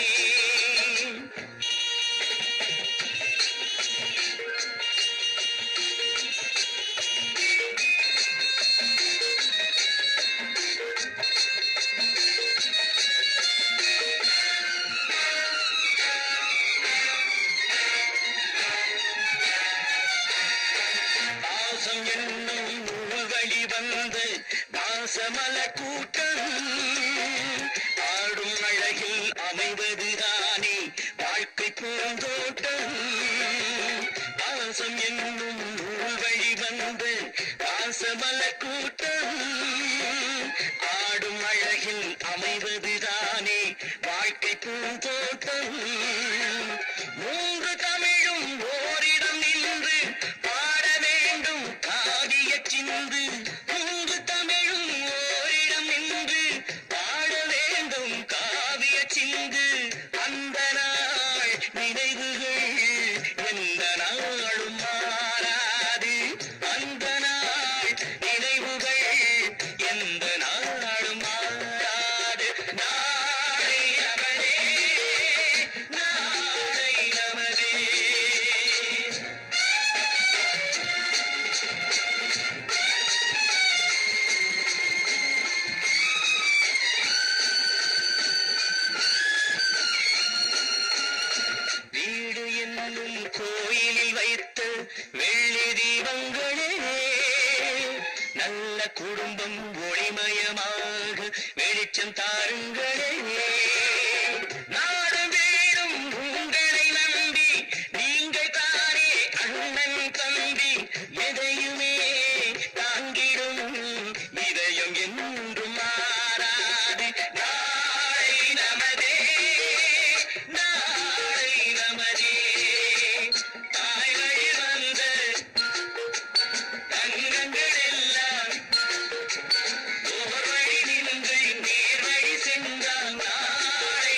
பாசம் என்னும் நூல் வழி வந்து பாசமல கூட்டம் ஆடும் அழகில் அமைவதுதானே வாழ்க்கை பூந்தோட்டம் பாசம் என்னும் நூல் வழி வந்து பாசமல கூட்டம் ஆடும் அழகில் அமைவதுதானே வாழ்க்கை பூந்தோட்டம் மூன்று தமிழும் ஓரிடம் நின்று பாட வேண்டும் காவிய சிந்து மூன்று தமிழும் ஓரிடம் நின்று பாட வேண்டும் காவிய சிந்து அந்த நாள் நினைவுகள் எந்த நாளும் மாறாது அந்த நாள் நினைவுகள் எந்த நாளும் மாறாது நாளை நமதே நாளை நமதே வீடு என்னும் கோயிலில் வைத்த வெள்ளி தீபங்களே நல்ல குடும்பம் ஒளிமயமாக வெளிச்சம் தாருங்களே நாடு வீடும் உங்களை நம்பி நீங்கள் தானே அண்ணன் தம்பி எதையுமே தாங்கிடும் இதயம் என்றும் மாறாது நாளை நமதே நாளை நமதே தாய் வழி வந்த தங்கங்கள் எல்லாம் ஓர் வழி நின்று நேர் வழி சென்றால் நாளை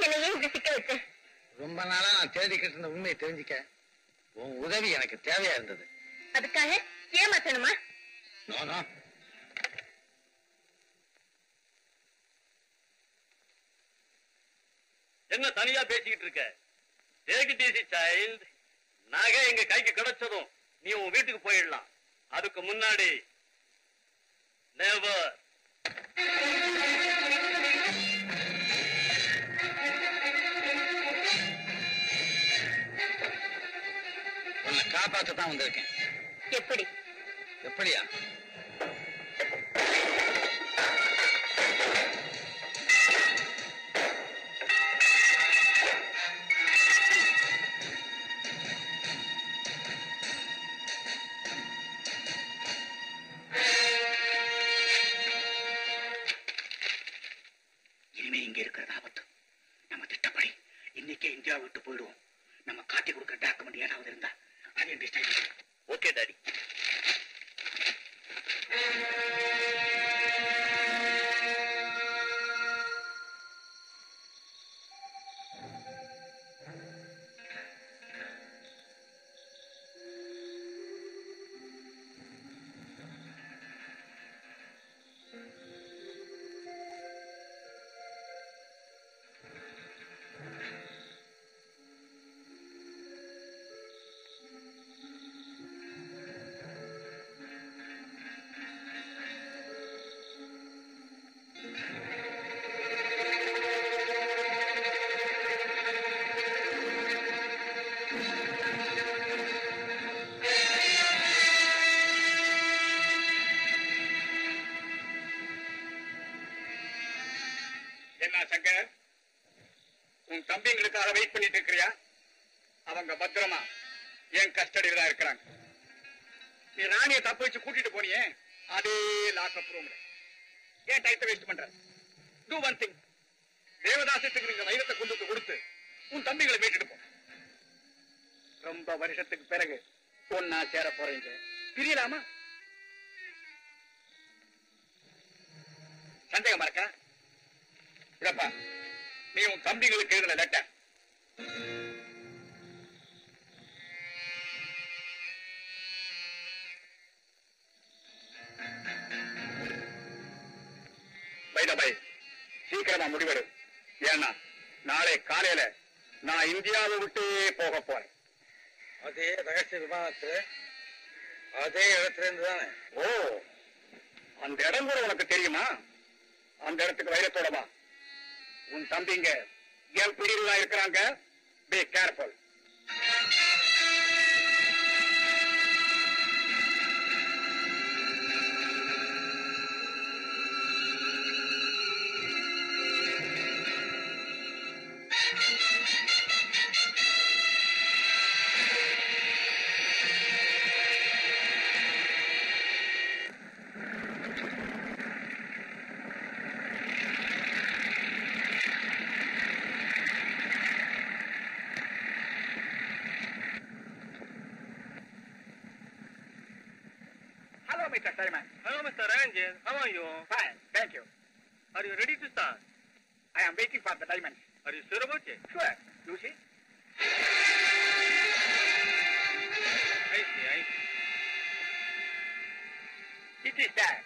என்னை ஏன் இப்படி சிக்க வச்ச ரொம்ப நாளா நான் தேடிக்கிட்டு இருந்த உண்மையை தெரிஞ்சுக்க உன் உதவி எனக்கு தேவையா இருந்தது அதுக்காக ஏமாத்தணுமா நோ நோ என்ன தனியா பேசிக்கிட்டு இருக்க டேக் இட் ஈஸி சைல்ட் நகை எங்க கைக்கு கிடைச்சதும் நீ உன் வீட்டுக்கு போயிடலாம் அதுக்கு முன்னாடி நெவர் உன்னை காப்பாத்த தான் வந்திருக்கேன் எப்படி எப்படியா இனிமே இங்க இருக்கிறது ஆபத்து நம்ம திட்டப்படி இன்னைக்கே இந்தியா விட்டு போயிடுவோம் நம்ம காட்டி கொடுக்கிற டாக்குமெண்ட் ஏதாவது இருந்தா அதையும் டிஸ்டைல் ஓகே டாடி என்ன சங்கர் உன் தம்பிங்களுக்காக வெயிட் பண்ணிட்டு இருக்கிறியா அவங்க பத்திரமா என் கஸ்டடியில தான் இருக்கிறாங்க நீ ராணிய தப்பு வச்சு கூட்டிட்டு போனியே அதே லாக்அப் ரூம்ல ஏன் டைத்தை வேஸ்ட் பண்ற டூ ஒன் திங் தேவதாசத்துக்கு நீங்க வைரத்தை கொண்டு வந்து கொடுத்து உன் தம்பிகளை மீட்டுட்டு போ ரொம்ப வருஷத்துக்கு பிறகு ஒன்னா சேர போறீங்க பிரியலாமா சந்தேகமா இருக்கா இதப்பா நீ உன் தம்பிகளுக்கு எழுதின லெட்டர் பை சீக்கிரமா முடிவெடு ஏன்னா நாளை காலையில நான் இந்தியாவை விட்டு போக போறேன் அதே ரகசிய விமானத்துல அதே இடத்துல இருந்து தானே ஓ அந்த இடம் கூட உனக்கு தெரியுமா அந்த இடத்துக்கு வைரத்தோட வா உன் தம்பிங்க என் பிடிவில் தான் இருக்கிறாங்க be careful Hello, Mr. Simon. Hello, Mr. Ranjan. How are you? Fine, thank you. Are you ready to start? I am waiting for the diamond. Are you sure about it? Sure. You see? I see, I see. It is there.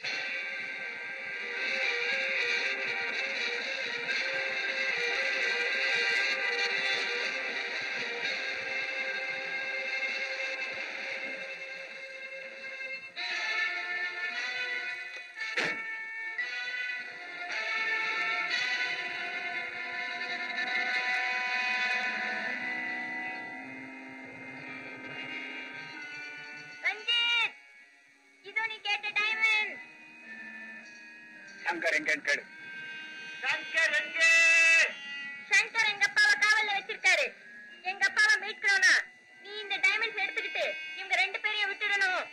Ranjith இதோ நீ கேட்ட டைமண்ட் சங்கர் எங்கன்னு கேளு சங்கர் எங்க அப்பாவை காவல்ல வச்சிருக்காரு எங்க அப்பாவை மீட்கணும்னா நீ இந்த டைமண்ட்ஸ் எடுத்துக்கிட்டு இவங்க ரெண்டு பேரையும் விட்டுடணும்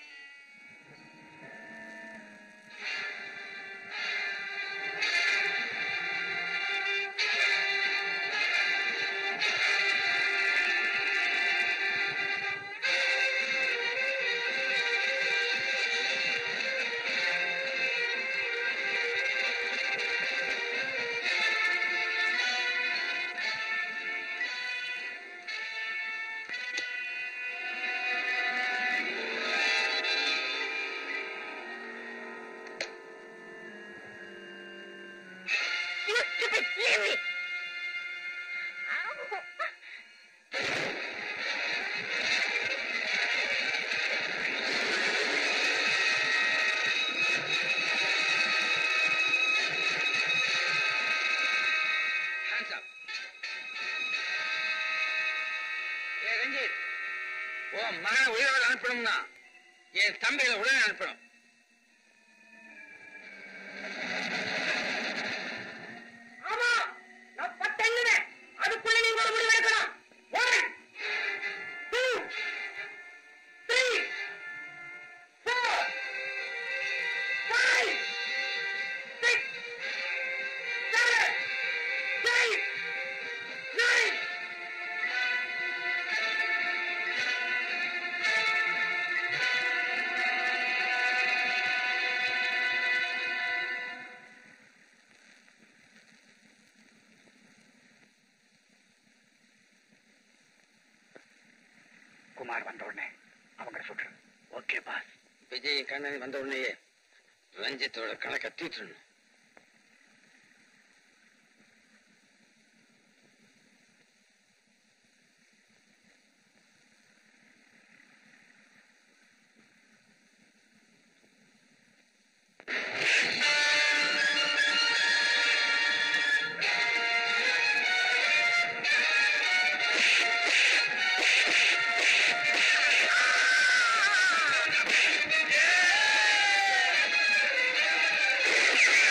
உன் மகனை உயிரோடு அனுப்பணும்னா என் தம்பிகளை உடனே அனுப்பணும் ஆமா நான் பட்டேங்குவேன் அதுக்குள்ள நீங்க ஒரு முடிவு எடுக்கணும் one two three four five six seven eight nine Kumar வந்த உடனே அவங்க சுட்டுரு ஓகே பாஸ் விஜய் கண்ணன் வந்த உடனேயே ரஞ்சித்தோட கணக்கை தீட்டுறணும் Yeah!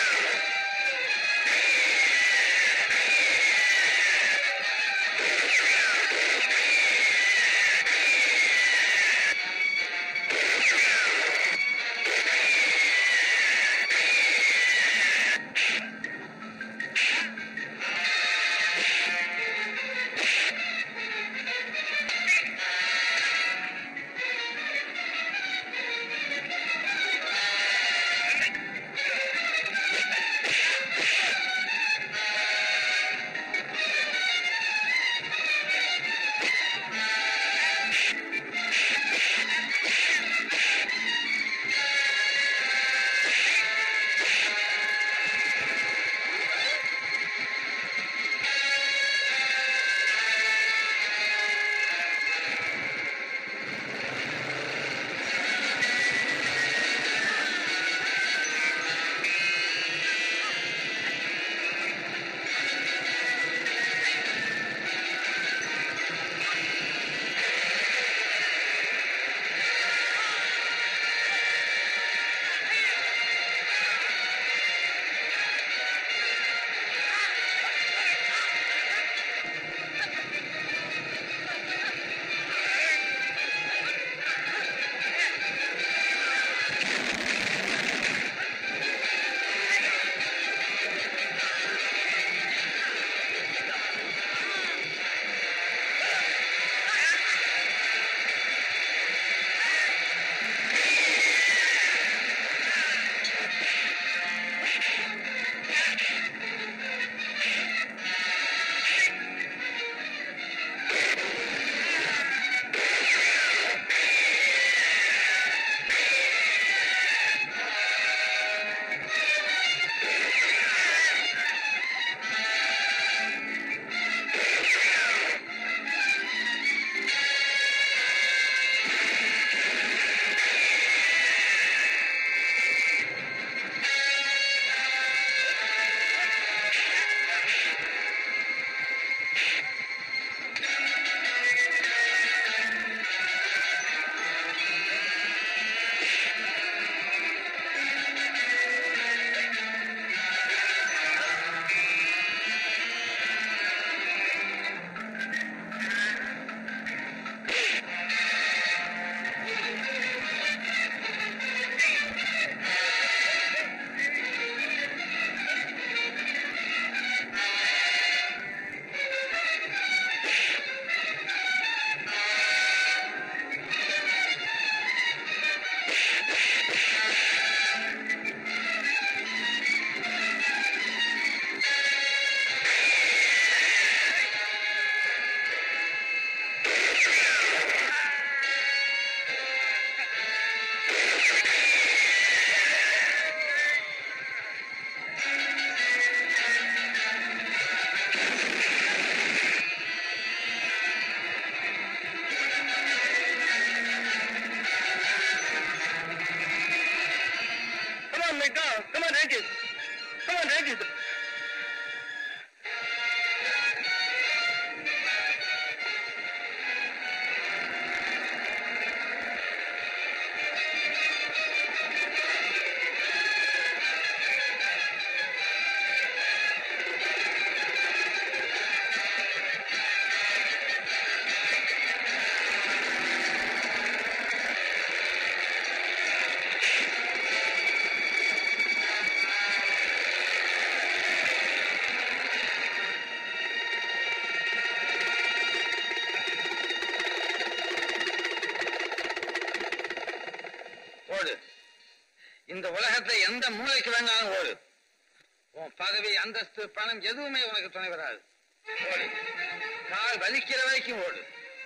இந்த உலகத்துல எந்த மூளைக்கு வேணாலும் ஓடு உன் பதவி அந்தஸ்து பணம் எதுவுமே உனக்கு துணை வராது ஓடு கால் வலிக்கிற வரைக்கும் ஓடு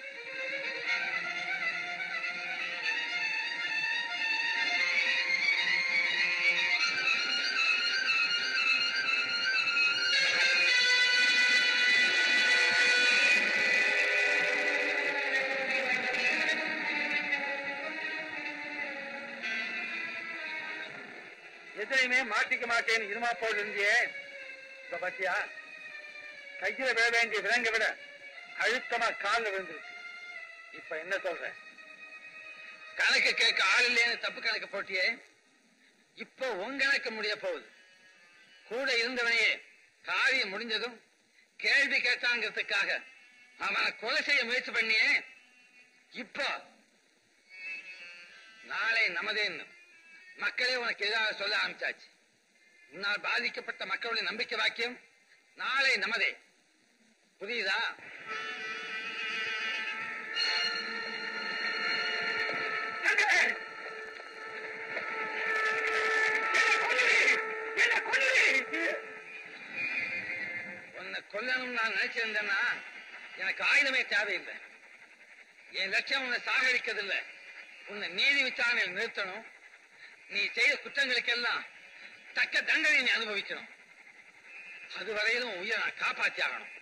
எதுலையுமே மாட்டிக்க மாட்டேன்னு இருமா போட்டு இருந்தியே இப்ப பாத்தியா கையில விழ வேண்டிய விலங்கை விட அழுத்தமா கால்ல விழுந்துருக்கு இப்ப என்ன சொல்ற கணக்கு கேட்க ஆள் இல்லைன்னு தப்பு கணக்கு போட்டியே இப்போ உன் கணக்கு முடிய போகுது கூட இருந்தவனையே காரியம் முடிஞ்சதும் கேள்வி கேட்டாங்கிறதுக்காக அவனை கொலை செய்ய முயற்சி பண்ணியே இப்போ நாளை நமதேன்னு மக்களே உனக்கு எதிராக சொல்ல ஆரம்பிச்சாச்சு உன்னால் பாதிக்கப்பட்ட மக்களுடைய நம்பிக்கை வாக்கியம் நாளை நமதே புரியுதா உன்னை கொல்லணும் நான் நினைச்சிருந்தேன்னா எனக்கு ஆயுதமே தேவையில்லை என் லட்சியம் உன்னை சாகடிக்கிறதில்லை உன்னை நீதி விசாரணையில் நிறுத்தணும் நீ செய்த குற்றங்களுக்கெல்லாம் தக்க தண்டனை நீ அனுபவிக்கணும் அதுவரையிலும் உயிரை நான் காப்பாத்தி ஆகணும்